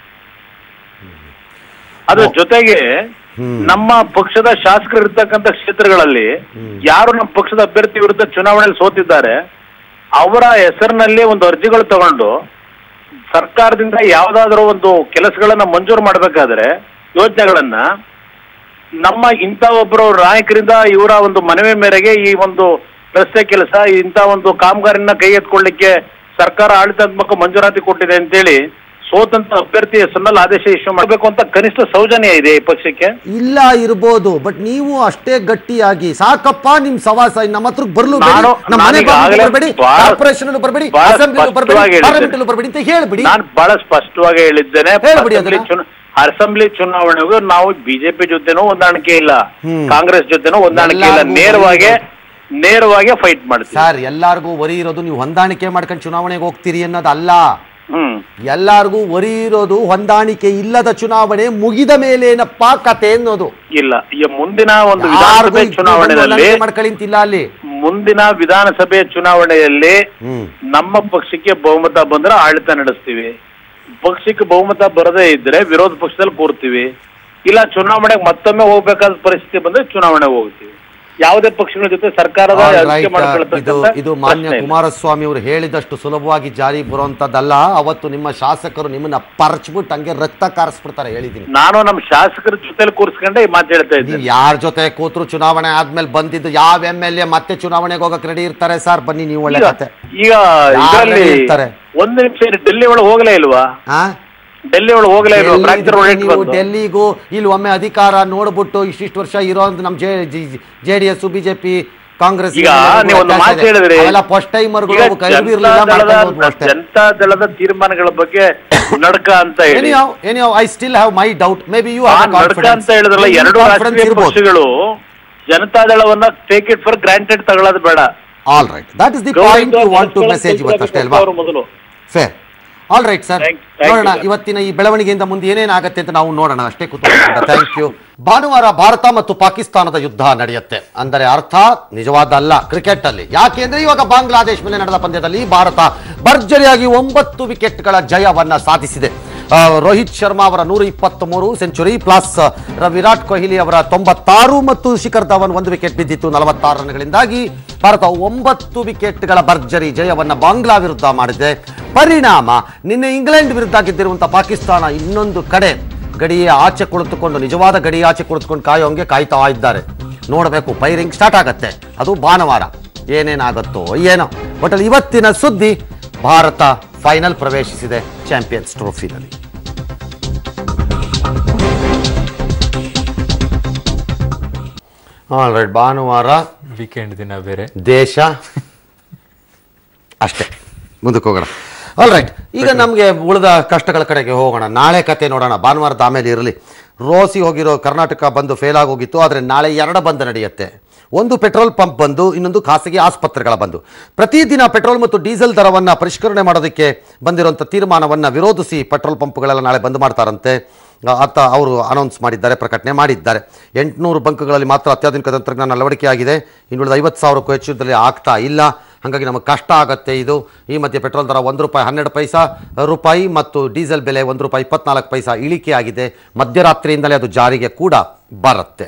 [SPEAKER 4] ಅದ್ರ ಜೊತೆಗೆ ನಮ್ಮ ಪಕ್ಷದ ಶಾಸಕರು ಇರ್ತಕ್ಕಂಥ ಕ್ಷೇತ್ರಗಳಲ್ಲಿ ಯಾರು ನಮ್ಮ ಪಕ್ಷದ ಅಭ್ಯರ್ಥಿ ವಿರುದ್ಧ ಚುನಾವಣೆಯಲ್ಲಿ ಸೋತಿದ್ದಾರೆ ಅವರ ಹೆಸರಿನಲ್ಲಿ ಒಂದು ಅರ್ಜಿಗಳು ತಗೊಂಡು ಸರ್ಕಾರದಿಂದ ಯಾವ್ದಾದ್ರು ಒಂದು ಕೆಲಸಗಳನ್ನ ಮಂಜೂರು ಮಾಡಬೇಕಾದ್ರೆ ಯೋಜನೆಗಳನ್ನ ನಮ್ಮ ಇಂಥ ಒಬ್ಬರು ನಾಯಕರಿಂದ ಇವರ ಒಂದು ಮನವಿ ಮೇರೆಗೆ ಈ ಒಂದು ರಸ್ತೆ ಕೆಲಸ ಇಂಥ ಒಂದು ಕಾಮಗಾರಿನ ಕೈ ಎತ್ಕೊಳ್ಳಿಕ್ಕೆ ಸರ್ಕಾರ ಆಡಳಿತಾತ್ಮಕ ಮಂಜೂರಾತಿ ಕೊಟ್ಟಿದೆ ಅಂತೇಳಿ ಸೋತಂತ ಅಭ್ಯರ್ಥಿ ಹೆಸರಿನಲ್ಲಿ ಆದೇಶ ಇಶ್ಯೂ ಮಾಡಬೇಕು ಅಂತ ಕನಿಷ್ಠ ಸೌಜನ್ಯ ಇದೆ ಈ ಪಕ್ಷಕ್ಕೆ
[SPEAKER 1] ಇಲ್ಲ ಇರ್ಬೋದು ಬಟ್ ನೀವು ಅಷ್ಟೇ ಗಟ್ಟಿಯಾಗಿ ಸಾಕಪ್ಪ ನಿಮ್ ಸವಾಸ ನಮ್ಮ ಹತ್ರ ಬರ್ಲು
[SPEAKER 4] ನಾನು-
[SPEAKER 1] ನಮ್ಮ ಮನೆ
[SPEAKER 4] ನಾನು ಈಗಾಗಲೇ
[SPEAKER 1] ಬರಬೇಡಿ
[SPEAKER 4] ಬಹಳ-
[SPEAKER 1] ಕಾರ್ಪೊರೇಷನ್ ಬರಬೇಡಿ
[SPEAKER 4] ಬಹಳ
[SPEAKER 1] ಅಸೆಂಬ್ಲಿ
[SPEAKER 4] ಸ್ಪಷ್ಟವಾಗಿ
[SPEAKER 1] ಬರಬೇಡಿ
[SPEAKER 4] ಹೇಳಿದ್ದೇನೆ.
[SPEAKER 1] ಪಾರ್ಲಿಮೆಂಟ್ ಬರಬೇಡಿ ಅಂತ ಹೇಳ್ಬಿಡಿ
[SPEAKER 4] ನಾನು ಬಹಳ ಸ್ಪಷ್ಟವಾಗಿ ಹೇಳಿದ್ದೇನೆ
[SPEAKER 1] ಹೇಳ್ಬಿಡಿ
[SPEAKER 4] ಅಸೆಂಬ್ಲಿ
[SPEAKER 1] ಅದನ್ನ.
[SPEAKER 4] ಚುನಾ- ಅಸೆಂಬ್ಲಿ ಚುನಾವಣೆಗೂ ನಾವು ಬಿಜೆಪಿ ಜೊತೆನೂ ಹೊಂದಾಣಿಕೆ ಇಲ್ಲ
[SPEAKER 1] ಹ್ಮ್.
[SPEAKER 4] ಕಾಂಗ್ರೆಸ್ ಜೊತೆನೂ ಹೊಂದಾಣಿಕೆ ಇಲ್ಲ
[SPEAKER 1] ಎಲ್ಲಾರ್ಗೂ
[SPEAKER 4] ನೇರವಾಗಿ ನೇರವಾಗಿ ಫೈಟ್ ಮಾಡ್ತೀವಿ
[SPEAKER 1] ಸರ್ ಎಲ್ಲಾರ್ಗೂ ವರಿ ಇರೋದು ನೀವು ಹೊಂದಾಣಿಕೆ ಮಾಡ್ಕೊಂಡು ಚುನಾವಣೆಗೆ ಹೋಗ್ತೀರಿ ಅನ್ನೋದಲ್ಲ
[SPEAKER 4] ಹ್ಮ್
[SPEAKER 1] ಎಲ್ಲಾರ್ಗೂ ವರಿ ಇರೋದು ಹೊಂದಾಣಿಕೆ ಇಲ್ಲದ ಚುನಾವಣೆ ಮುಗಿದ ಮೇಲೇನಪ್ಪ ಕತೆ ಅನ್ನೋದು
[SPEAKER 4] ಇಲ್ಲ ಈ ಮುಂದಿನ ಒಂದು
[SPEAKER 1] ಯಾರ್ಗೂ
[SPEAKER 4] ವಿಧಾನಸಭೆ
[SPEAKER 1] ಇದ್ದು
[SPEAKER 4] ಚುನಾವಣೆಯಲ್ಲಿ
[SPEAKER 1] ಹೊಂದಾಣಿಕೆ ಮಾಡ್ಕೊಳ್ಳಿ ಅಂತಿಲ್ಲ ಅಲ್ಲಿ
[SPEAKER 4] ಮುಂದಿನ ವಿಧಾನಸಭೆ ಚುನಾವಣೆಯಲ್ಲಿ
[SPEAKER 1] ಹ್ಮ್
[SPEAKER 4] ನಮ್ಮ ಪಕ್ಷಕ್ಕೆ ಬಹುಮತ ಬಂದ್ರೆ ಆಡಳಿತ ನಡೆಸ್ತೀವಿ ಪಕ್ಷಕ್ಕೆ ಬಹುಮತ ಬರದೇ ಇದ್ರೆ ವಿರೋಧ ಪಕ್ಷದಲ್ಲಿ ಕೂರ್ತೀವಿ ಇಲ್ಲ ಚುನಾವಣೆಗೆ ಮತ್ತೊಮ್ಮೆ ಹೋಗ್ಬೇಕಾದ ಪರಿಸ್ಥಿತಿ ಬಂದ್ರೆ ಚುನಾವಣೆಗೆ ಹೋಗ್ತೀವಿ ಯಾವುದೇ ಪಕ್ಷಗಳ ಜೊತೆ ಸರ್ಕಾರದ
[SPEAKER 1] All
[SPEAKER 4] ಹಂಚಿಕೆ
[SPEAKER 1] right, ಇದು
[SPEAKER 4] ಮಾಡ್ಕೊಳ್ತಕ್ಕಂಥ
[SPEAKER 1] ಇದು ಮಾನ್ಯ
[SPEAKER 4] ಪ್ರಶ್ನೆ ಇಲ್ಲ.
[SPEAKER 1] ಕುಮಾರಸ್ವಾಮಿ ಅವರು ಹೇಳಿದಷ್ಟು ಸುಲಭವಾಗಿ ಜಾರಿ ಬರುವಂತದ್ದಲ್ಲ ಅವತ್ತು ನಿಮ್ಮ ಶಾಸಕರು ನಿಮ್ಮನ್ನ ಪರ್ಚ್ಬಿಟ್ಟು ಹಂಗೆ ರಕ್ತ ಕಾರಿಸ್ಬಿಡ್ತಾರೆ ಹೇಳಿದೀನಿ
[SPEAKER 4] ನಾನು ನಮ್ಮ ಶಾಸಕರ ಜೊತೆಲಿ ಕೂರಿಸ್ಕೊಂಡೆ ಈ ಮಾತು ಹೇಳ್ತಾ
[SPEAKER 1] ನೀವು
[SPEAKER 4] ಇದ್ದೀನಿ
[SPEAKER 1] ಯಾರ ಜೊತೆ ಕೂತ್ರು ಚುನಾವಣೆ ಆದ್ಮೇಲೆ ಬಂದಿದ್ದು ಯಾವ ಎಂ ಎಲ್ ಎ ಮತ್ತೆ ಚುನಾವಣೆಗೆ ಹೋಗಕ್ ರೆಡಿ ಇರ್ತಾರೆ ಸರ್ ಬನ್ನಿ ನೀವು ಒಳ್ಳೆ
[SPEAKER 4] ಈಗ
[SPEAKER 1] ಕತೆ
[SPEAKER 4] ಈಗ ಇದರಲ್ಲಿ
[SPEAKER 1] ಯಾರು ಇರ್ತಾರೆ?
[SPEAKER 4] ಒಂದು ನಿಮಿಷ ಇರಿ, ಡೆಲ್ಲಿ ಒಳಗೆ ಹೋಗಲೇ ಇಲ್ವಾ
[SPEAKER 1] ಆ?
[SPEAKER 4] ಡೆಲ್ಲಿ ಒಳಗೆ ಹೋಗಲೇ ಇಲ್ವಾ
[SPEAKER 1] ಎಲ್ಲಿದ್ರೆ
[SPEAKER 4] ಫ್ರಾಕ್ಚರ್ ಒಳಗೆ
[SPEAKER 1] ನೀವು ಡೆಲ್ಲಿಗೂ ಇಲ್ಲಿ ಒಮ್ಮೆ ಅಧಿಕಾರ ನೋಡ್ಬಿಟ್ಟು ಇಷ್ಟಿಷ್ಟು ವರ್ಷ ಇರೋ ನಮ್ಮ J J D S BJP Congress
[SPEAKER 4] ಈಗ ನೀವು ಒಂದು ಮಾತು ಹೇಳಿದ್ರಿ
[SPEAKER 1] ಫಸ್ಟ್ ಟೈಮರ್ಗಳು
[SPEAKER 4] ಈಗ
[SPEAKER 1] ಕೈಗೂ ಇರ್ಲಿಲ್ಲ
[SPEAKER 4] ಜನತಾ
[SPEAKER 1] ಮಾಡ್ಕೊಂಡು
[SPEAKER 4] ದಳದ
[SPEAKER 1] ಹೋದ್ವು ಅಷ್ಟೇ
[SPEAKER 4] ಜನತಾ ದಳದ ತೀರ್ಮಾನಗಳ ಬಗ್ಗೆ ನಡ್ಕ ಅಂತ ಹೇಳಿ
[SPEAKER 1] anyhow anyhow I still have my doubt may be you
[SPEAKER 4] ಆ ನಡ್ಕ ಅಂತ ಹೇಳಿದ್ರಲ್ಲ ಎರಡು ರಾಷ್ಟ್ರೀಯ ಪಕ್ಷಗಳು ಜನತಾ ದಳವನ್ನ ಟೇಕ್ ಇಟ್ ಫಾರ್ ಗ್ರಾಂಟೆಡ್ ತಗೊಳ್ಳೋದು ಬೇಡ
[SPEAKER 1] all right that is the point you want to message ಇವತ್ತಷ್ಟೇ ಅಲ್ವಾ
[SPEAKER 4] ಅವರು ಮೊದಲು
[SPEAKER 1] fair all right sir
[SPEAKER 4] Thank- thank you,
[SPEAKER 1] ನೋಡೋಣ
[SPEAKER 4] sir.
[SPEAKER 1] ಇವತ್ತಿನ ಈ ಬೆಳವಣಿಗೆಯಿಂದ ಮುಂದೆ ಏನೇನಾಗತ್ತೆ ಅಂತ ನಾವು ನೋಡೋಣ ಅಷ್ಟೇ ಕುತೂಹಲದಿಂದ ಥ್ಯಾಂಕ್ ಯು ಭಾನುವಾರ ಭಾರತ ಮತ್ತು ಪಾಕಿಸ್ತಾನದ ಯುದ್ಧ ನಡೆಯುತ್ತೆ ಅಂದರೆ ಅರ್ಥ ನಿಜವಾದ ಅಲ್ಲ ಕ್ರಿಕೆಟ್ ಅಲ್ಲಿ ಯಾಕೆ ಅಂದ್ರೆ ಇವಾಗ ಬಾಂಗ್ಲಾದೇಶ್ ಮೇಲೆ ನಡೆದ ಪಂದ್ಯದಲ್ಲಿ ಭಾರತ ಭರ್ಜರಿಯಾಗಿ ಒಂಬತ್ತು ವಿಕೆಟ್ಗಳ ಜಯವನ್ನ ಸಾಧಿಸಿದೆ ಆ, ರೋಹಿತ್ ಶರ್ಮಾ ಅವರ ನೂರ ಇಪ್ಪತ್ತ್ ಮೂರು ಸೆಂಚುರಿ ಪ್ಲಸ್ ವಿರಾಟ್ ಕೊಹ್ಲಿ ಅವರ ತೊಂಬತ್ತಾರು ಮತ್ತು ಶಿಖರ್ ಧವನ್ ಒಂದು ವಿಕೆಟ್ ಬಿದ್ದಿತ್ತು ನಲವತ್ತಾರು ರನ್ಗಳಿಂದಾಗಿ ಭಾರತ ಒಂಬತ್ತು ವಿಕೆಟ್ಗಳ ಭರ್ಜರಿ ಜಯವನ್ನ ಬಾಂಗ್ಲಾ ವಿರುದ್ಧ ಮಾಡಿದೆ ಪರಿಣಾಮ ನಿನ್ನೆ ಇಂಗ್ಲೆಂಡ್ ವಿರುದ್ಧ ಗೆದ್ದಿರುವಂತಹ ಪಾಕಿಸ್ತಾನ ಇನ್ನೊಂದು ಕಡೆ ಗಡಿಯ ಆಚೆ ಕುಳಿತುಕೊಂಡು ನಿಜವಾದ ಗಡಿ ಆಚೆ ಕುಳಿತುಕೊಂಡು ಕಾಯೋಂಗೆ ಕಾಯ್ತಾ ಇದ್ದಾರೆ ನೋಡಬೇಕು ಪೈರಿಂಗ್ ಸ್ಟಾರ್ಟ್ ಆಗತ್ತೆ ಅದು ಭಾನುವಾರ ಏನೇನಾಗುತ್ತೋ ಏನೋ ಒಟ್ಟಲ್ಲಿ ಇವತ್ತಿನ ಸುದ್ದಿ ಭಾರತ ಫೈನಲ್ ಪ್ರವೇಶಿಸಿದೆ ಚಾಂಪಿಯನ್ಸ್ ಟ್ರೋಫಿನಲ್ಲಿ ಆಲ್ ರೈಟ್ ಭಾನುವಾರ
[SPEAKER 3] ವೀಕೆಂಡ್ ದಿನ ಬೇರೆ
[SPEAKER 1] ದೇಶ ಅಷ್ಟೇ ಮುಂದಕ್ಕೆ ಹೋಗೋಣ ಆಲ್ ರೈಟ್ ಈಗ ನಮಗೆ ಉಳಿದ ಕಷ್ಟಗಳ ಕಡೆಗೆ ಹೋಗೋಣ ನಾಳೆ ಕತೆ ನೋಡೋಣ ಭಾನುವಾರದ ಆಮೇಲೆ ಇರಲಿ ರೋಸಿ ಹೋಗಿರೋ ಕರ್ನಾಟಕ ಬಂದು ಫೇಲ್ ಆಗೋಗಿತ್ತು ಆದರೆ ನಾಳೆ ಎರಡು ಬಂದ್ ನಡೆಯುತ್ತೆ ಒಂದು ಪೆಟ್ರೋಲ್ ಪಂಪ್ ಬಂದು ಇನ್ನೊಂದು ಖಾಸಗಿ ಆಸ್ಪತ್ರೆಗಳ ಬಂದು ಪ್ರತಿದಿನ ಪೆಟ್ರೋಲ್ ಮತ್ತು ಡೀಸೆಲ್ ದರವನ್ನು ಪರಿಷ್ಕರಣೆ ಮಾಡೋದಕ್ಕೆ ಬಂದಿರುವಂಥ ತೀರ್ಮಾನವನ್ನು ವಿರೋಧಿಸಿ ಪೆಟ್ರೋಲ್ ಪಂಪ್ಗಳೆಲ್ಲ ನಾಳೆ ಬಂದ್ ಮಾಡ್ತಾರಂತೆ ಆತ ಅವರು ಅನೌನ್ಸ್ ಮಾಡಿದ್ದಾರೆ ಪ್ರಕಟಣೆ ಮಾಡಿದ್ದಾರೆ ಎಂಟುನೂರು ಬಂಕ್ಗಳಲ್ಲಿ ಮಾತ್ರ ಅತ್ಯಾಧುನಿಕ ತಂತ್ರಜ್ಞಾನ ಅಳವಡಿಕೆಯಾಗಿದೆ ಇನ್ನುಳಿದ ಐವತ್ತು ಸಾವಿರಕ್ಕೂ ಹೆಚ್ಚು ಇದರಲ್ಲಿ ಆಗ್ತಾ ಇಲ್ಲ ಹಾಗಾಗಿ ನಮಗೆ ಕಷ್ಟ ಆಗುತ್ತೆ ಇದು ಈ ಮಧ್ಯೆ ಪೆಟ್ರೋಲ್ ದರ ಒಂದು ರೂಪಾಯಿ ಹನ್ನೆರಡು ಪೈಸಾ ರೂಪಾಯಿ ಮತ್ತು ಡೀಸೆಲ್ ಬೆಲೆ ಒಂದು ರೂಪಾಯಿ ಇಪ್ಪತ್ನಾಲ್ಕು ಪೈಸಾ ಇಳಿಕೆ ಆಗಿದೆ ಮಧ್ಯರಾತ್ರಿಯಿಂದಲೇ ಅದು ಜಾರಿಗೆ ಕೂಡ ಬರುತ್ತೆ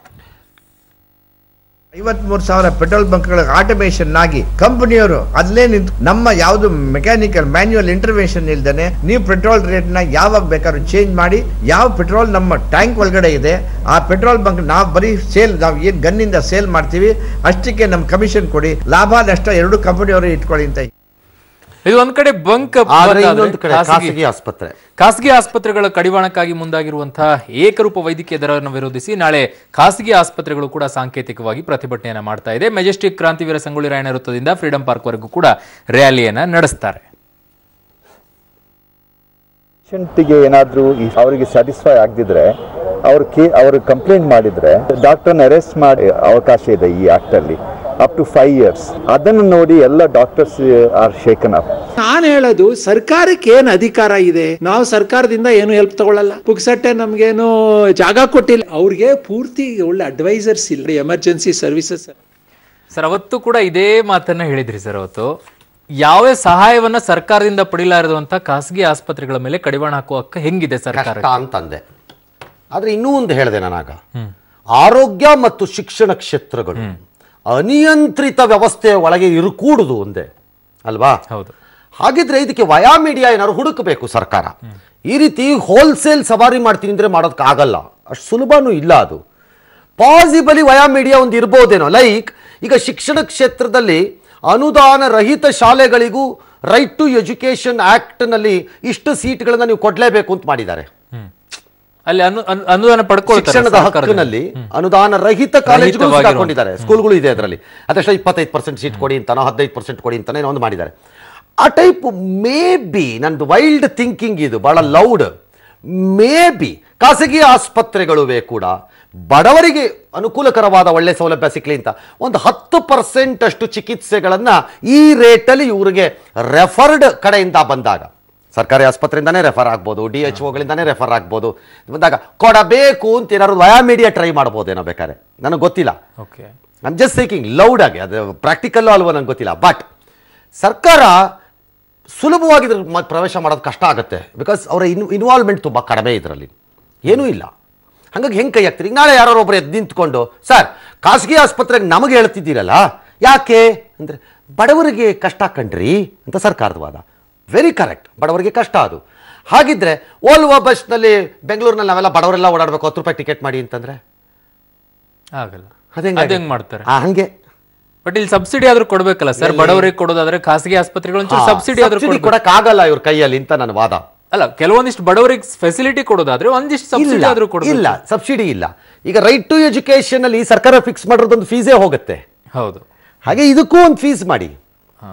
[SPEAKER 10] ಐವತ್ಮೂರು ಸಾವಿರ ಪೆಟ್ರೋಲ್ ಬಂಕ್ಗಳ ಆಟೋಮೇಷನ್ ಆಗಿ ಕಂಪನಿಯವರು ಅಲ್ಲೇ ನಿಂತು ನಮ್ಮ ಯಾವುದು ಮೆಕ್ಯಾನಿಕಲ್ ಮ್ಯಾನ್ಯುವಲ್ ಇಂಟರ್ವೆನ್ಷನ್ ಇಲ್ದೇನೆ ನೀವು ಪೆಟ್ರೋಲ್ ರೇಟ್ ನ ಯಾವಾಗ ಬೇಕಾದ್ರೂ ಚೇಂಜ್ ಮಾಡಿ ಯಾವ ಪೆಟ್ರೋಲ್ ನಮ್ಮ ಟ್ಯಾಂಕ್ ಒಳಗಡೆ ಇದೆ ಆ ಪೆಟ್ರೋಲ್ ಬಂಕ್ ನಾವು ಬರೀ ಸೇಲ್ ನಾವು ಏನ್ ಗನ್ನಿಂದ ಸೇಲ್ ಮಾಡ್ತೀವಿ ಅಷ್ಟಕ್ಕೆ ನಮ್ಮ ಕಮಿಷನ್ ಕೊಡಿ ಲಾಭ ನಷ್ಟ ಎರಡು ಕಂಪನಿಯವರು ಇಟ್ಕೊಳ್ಳಿ ಅಂತ
[SPEAKER 3] ಇದು ಒಂದ್ ಕಡೆ ಬಂಕ್
[SPEAKER 1] ಆದರೆ ಇನ್ನೊಂದು ಕಡೆ ಖಾಸಗಿ ಆಸ್ಪತ್ರೆ
[SPEAKER 3] ಖಾಸಗಿ ಆಸ್ಪತ್ರೆಗಳ ಕಡಿವಾಣಕ್ಕಾಗಿ ಮುಂದಾಗಿರುವಂತಹ ಏಕರೂಪ ವೈದ್ಯಕೀಯ ದರವನ್ನು ವಿರೋಧಿಸಿ ನಾಳೆ ಖಾಸಗಿ ಆಸ್ಪತ್ರೆಗಳು ಕೂಡ ಸಾಂಕೇತಿಕವಾಗಿ ಪ್ರತಿಭಟನೆಯನ್ನ ಮಾಡ್ತಾ ಇದೆ ಮೆಜೆಸ್ಟಿಕ್ ಕ್ರಾಂತಿವೀರ ಸಂಗೊಳ್ಳಿ ರಾಯಣ್ಣ ವೃತ್ತದಿಂದ ಫ್ರೀಡಂ ಪಾರ್ಕ್ ವರೆಗೂ ಕೂಡ ರ್ಯಾಲಿಯನ್ನ ನಡೆಸ್ತಾರೆ
[SPEAKER 11] ಪೇಷಂಟಿಗೆ ಏನಾದರೂ ಅವರಿಗೆ ಸ್ಯಾಟಿಸ್ಫೈ ಆಗದಿದ್ರೆ ಅವ್ರು ಕೇ ಅವರು ಕಂಪ್ಲೇಂಟ್ ಮಾಡಿದ್ರೆ ಡಾಕ್ಟರ್ನ ಅರೆಸ್ಟ್ ಮಾಡಿ ಅವಕಾಶ ಇದೆ ಈ ಆಕ್ಟ್ ಅಲ್ಲಿ ಅಪ್ ಟು ಫೈವ್ ಇಯರ್ಸ್ ಅದನ್ನು ನೋಡಿ ಎಲ್ಲ ಡಾಕ್ಟರ್ಸ್ ಆರ್ ಶೇಕನ್ ಅಪ್
[SPEAKER 12] ನಾನು ಹೇಳೋದು ಸರ್ಕಾರಕ್ಕೆ ಏನು ಅಧಿಕಾರ ಇದೆ ನಾವು ಸರ್ಕಾರದಿಂದ ಏನು ಹೆಲ್ಪ್ ತಗೊಳ್ಳಲ್ಲ ಪುಕ್ಸಟ್ಟೆ ನಮ್ಗೇನು ಜಾಗ ಕೊಟ್ಟಿಲ್ಲ ಅವ್ರಿಗೆ ಪೂರ್ತಿ ಒಳ್ಳೆ ಅಡ್ವೈಸರ್ಸ್ ಇಲ್ಲ ಎಮರ್ಜೆನ್ಸಿ ಸರ್ವಿಸಸ್
[SPEAKER 3] ಸರ್ ಅವತ್ತು ಕೂಡ ಇದೇ ಮಾತನ್ನ ಹೇಳಿದ್ರಿ ಸರ್ ಅವತ್ತು ಯಾವೇ ಸಹಾಯವನ್ನ ಸರ್ಕಾರದಿಂದ ಪಡಿಲಾರದಂತ ಖಾಸಗಿ ಆಸ್ಪತ್ರೆಗಳ ಮೇಲೆ ಕಡಿವಾಣ ಹಾಕುವ ಹಕ್ಕು ಹೆಂಗಿದೆ ಸರ್ಕಾರ
[SPEAKER 1] ಕಷ್ಟ ಅಂತಂದೆ ಆದ್ರೆ ಇನ್ನೂ ಒಂದು ಹೇಳಿದೆ ನಾನಾಗ ಆರೋಗ್ಯ ಮತ್ತು ಶಿಕ್ಷಣ ಕ್ಷೇತ್ರಗಳು ಅನಿಯಂತ್ರಿತ ವ್ಯವಸ್ಥೆಯ ಒಳಗೆ ಇರುಕೂಡುದು ಒಂದೇ ಅಲ್ವಾ
[SPEAKER 3] ಹೌದು
[SPEAKER 1] ಹಾಗಿದ್ರೆ ಇದಕ್ಕೆ ವಯಾ ಮೀಡಿಯಾ ಏನಾದ್ರು ಹುಡುಕಬೇಕು ಸರ್ಕಾರ ಈ ರೀತಿ ಹೋಲ್ಸೇಲ್ ಸವಾರಿ ಮಾಡ್ತೀನಿ ಅಂದ್ರೆ ಮಾಡೋದಕ್ಕಾಗಲ್ಲ ಅಷ್ಟು ಸುಲಭನೂ ಇಲ್ಲ ಅದು ಪಾಸಿಬಲಿ ವಯಾ ಮೀಡಿಯಾ ಒಂದು ಇರ್ಬೋದೇನೋ ಲೈಕ್ ಈಗ ಶಿಕ್ಷಣ ಕ್ಷೇತ್ರದಲ್ಲಿ ಅನುದಾನ ರಹಿತ ಶಾಲೆಗಳಿಗೂ ರೈಟ್ ಟು ಎಜುಕೇಶನ್ ಆಕ್ಟ್ನಲ್ಲಿ ಇಷ್ಟು ಸೀಟ್ಗಳನ್ನ ನೀವು ಕೊಡಲೇಬೇಕು ಅಂತ ಮಾಡಿದ್ದಾರೆ
[SPEAKER 3] ಅಲ್ಲಿ ಅನು ಅನು- ಅನುದಾನ ಪಡ್ಕೊಳ್ತಾರೆ
[SPEAKER 1] ಶಿಕ್ಷಣದ
[SPEAKER 3] ಸರ್ಕಾರದಿಂದ.
[SPEAKER 1] ಹಕ್ಕಿನಲ್ಲಿ ಅನುದಾನ ರಹಿತ ಕಾಲೇಜುಗಳು
[SPEAKER 3] ರಹಿತವಾಗಿರುವಂತ.
[SPEAKER 1] ಹಾಕೊಂಡಿದ್ದಾರೆ ಸ್ಕೂಲ್ಗಳು ಇದೆ ಅದರಲ್ಲಿ ಅದೆಷ್ಟು ಇಪ್ಪತ್ತೈದು ಪರ್ಸೆಂಟ್ ಸೀಟ್ ಕೊಡಿ ಅಂತಾನೋ ಹದಿನೈದು ಪರ್ಸೆಂಟ್ ಕೊಡಿ ಅಂತಾನೋ ಏನೋ ಒಂದು ಮಾಡಿದ್ದಾರೆ ಆ ಟೈಪ್ ಮೇ ಬಿ ನಂದು ವೈಲ್ಡ್ ಥಿಂಕಿಂಗ್ ಇದು ಬಹಳ ಲೌಡ್ ಮೇ ಬಿ ಖಾಸಗಿ ಆಸ್ಪತ್ರೆಗಳುವೆ ಕೂಡ ಬಡವರಿಗೆ ಅನುಕೂಲಕರವಾದ ಒಳ್ಳೆ ಸೌಲಭ್ಯ ಸಿಕ್ಕಲಿ ಅಂತ ಒಂದು ಹತ್ತು ಪರ್ಸೆಂಟ್ ಅಷ್ಟು ಚಿಕಿತ್ಸೆಗಳನ್ನು ಈ ರೇಟಲ್ಲಿ ಇವರಿಗೆ ರೆಫರ್ಡ್ ಕಡೆಯಿಂದ ಬಂದಾಗ ಸರ್ಕಾರಿ ಆಸ್ಪತ್ರೆಯಿಂದನೇ ರೆಫರ್ ಆಗ್ಬೋದು ಡಿ ಎಚ್ ಒಗಳಿಂದನೇ ರೆಫರ್ ಆಗ್ಬೋದು ಬಂದಾಗ ಕೊಡಬೇಕು ಅಂತ ಏನಾದ್ರು ವಯಾ ಮೀಡಿಯಾ ಟ್ರೈ ಮಾಡ್ಬೋದೇನೋ ಬೇಕಾದ್ರೆ ನನಗೆ ಗೊತ್ತಿಲ್ಲ
[SPEAKER 3] okay
[SPEAKER 1] I'm just thinking loud ಆಗಿ ಅದು ಪ್ರಾಕ್ಟಿಕಲ್ ಅಲ್ವೋ ನಂಗೆ ಗೊತ್ತಿಲ್ಲ ಬಟ್ ಸರ್ಕಾರ ಸುಲಭವಾಗಿ ಇದ್ರ ಮ- ಪ್ರವೇಶ ಮಾಡೋದು ಕಷ್ಟ ಆಗುತ್ತೆ ಬಿಕಾಸ್ ಅವರ ಇನ್ ಇನ್ವಾಲ್ವ್ಮೆಂಟ್ ತುಂಬ ಕಡಿಮೆ ಇದರಲ್ಲಿ ಏನೂ ಇಲ್ಲ ಹಾಗಾಗಿ ಹೆಂಗೆ ಕೈ ಹಾಕ್ತೀರಿ ಈಗ ನಾಳೆ ಯಾರೋ ಒಬ್ಬರು ಎದ್ದು ನಿಂತ್ಕೊಂಡು ಸರ್ ಖಾಸಗಿ ಆಸ್ಪತ್ರೆಗೆ ನಮಗೆ ಹೇಳ್ತಿದ್ದೀರಲ್ಲ ಯಾಕೆ ಅಂದರೆ ಬಡವರಿಗೆ ಕಷ್ಟ ಕಣ್ರಿ ಅಂತ ಸರ್ಕಾರದ ವಾದ ವೆರಿ ಕರೆಕ್ಟ್ ಬಡವರಿಗೆ ಕಷ್ಟ ಅದು ಹಾಗಿದ್ರೆ ಓಲ್ವಾ ಬಸ್ನಲ್ಲಿ ಬೆಂಗಳೂರಿನಲ್ಲಿ ನಾವೆಲ್ಲ ಬಡವರೆಲ್ಲ ಓಡಾಡಬೇಕು ಹತ್ತು ರೂಪಾಯಿ ಟಿಕೆಟ್ ಮಾಡಿ ಅಂತಂದ್ರೆ
[SPEAKER 3] ಆಗಲ್ಲ
[SPEAKER 1] ಅದೇಂಗ್
[SPEAKER 3] ಅದ್ ಹೆಂಗ್ ಮಾಡ್ತಾರೆ
[SPEAKER 1] ಆ, ಹಂಗೆ
[SPEAKER 3] ಬಟ್ ಇಲ್ಲಿ ಸಬ್ಸಿಡಿ ಆದ್ರೂ ಕೊಡ್ಬೇಕಲ್ಲ ಸರ್ ಬಡವರಿಗೆ ಕೊಡೋದಾದ್ರೆ ಖಾಸಗಿ ಆಸ್ಪತ್ರೆಗಳು ಒಂಚೂರು ಸಬ್ಸಿಡಿ ಆದ್ರೂ
[SPEAKER 1] ಸಬ್ಸಿಡಿ
[SPEAKER 3] ಕೊಡ್ಬೇಕು.
[SPEAKER 1] ಕೊಡಕ್ಕಾಗಲ್ಲ ಇವ್ರ ಕೈಯಲ್ಲಿ ಅಂತ ನನ್ನ ವಾದ
[SPEAKER 3] ಅಲ್ಲ ಕೆಲವೊಂದಿಷ್ಟು ಬಡವರಿಗೆ ಫೆಸಿಲಿಟಿ ಕೊಡೋದಾದ್ರೆ ಒಂದಿಷ್ಟು ಸಬ್ಸಿಡಿ
[SPEAKER 1] ಇಲ್ಲ
[SPEAKER 3] ಆದ್ರೂ ಕೊಡ್ಬೇಕು
[SPEAKER 1] ಇಲ್ಲ ಸಬ್ಸಿಡಿ ಇಲ್ಲ ಈಗ ರೈಟ್ ಟು ಎಜುಕೇಶನ್ ಅಲ್ಲಿ ಸರ್ಕಾರ ಫಿಕ್ಸ್ ಮಾಡಿರೋದೊಂದು ಫೀಸೇ ಹೋಗುತ್ತೆ
[SPEAKER 3] ಹೌದು
[SPEAKER 1] ಹಾಗೆ ಇದಕ್ಕೂ ಒಂದು ಫೀಸ್ ಮಾಡಿ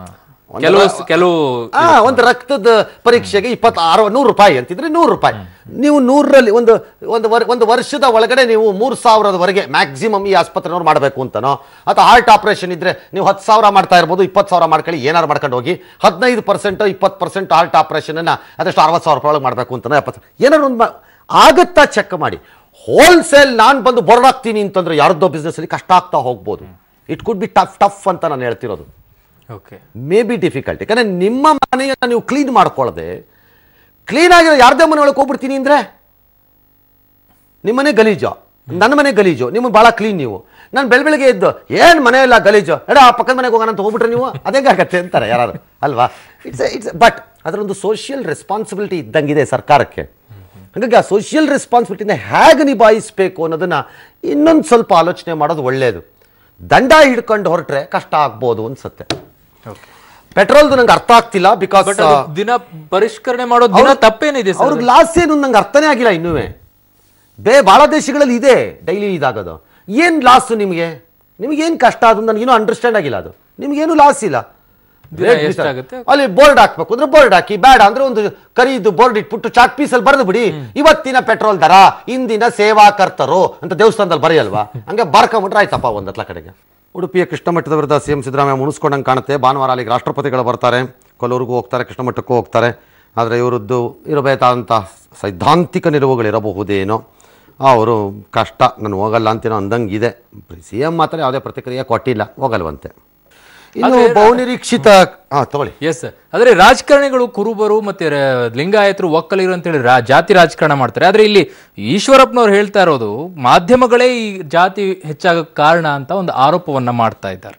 [SPEAKER 1] ಒಂದು
[SPEAKER 3] ಕೆಲವು
[SPEAKER 1] ರ-
[SPEAKER 3] ಕೆಲವು
[SPEAKER 1] ಆ, ಒಂದು ರಕ್ತದ ಪರೀಕ್ಷೆಗೆ ಇಪ್ಪತ್ತಾರು ನೂರು ರೂಪಾಯಿ ಅಂತಿದ್ರೆ ನೂರು ರೂಪಾಯಿ ನೀವು ನೂರರಲ್ಲಿ ಒಂದು ಒಂದು ವರ್ ಒಂದು ವರ್ಷದ ಒಳಗಡೆ ನೀವು ಮೂರು ಸಾವಿರದವರೆಗೆ ಮ್ಯಾಕ್ಸಿಮಮ್ ಈ ಆಸ್ಪತ್ರೆನವ್ರು ಮಾಡಬೇಕು ಅಂತನೋ ಅಥವಾ ಹಾರ್ಟ್ ಆಪರೇಷನ್ ಇದ್ರೆ ನೀವು ಹತ್ತು ಸಾವಿರ ಮಾಡ್ತಾ ಇರ್ಬೋದು ಇಪ್ಪತ್ತು ಸಾವಿರ ಮಾಡ್ಕೊಳ್ಳಿ ಏನಾರು ಮಾಡ್ಕೊಂಡು ಹೋಗಿ ಹದಿನೈದು ಪರ್ಸೆಂಟ್ ಇಪ್ಪತ್ತು ಪರ್ಸೆಂಟ್ ಹಾರ್ಟ್ ಆಪರೇಷನನ್ನು ಅದಷ್ಟು ಅರವತ್ತು ಸಾವಿರ ರೂಪಾಯಿ ಒಳಗೆ ಮಾಡಬೇಕು ಅಂತನೋ ಎಪ್ಪತ್ತು ಏನಾದ್ರು ಒಂದು ಮಾ- ಆಗತ್ತಾ ಚೆಕ್ ಮಾಡಿ ಹೋಲ್ಸೇಲ್ ನಾನು ಬಂದು ಬೋರ್ಡ್ ಹಾಕ್ತೀನಿ ಅಂತಂದ್ರೆ ಯಾರ್ದೋ ಬಿಸ್ನೆಸ್ಸಲ್ಲಿ ಕಷ್ಟ ಆಗ್ತಾ ಹೋಗ್ಬೋದು it could be tough tough ಅಂತ ನಾನು ಹೇಳ್ತಿರೋದು
[SPEAKER 3] ಓಕೆ
[SPEAKER 1] ಮೇ ಬಿ ಡಿಫಿಕಲ್ಟ್ ಯಾಕಂದ್ರೆ ನಿಮ್ಮ ಮನೆಯನ್ನು ನೀವು ಕ್ಲೀನ್ ಮಾಡ್ಕೊಳ್ಳದೆ ಕ್ಲೀನ್ ಆಗಿರೋ ಯಾರ್ದೇ ಮನೆ ಒಳಗೆ ಹೋಗ್ಬಿಡ್ತೀನಿ ಅಂದ್ರೆ ನಿಮ್ಮನೆ ಗಲೀಜು ನನ್ನ ಮನೆ ಗಲೀಜು ನಿಮ್ಮ ಭಾಳ ಕ್ಲೀನ್ ನೀವು ನಾನು ಬೆಳ ಬೆಳಗ್ಗೆ ಎದ್ದು ಏನು ಮನೆ ಇಲ್ಲ ಗಲೀಜು ಎಡ ಆ ಪಕ್ಕದ ಮನೆಗೆ ಹೋಗೋಣ ಅಂತ ಹೋಗ್ಬಿಟ್ರೆ ನೀವು ಅದೇ ಆಗತ್ತೆ ಅಂತಾರೆ ಯಾರು ಅಲ್ವಾ ಇಟ್ಸ್ ಇಟ್ಸ್ ಬಟ್ ಅದರೊಂದು ಸೋಷಿಯಲ್ ರೆಸ್ಪಾನ್ಸಿಬಿಲಿಟಿ ಇದ್ದಂಗಿದೆ ಸರ್ಕಾರಕ್ಕೆ ಹಾಗಾಗಿ ಆ ಸೋಷಿಯಲ್ ರೆಸ್ಪಾನ್ಸಿಬಿಲಿಟಿನ ಹೇಗೆ ನಿಭಾಯಿಸಬೇಕು ಅನ್ನೋದನ್ನ ಇನ್ನೊಂದು ಸ್ವಲ್ಪ ಆಲೋಚನೆ ಮಾಡೋದು ಒಳ್ಳೆಯದು ದಂಡ ಹಿಡ್ಕೊಂಡು ಹೊರಟ್ರೆ ಕಷ್ಟ ಆಗ್ಬೋದು ಅನ್ಸುತ್ತೆ ಪೆಟ್ರೋಲ್ದು ನಂಗೆ ಅರ್ಥ ಆಗ್ತಿಲ್ಲ ಬಿಕಾಸ್
[SPEAKER 3] ಬಟ್ ದಿನ ಪರಿಷ್ಕರಣೆ ಮಾಡೋ ದಿನ ತಪ್ಪೇನಿದೆ ಸರ್
[SPEAKER 1] ಅವ್ರಿಗೆ ಲಾಸ್ ಏನು ನಂಗೆ ಅರ್ಥನೇ ಆಗಿಲ್ಲ ಇನ್ನೂ ಬೇ ಭಾಳ ದೇಶಗಳಲ್ಲಿ ಇದೆ ಡೈಲಿ ಇದಾಗೋದು ಏನು ಲಾಸ್ ನಿಮಗೆ ನಿಮಗೇನು ಕಷ್ಟ ಅದು ನನಗೇನು ಅಂಡರ್ಸ್ಟ್ಯಾಂಡ್ ಆಗಿಲ್ಲ ಅದು ನಿಮಗೇನು ಲಾಸ್ ಇಲ್ಲ
[SPEAKER 3] ದಿನ
[SPEAKER 1] Rate
[SPEAKER 3] ಎಷ್ಟಾಗುತ್ತೆ?
[SPEAKER 1] ಅಲ್ಲಿ ಬೋರ್ಡ್ ಹಾಕ್ಬೇಕು ಅಂದ್ರೆ ಬೋರ್ಡ್ ಹಾಕಿ ಬೇಡ ಅಂದ್ರೆ ಒಂದು ಕರಿದು ಬೋರ್ಡ್ ಇಟ್ಬಿಟ್ಟು ಚಾಕ್ ಪೀಸಲ್ಲಿ ಬರೆದು ಬಿಡಿ ಇವತ್ತಿನ ಪೆಟ್ರೋಲ್ ದರ ಇಂದಿನ ಸೇವಾಕರ್ತರು ಅಂತ ದೇವಸ್ಥಾನದಲ್ಲಿ ಬರೆಯಲ್ವಾ ಹಂಗೆ ಬರ್ಕೊಂಬಿಟ್ರೆ ಆಯ್ತಪ್ಪ ಒಂದು ಹತ್ಲ ಕಡೆಗೆ ಉಡುಪಿಯ ಕೃಷ್ಣಮಠದ ವಿರುದ್ಧ ಸಿಎಂ ಸಿದ್ದರಾಮಯ್ಯ ಮುನಿಸ್ಕೊಂಡಂಗೆ ಕಾಣುತ್ತೆ ಭಾನುವಾರ ಅಲ್ಲಿಗೆ ರಾಷ್ಟ್ರಪತಿಗಳು ಬರ್ತಾರೆ ಕೊಲ್ಲೂರಿಗೂ ಹೋಗ್ತಾರೆ ಕೃಷ್ಣಮಠಕ್ಕೂ ಹೋಗ್ತಾರೆ ಆದರೆ ಇವರದ್ದು ಇರಬೇಕಾದಂಥ ಸೈದ್ಧಾಂತಿಕ ನಿಲುವುಗಳಿರಬಹುದೇನೋ ಅವರು ಕಷ್ಟ ನಾನು ಹೋಗಲ್ಲ ಅಂತೇನೋ ಅಂದಂಗಿದೆ ಸಿ ಎಂ ಮಾತ್ರ ಯಾವುದೇ ಪ್ರತಿಕ್ರಿಯೆ ಕೊಟ್ಟಿಲ್ಲ ಹೋಗಲ್ವಂತೆ ಇನ್ನು
[SPEAKER 3] ಆದ್ರೆ-
[SPEAKER 1] ಬಹುನಿರೀಕ್ಷಿತ ಹಾಂ ತಗೊಳ್ಳಿ
[SPEAKER 3] ಎಸ್ ಸರ್ ಆದ್ರೆ ರಾಜಕಾರಣಿಗಳು ಕುರುಬರು ಮತ್ತೆ ರ- ಲಿಂಗಾಯತರು ಒಕ್ಕಲಿಗರು ಅಂತೇಳಿ ರಾ ಜಾತಿ ರಾಜಕಾರಣ ಮಾಡ್ತಾರೆ ಆದ್ರೆ ಇಲ್ಲಿ ಈಶ್ವರಪ್ಪನವ್ರು ಹೇಳ್ತಾ ಇರೋದು ಮಾಧ್ಯಮಗಳೇ ಈ ಜಾತಿ ಹೆಚ್ಚಾಗಕ್ಕೆ ಕಾರಣ ಅಂತ ಒಂದು ಆರೋಪವನ್ನ ಮಾಡ್ತಾ ಇದ್ದಾರೆ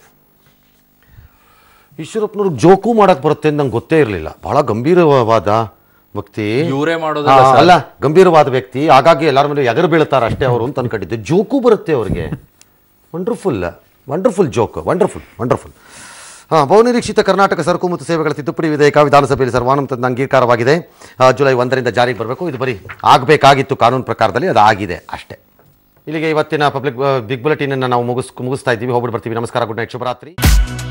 [SPEAKER 1] ಈಶ್ವರಪ್ಪನವ್ರಿಗೆ ಜೋಕು ಮಾಡಕ್ ಬರುತ್ತೆ ಅಂತ ನಂಗೆ ಗೊತ್ತೇ ಇರಲಿಲ್ಲ ಬಹಳ ಗಂಭೀರವಾದ ವ್ಯಕ್ತಿ
[SPEAKER 3] ಇವರೇ ಮಾಡೋದಲ್ಲ
[SPEAKER 1] ಆ,
[SPEAKER 3] ಸರ್.
[SPEAKER 1] ಅಲ್ಲ ಗಂಭೀರವಾದ ವ್ಯಕ್ತಿ ಹಾಗಾಗಿ ಎಲ್ಲರ ಮೇಲೆ ಎಗರು ಬೀಳ್ತಾರೆ ಅಷ್ಟೇ ಅವರು ಅಂತ ಅನ್ಕೊಂಡಿದ್ದೆ ಜೋಕು ಬರುತ್ತೆ ಅವ್ರಿಗೆ wonderful wonderful joke wonderful wonderful ಹಾಂ ಬಹುನಿರೀಕ್ಷಿತ ಕರ್ನಾಟಕ ಸರಕು ಮತ್ತು ಸೇವೆಗಳ ತಿದ್ದುಪಡಿ ವಿಧೇಯಕ ವಿಧಾನಸಭೆಯಲ್ಲಿ ಸರ್ವಾನುಮತದ ಅಂಗೀಕಾರವಾಗಿದೆ ಆ, ಜುಲೈ ಒಂದರಿಂದ ಜಾರಿಗೆ ಬರಬೇಕು ಇದು ಬರೀ ಆಗಬೇಕಾಗಿತ್ತು ಕಾನೂನು ಪ್ರಕಾರದಲ್ಲಿ ಅದು ಆಗಿದೆ ಅಷ್ಟೇ ಇಲ್ಲಿಗೆ ಇವತ್ತಿನ ಪಬ್ಲಿಕ್ ಬಿಗ್ ಬುಲೆಟಿನನ್ನು ನಾವು ಮುಗಿಸ್ ಮುಗಿಸ್ತಾ ಇದ್ದೀವಿ ಹೋಗ್ಬಿಟ್ಟು ಬರ್ತೀವಿ ನಮಸ್ಕಾರ ಗುಡ್ ನೈಟ್ ಶುಭರಾತ್ರಿ